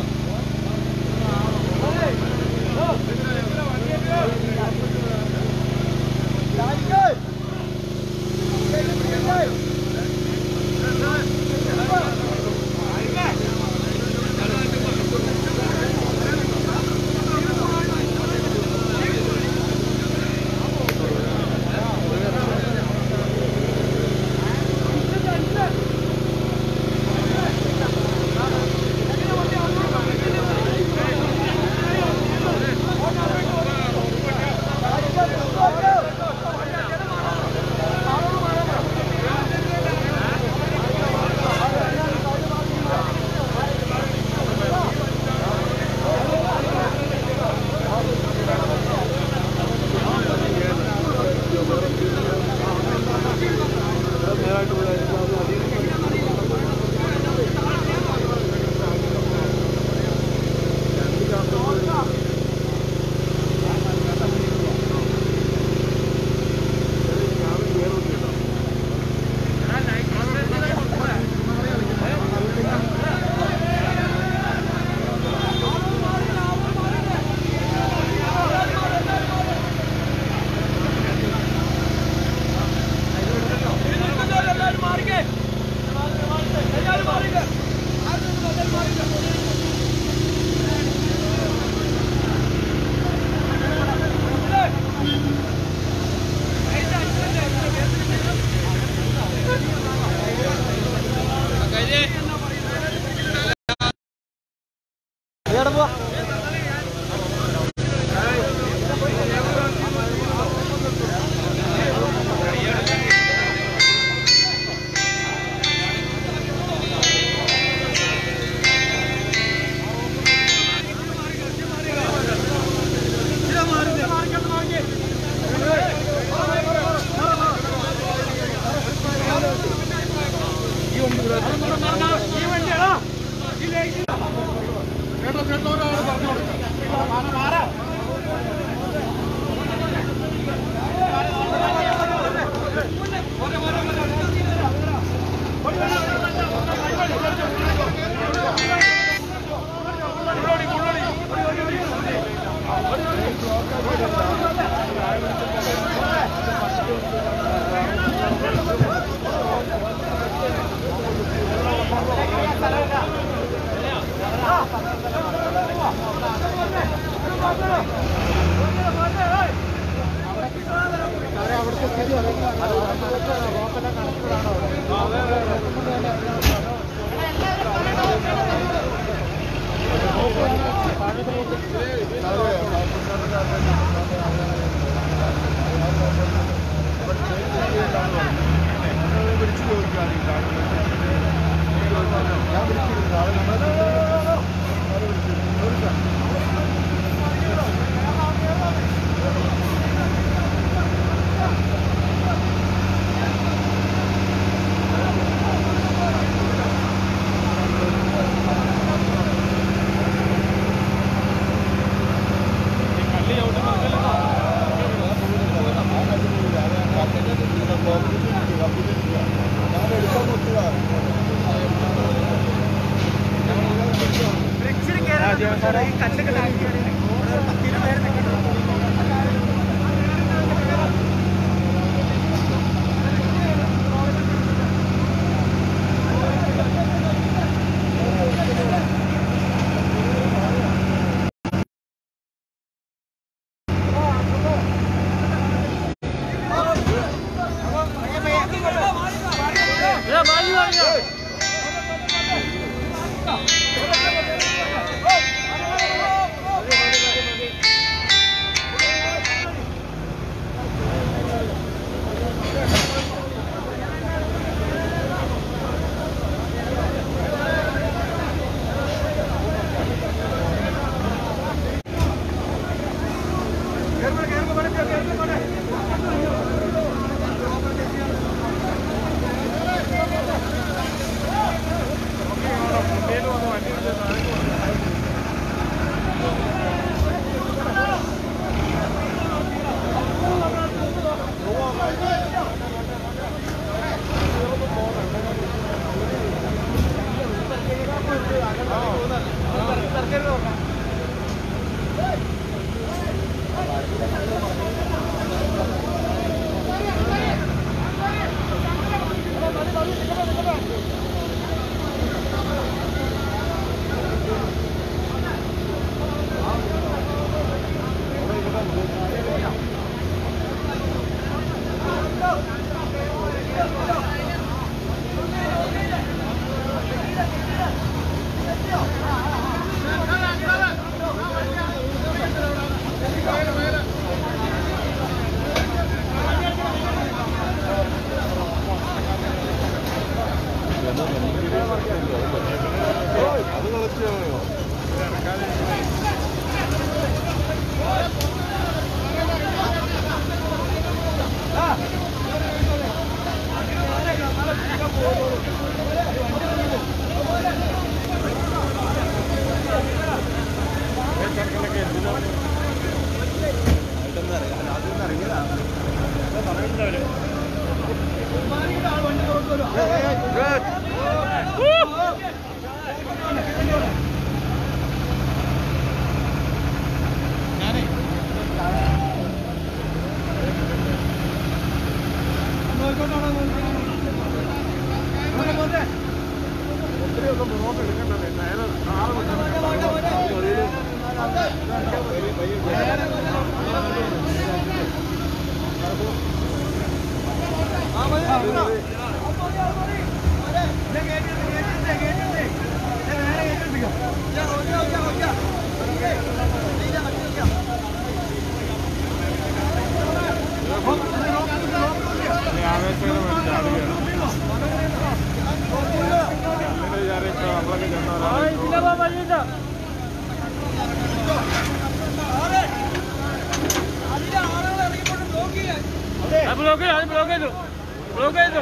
ബ്ലോക്ക് ചെയ്തു ബ്ലോക്ക് ചെയ്തു ബ്ലോക്ക് ചെയ്തു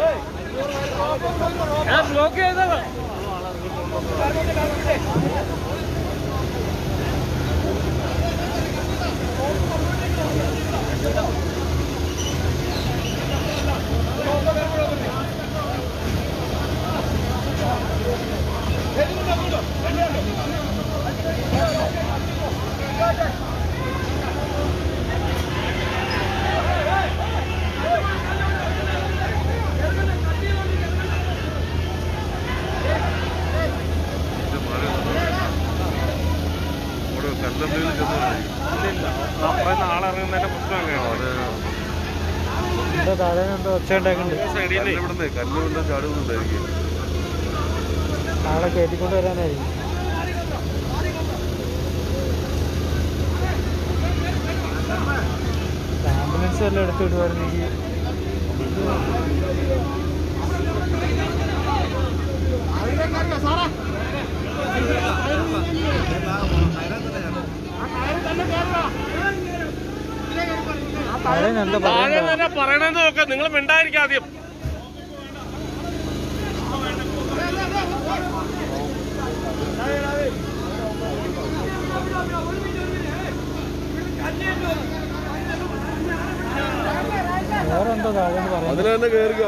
ബ്ലോക്ക് ചെയ്തത് ആളിറങ്ങുന്നതിന്റെ പ്രശ്നം അങ്ങനെയാണ് എന്താ താഴെ എന്തോ ഒച്ച ഉണ്ടാക്കുന്നുണ്ട് സൈഡിൽ കല്ലുകൊണ്ട് ചാടുന്നുണ്ടായിരിക്കും ആളെ കയറ്റിക്കൊണ്ട് വരാനായിരിക്കും ആംബുലൻസ് വല്ലതും എടുത്തു വിടുവായിരുന്നെങ്കിൽ താഴെ എന്താ താഴെ പറയുക തന്നെ പറയണെന്ന് നോക്കാം നിങ്ങൾ മിണ്ടായിരിക്കും ആദ്യം വേറെ എന്തോ താഴെ പറയുന്നത് അതിൽ തന്നെ കയറുക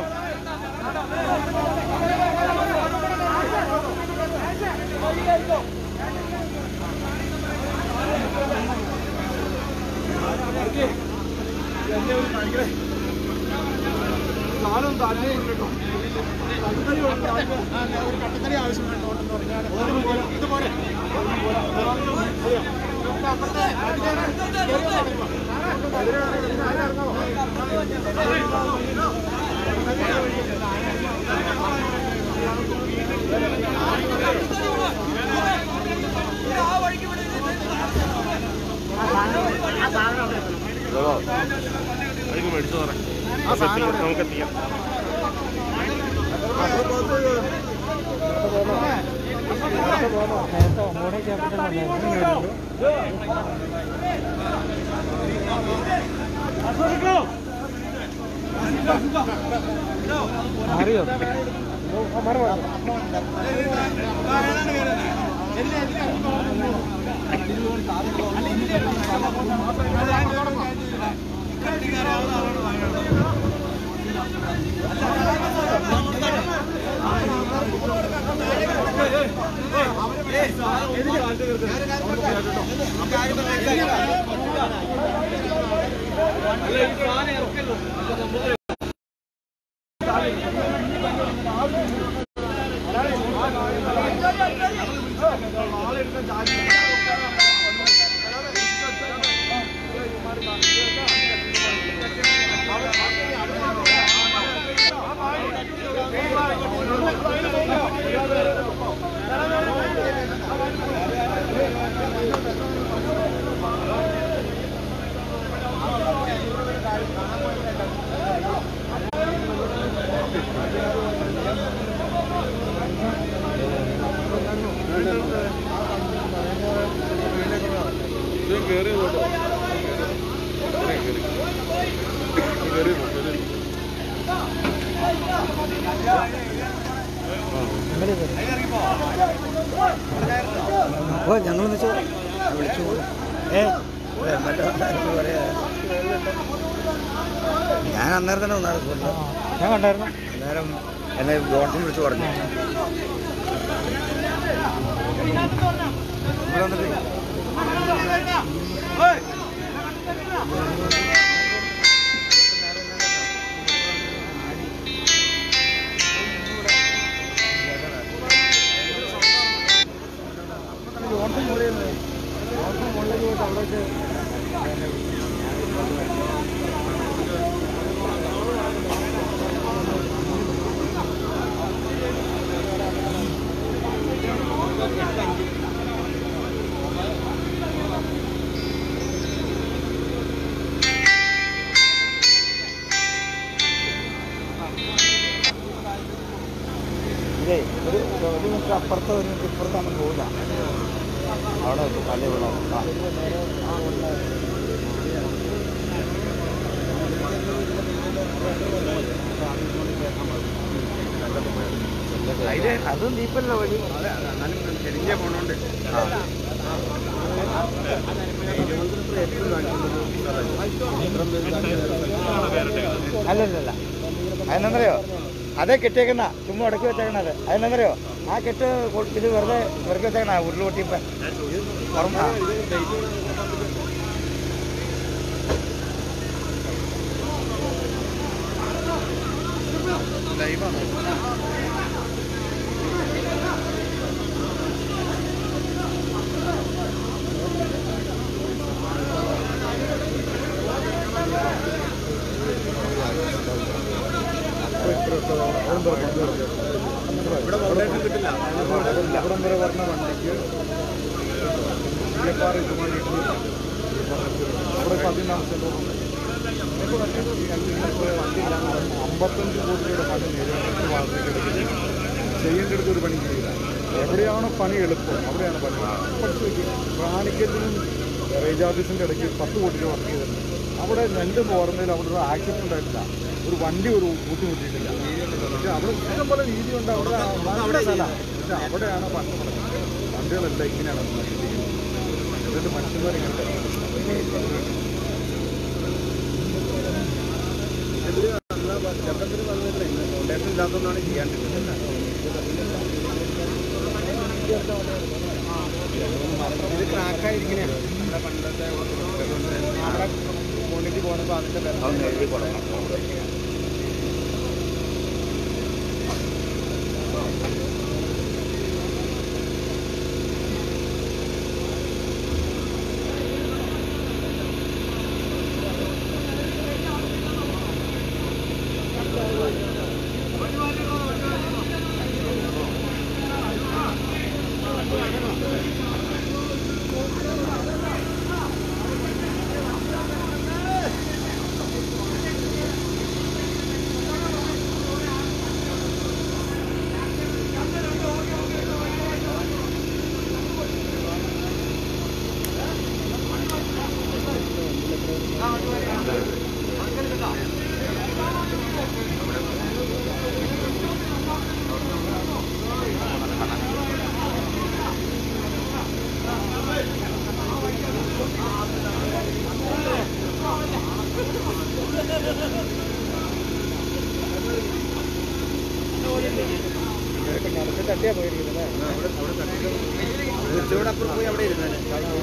അതിന് മേടിച്ചു പറയാം നമുക്ക് എത്തിക്കാം നേരത്തെ ഒമ്പത് ക്യാപിറ്റൽ മാറിയോ കയറി കേട്ടോ കയറി കയറി ഓ ഞങ്ങൾ വിളിച്ചു ഏ ഞാൻ അന്നേരം തന്നെ വന്നായിരുന്നു ഞാൻ കണ്ടായിരുന്നു അന്നേരം എന്നെ ജോൺസൺ വിളിച്ച് പറഞ്ഞു ഇവിടെ വന്നിട്ട് ഇതേ ഒരു ഒരു മിനിറ്റ് അപ്പുറത്ത് ഒരു മിനിറ്റ് ഇപ്പുറത്ത് നമ്മൾ പോകില്ല അവിടെ വെച്ച് തലേ വീണോ ആ ഇത് അതും ദീപല്ല വഴി ചെരിഞ്ഞ പോണോണ്ട് അല്ലല്ലല്ല അതിനെന്തറിയോ അതേ കെട്ടിയേക്കുന്ന ചുമ്മാ ഉടക്കി വെച്ചേക്കണ അത് അതിനെന്തറിയോ ആ കെട്ട് കൊ- ഇത് വെറുതെ വെറുതെ വെച്ചേക്കണ ഉരുള് പൊട്ടിയപ്പോ ഓർമ്മ ഇവിടെ കൊട്ടേഷൻ കിട്ടില്ല ഇവിടം വരെ പറഞ്ഞ വണ്ടിക്ക് ഇരുപത്താറ് ഇതുമായി അവിടെ പതിനാല് അമ്പത്തഞ്ച് കോടി രൂപയുടെ പണി നേരിട്ട് ഭാഗത്തേക്ക് എടുക്കുന്നത് ചെയ്യേണ്ടടുത്ത് ഒരു പണി ചെയ്യില്ല എവിടെയാണോ പണി എളുപ്പം അവിടെയാണ് പണി പഠിച്ചു വയ്ക്കും റാണിക്കറ്റിനും റേഞ്ച് ഓഫീസിൻ്റെ ഇടയ്ക്ക് പത്ത് കോടി രൂപ വർക്ക് ചെയ്തിട്ടുണ്ട് അവിടെ രണ്ടും ഓർമ്മയിൽ അവിടെ ഒരു ആക്സിഡന്റ് ഉണ്ടായിട്ടില്ല ഒരു വണ്ടി ഒരു ബുദ്ധിമുട്ടിയിട്ടില്ല പക്ഷെ അവിടെ ഇഷ്ടം പോലെ രീതി ഉണ്ട് അവിടെ നല്ല സ്ഥല പക്ഷെ അവിടെയാണ് പണ്ട് നടക്കുന്നത് വണ്ടികളെല്ലാം ഇങ്ങനെയാണ് നശിപ്പിക്കുന്നത് എന്നിട്ട് മനുഷ്യന്മാർ ഇങ്ങനെ ഫൗണ്ടേഷൻ ഇല്ലാത്തതുകൊണ്ടാണ് ചെയ്യാണ്ടിരുന്നത് ഇത് ക്രാക്കായിരിക്കണേ നമ്മുടെ പണ്ടത്തെ അവിടെ ക്വാണ്ടിറ്റി പോകുമ്പോൾ അതിന്റെ എഴുതി കൊടുക്കണം തട്ടിയാ പോയിരിക്കുന്നത് ഉച്ചയോടെ അപ്പുറം പോയി അവിടെ ഇരുന്നേ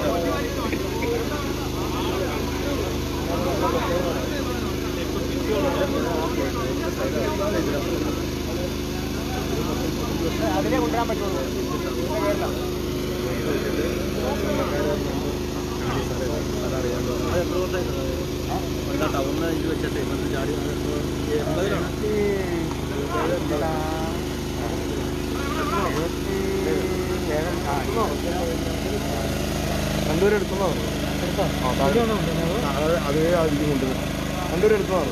അതിനെ കൊണ്ടുവരാൻ പറ്റുള്ളൂ ടൗണിൽ ഇത് വെച്ചിട്ട് ഇന്നത്തെ ചാടി എൺപതിലാണ് കണ്ടൂർ എടുക്കുന്നോ അതേ ആദ്യം കൊണ്ടുവരും കണ്ടൂർ എടുക്കുന്നോ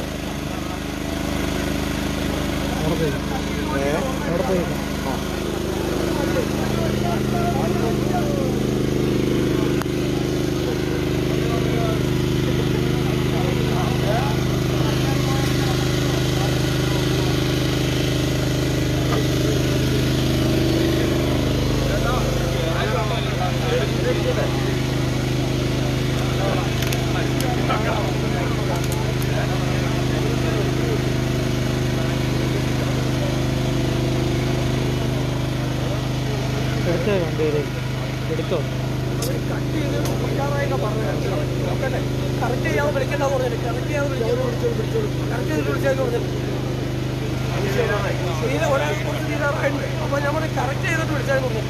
എടുത്തോ രണ്ടുപേരെ എടുത്തോ കറക്റ്റ് ചെയ്യാതെ വിളിക്കണ്ടെന്ന് പറഞ്ഞു കറക്റ്റ് ചെയ്യാതെ കറക്റ്റ് ചെയ്തിട്ട് വിളിച്ചതെന്ന് പറഞ്ഞു തീരെ ഒരാൾ കുറച്ച് തീരാറായിട്ടുണ്ട് അപ്പൊ ഞാൻ പറഞ്ഞു കറക്റ്റ് ചെയ്തിട്ട് വിളിച്ചതെന്ന് പറഞ്ഞു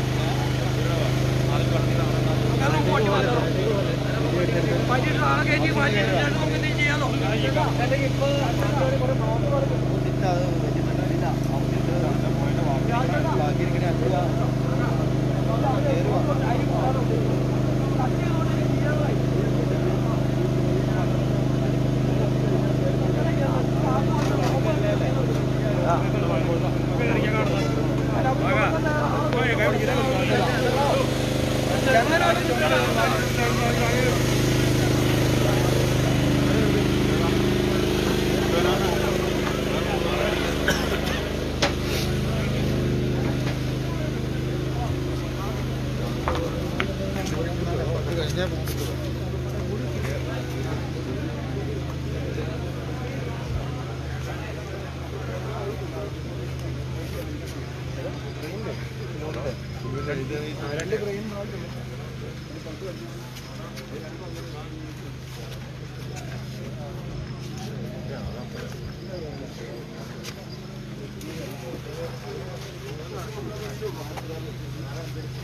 കാരണം പോട്ടി മാറ്റണം മാറ്റിയിട്ട് ആകെ കയറ്റി മാറ്റിയിട്ട് നമുക്ക് എന്തെങ്കിലും ചെയ്യാനോ അല്ലെങ്കിൽ ഇപ്പൊ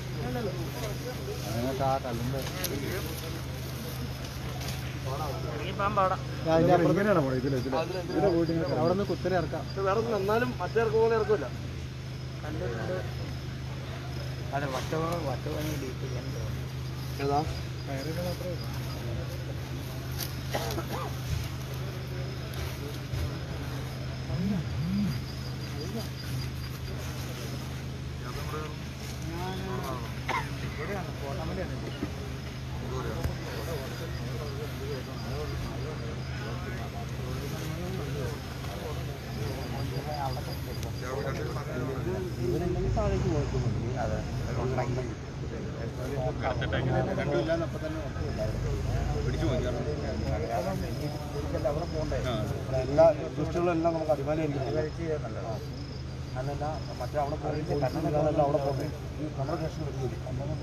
ആ കല്ലിൻ്റെ ഇങ്ങനെയാണ് പോണത് ഇതില് ഇതില് ഇതിലെ പോയിട്ട് ഇങ്ങനെ അവിടെ നിന്ന് കുത്തനെ ഇറക്കാം വേറെ ഒന്നും എന്നാലും മറ്റേ ഇറക്കും പോലെ ഇറക്കില്ല അതെ വട്ട വട്ട ഡീപ്പ് ഏതാ എല്ലാ ദൃഷ്ടികളും എല്ലാം നമുക്ക് അഭിമാനിയായിരിക്കും അല്ലല്ല മറ്റേ അവിടെ പോയിട്ട് കണ്ണനെല്ലാം അവിടെ പോകട്ടെ ഈ നമ്മുടെ സ്റ്റേഷൻ വരുന്നില്ല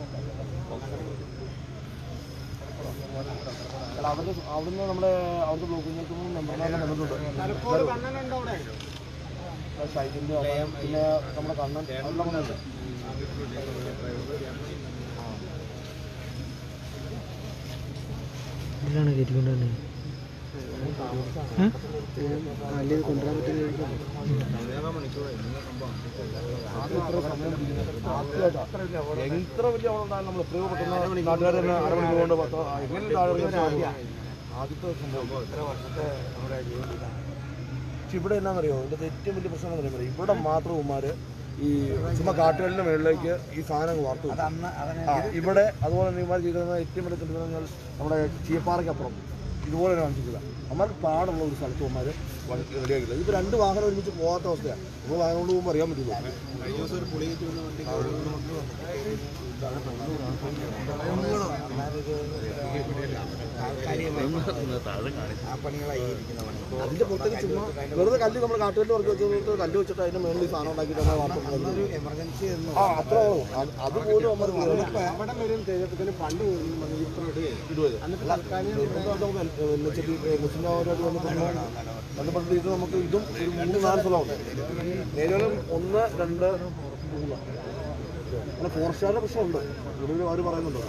അല്ല അവിടെ അവിടുന്ന് നമ്മുടെ അവിടുത്തെ ബ്ലോക്കിലേക്ക് നമ്പറിനെല്ലാം വന്നിട്ടുണ്ട് ഷൈജിന്റെ പിന്നെ നമ്മുടെ കണ്ണൻ എല്ലാം വന്നിട്ടുണ്ട് എത്ര വലിയ അവിടെ ഉണ്ടായാലും നമ്മൾ എത്രയോ പെട്ടെന്ന് നാട്ടുകാർ തന്നെ അരമണിക്കൂർ കൊണ്ട് പത്തോ എങ്ങനെ താഴെ ആദ്യത്തെ സംഭവം എത്ര വർഷത്തെ നമ്മുടെ പക്ഷെ ഇവിടെ എന്നാണെന്നറിയോ ഇതിന്റെ ഏറ്റവും വലിയ പ്രശ്നം എന്ന് പറയുന്നത് ഇവിടെ മാത്രം ഉമ്മാര് ഈ ചുമ്മാ കാട്ടുകളിന്റെ മുകളിലേക്ക് ഈ സാധനം വാർത്തു വെക്കും. ആ ഇവിടെ അതുപോലെ തന്നെ ഇമാർ ചെയ്തിരുന്ന ഏറ്റവും വലിയ തെറ്റ് എന്ന് പറഞ്ഞാൽ നമ്മുടെ ചീപ്പാറയ്ക്കപ്പുറം ഇതുപോലെ കാണിച്ചിട്ടില്ല അമ്മ പാടുള്ള ഒരു സ്ഥലത്ത് ഉമ്മാർ റെഡിയാക്കില്ല ഇതിപ്പോൾ രണ്ട് വാഹനം ഒരുമിച്ച് പോകാത്ത അവസ്ഥയാണ് നമ്മൾ വാഹനം കൊണ്ട് പോകുമ്പോൾ അറിയാൻ പറ്റില്ല അതിന്റെ പുറത്തേക്ക് ചുമ്മാ വെറുതെ കല്ല് നമ്മൾ കാട്ടുകല്ല് വർക്ക് വെച്ചിട്ട് കല്ല് വെച്ചിട്ട് അതിന്റെ മേളിൽ ഈ സാധനം ഉണ്ടാക്കിയിട്ട് നമ്മൾ വാർത്ത എമർജൻസി ആ അത്ര അതുപോലും അമ്മ അവിടെ വരും തേജത്തിന് പണ്ട് ബന്ധപ്പെട്ട് ഇത് നമുക്ക് ഇതും ഒരു മൂന്ന് നാല് സ്ഥലമുണ്ട് ഏതായാലും ഒന്ന് രണ്ട് മൂന്ന് അങ്ങനെ ഫോറസ്റ്റുകാരുടെ പ്രശ്നമുണ്ട് ഇവിടെ അവർ പറയുന്നുണ്ട്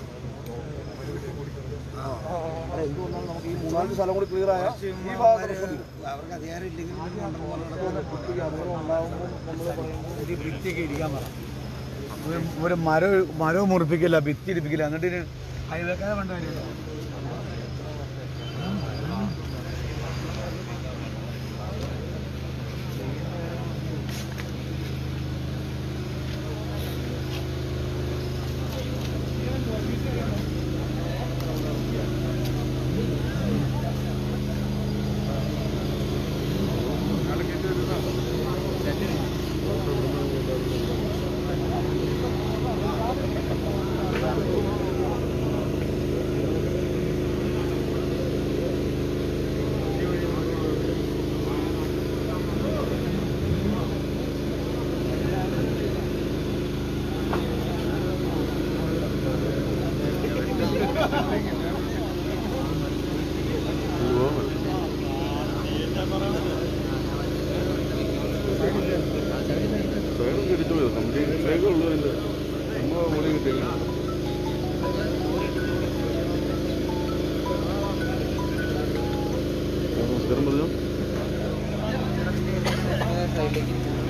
ആ അല്ല എന്തുകൊണ്ടാണ് നമുക്ക് ഈ മൂന്നാല് സ്ഥലം കൂടി ക്ലിയർ ആയ ഈ ഭാഗത്ത് പ്രശ്നം തീരും. അവർക്ക് അധികാരം ഇല്ലെങ്കിൽ കുട്ടിക്ക് അപകടം ഉണ്ടാകുമ്പോൾ നമ്മൾ പറയുമ്പോൾ ഭിത്തിയൊക്കെ ഇരിക്കാൻ പറ ഒരു- ഒരു മരം മരവും മുറിപ്പിക്കില്ല ഭിത്തി ഇടിപ്പിക്കില്ല എന്നിട്ട് ഇതിന് ഹൈവേക്കാരെ വേണ്ട കാര്യമില്ല നമസ്കാരം പറഞ്ഞു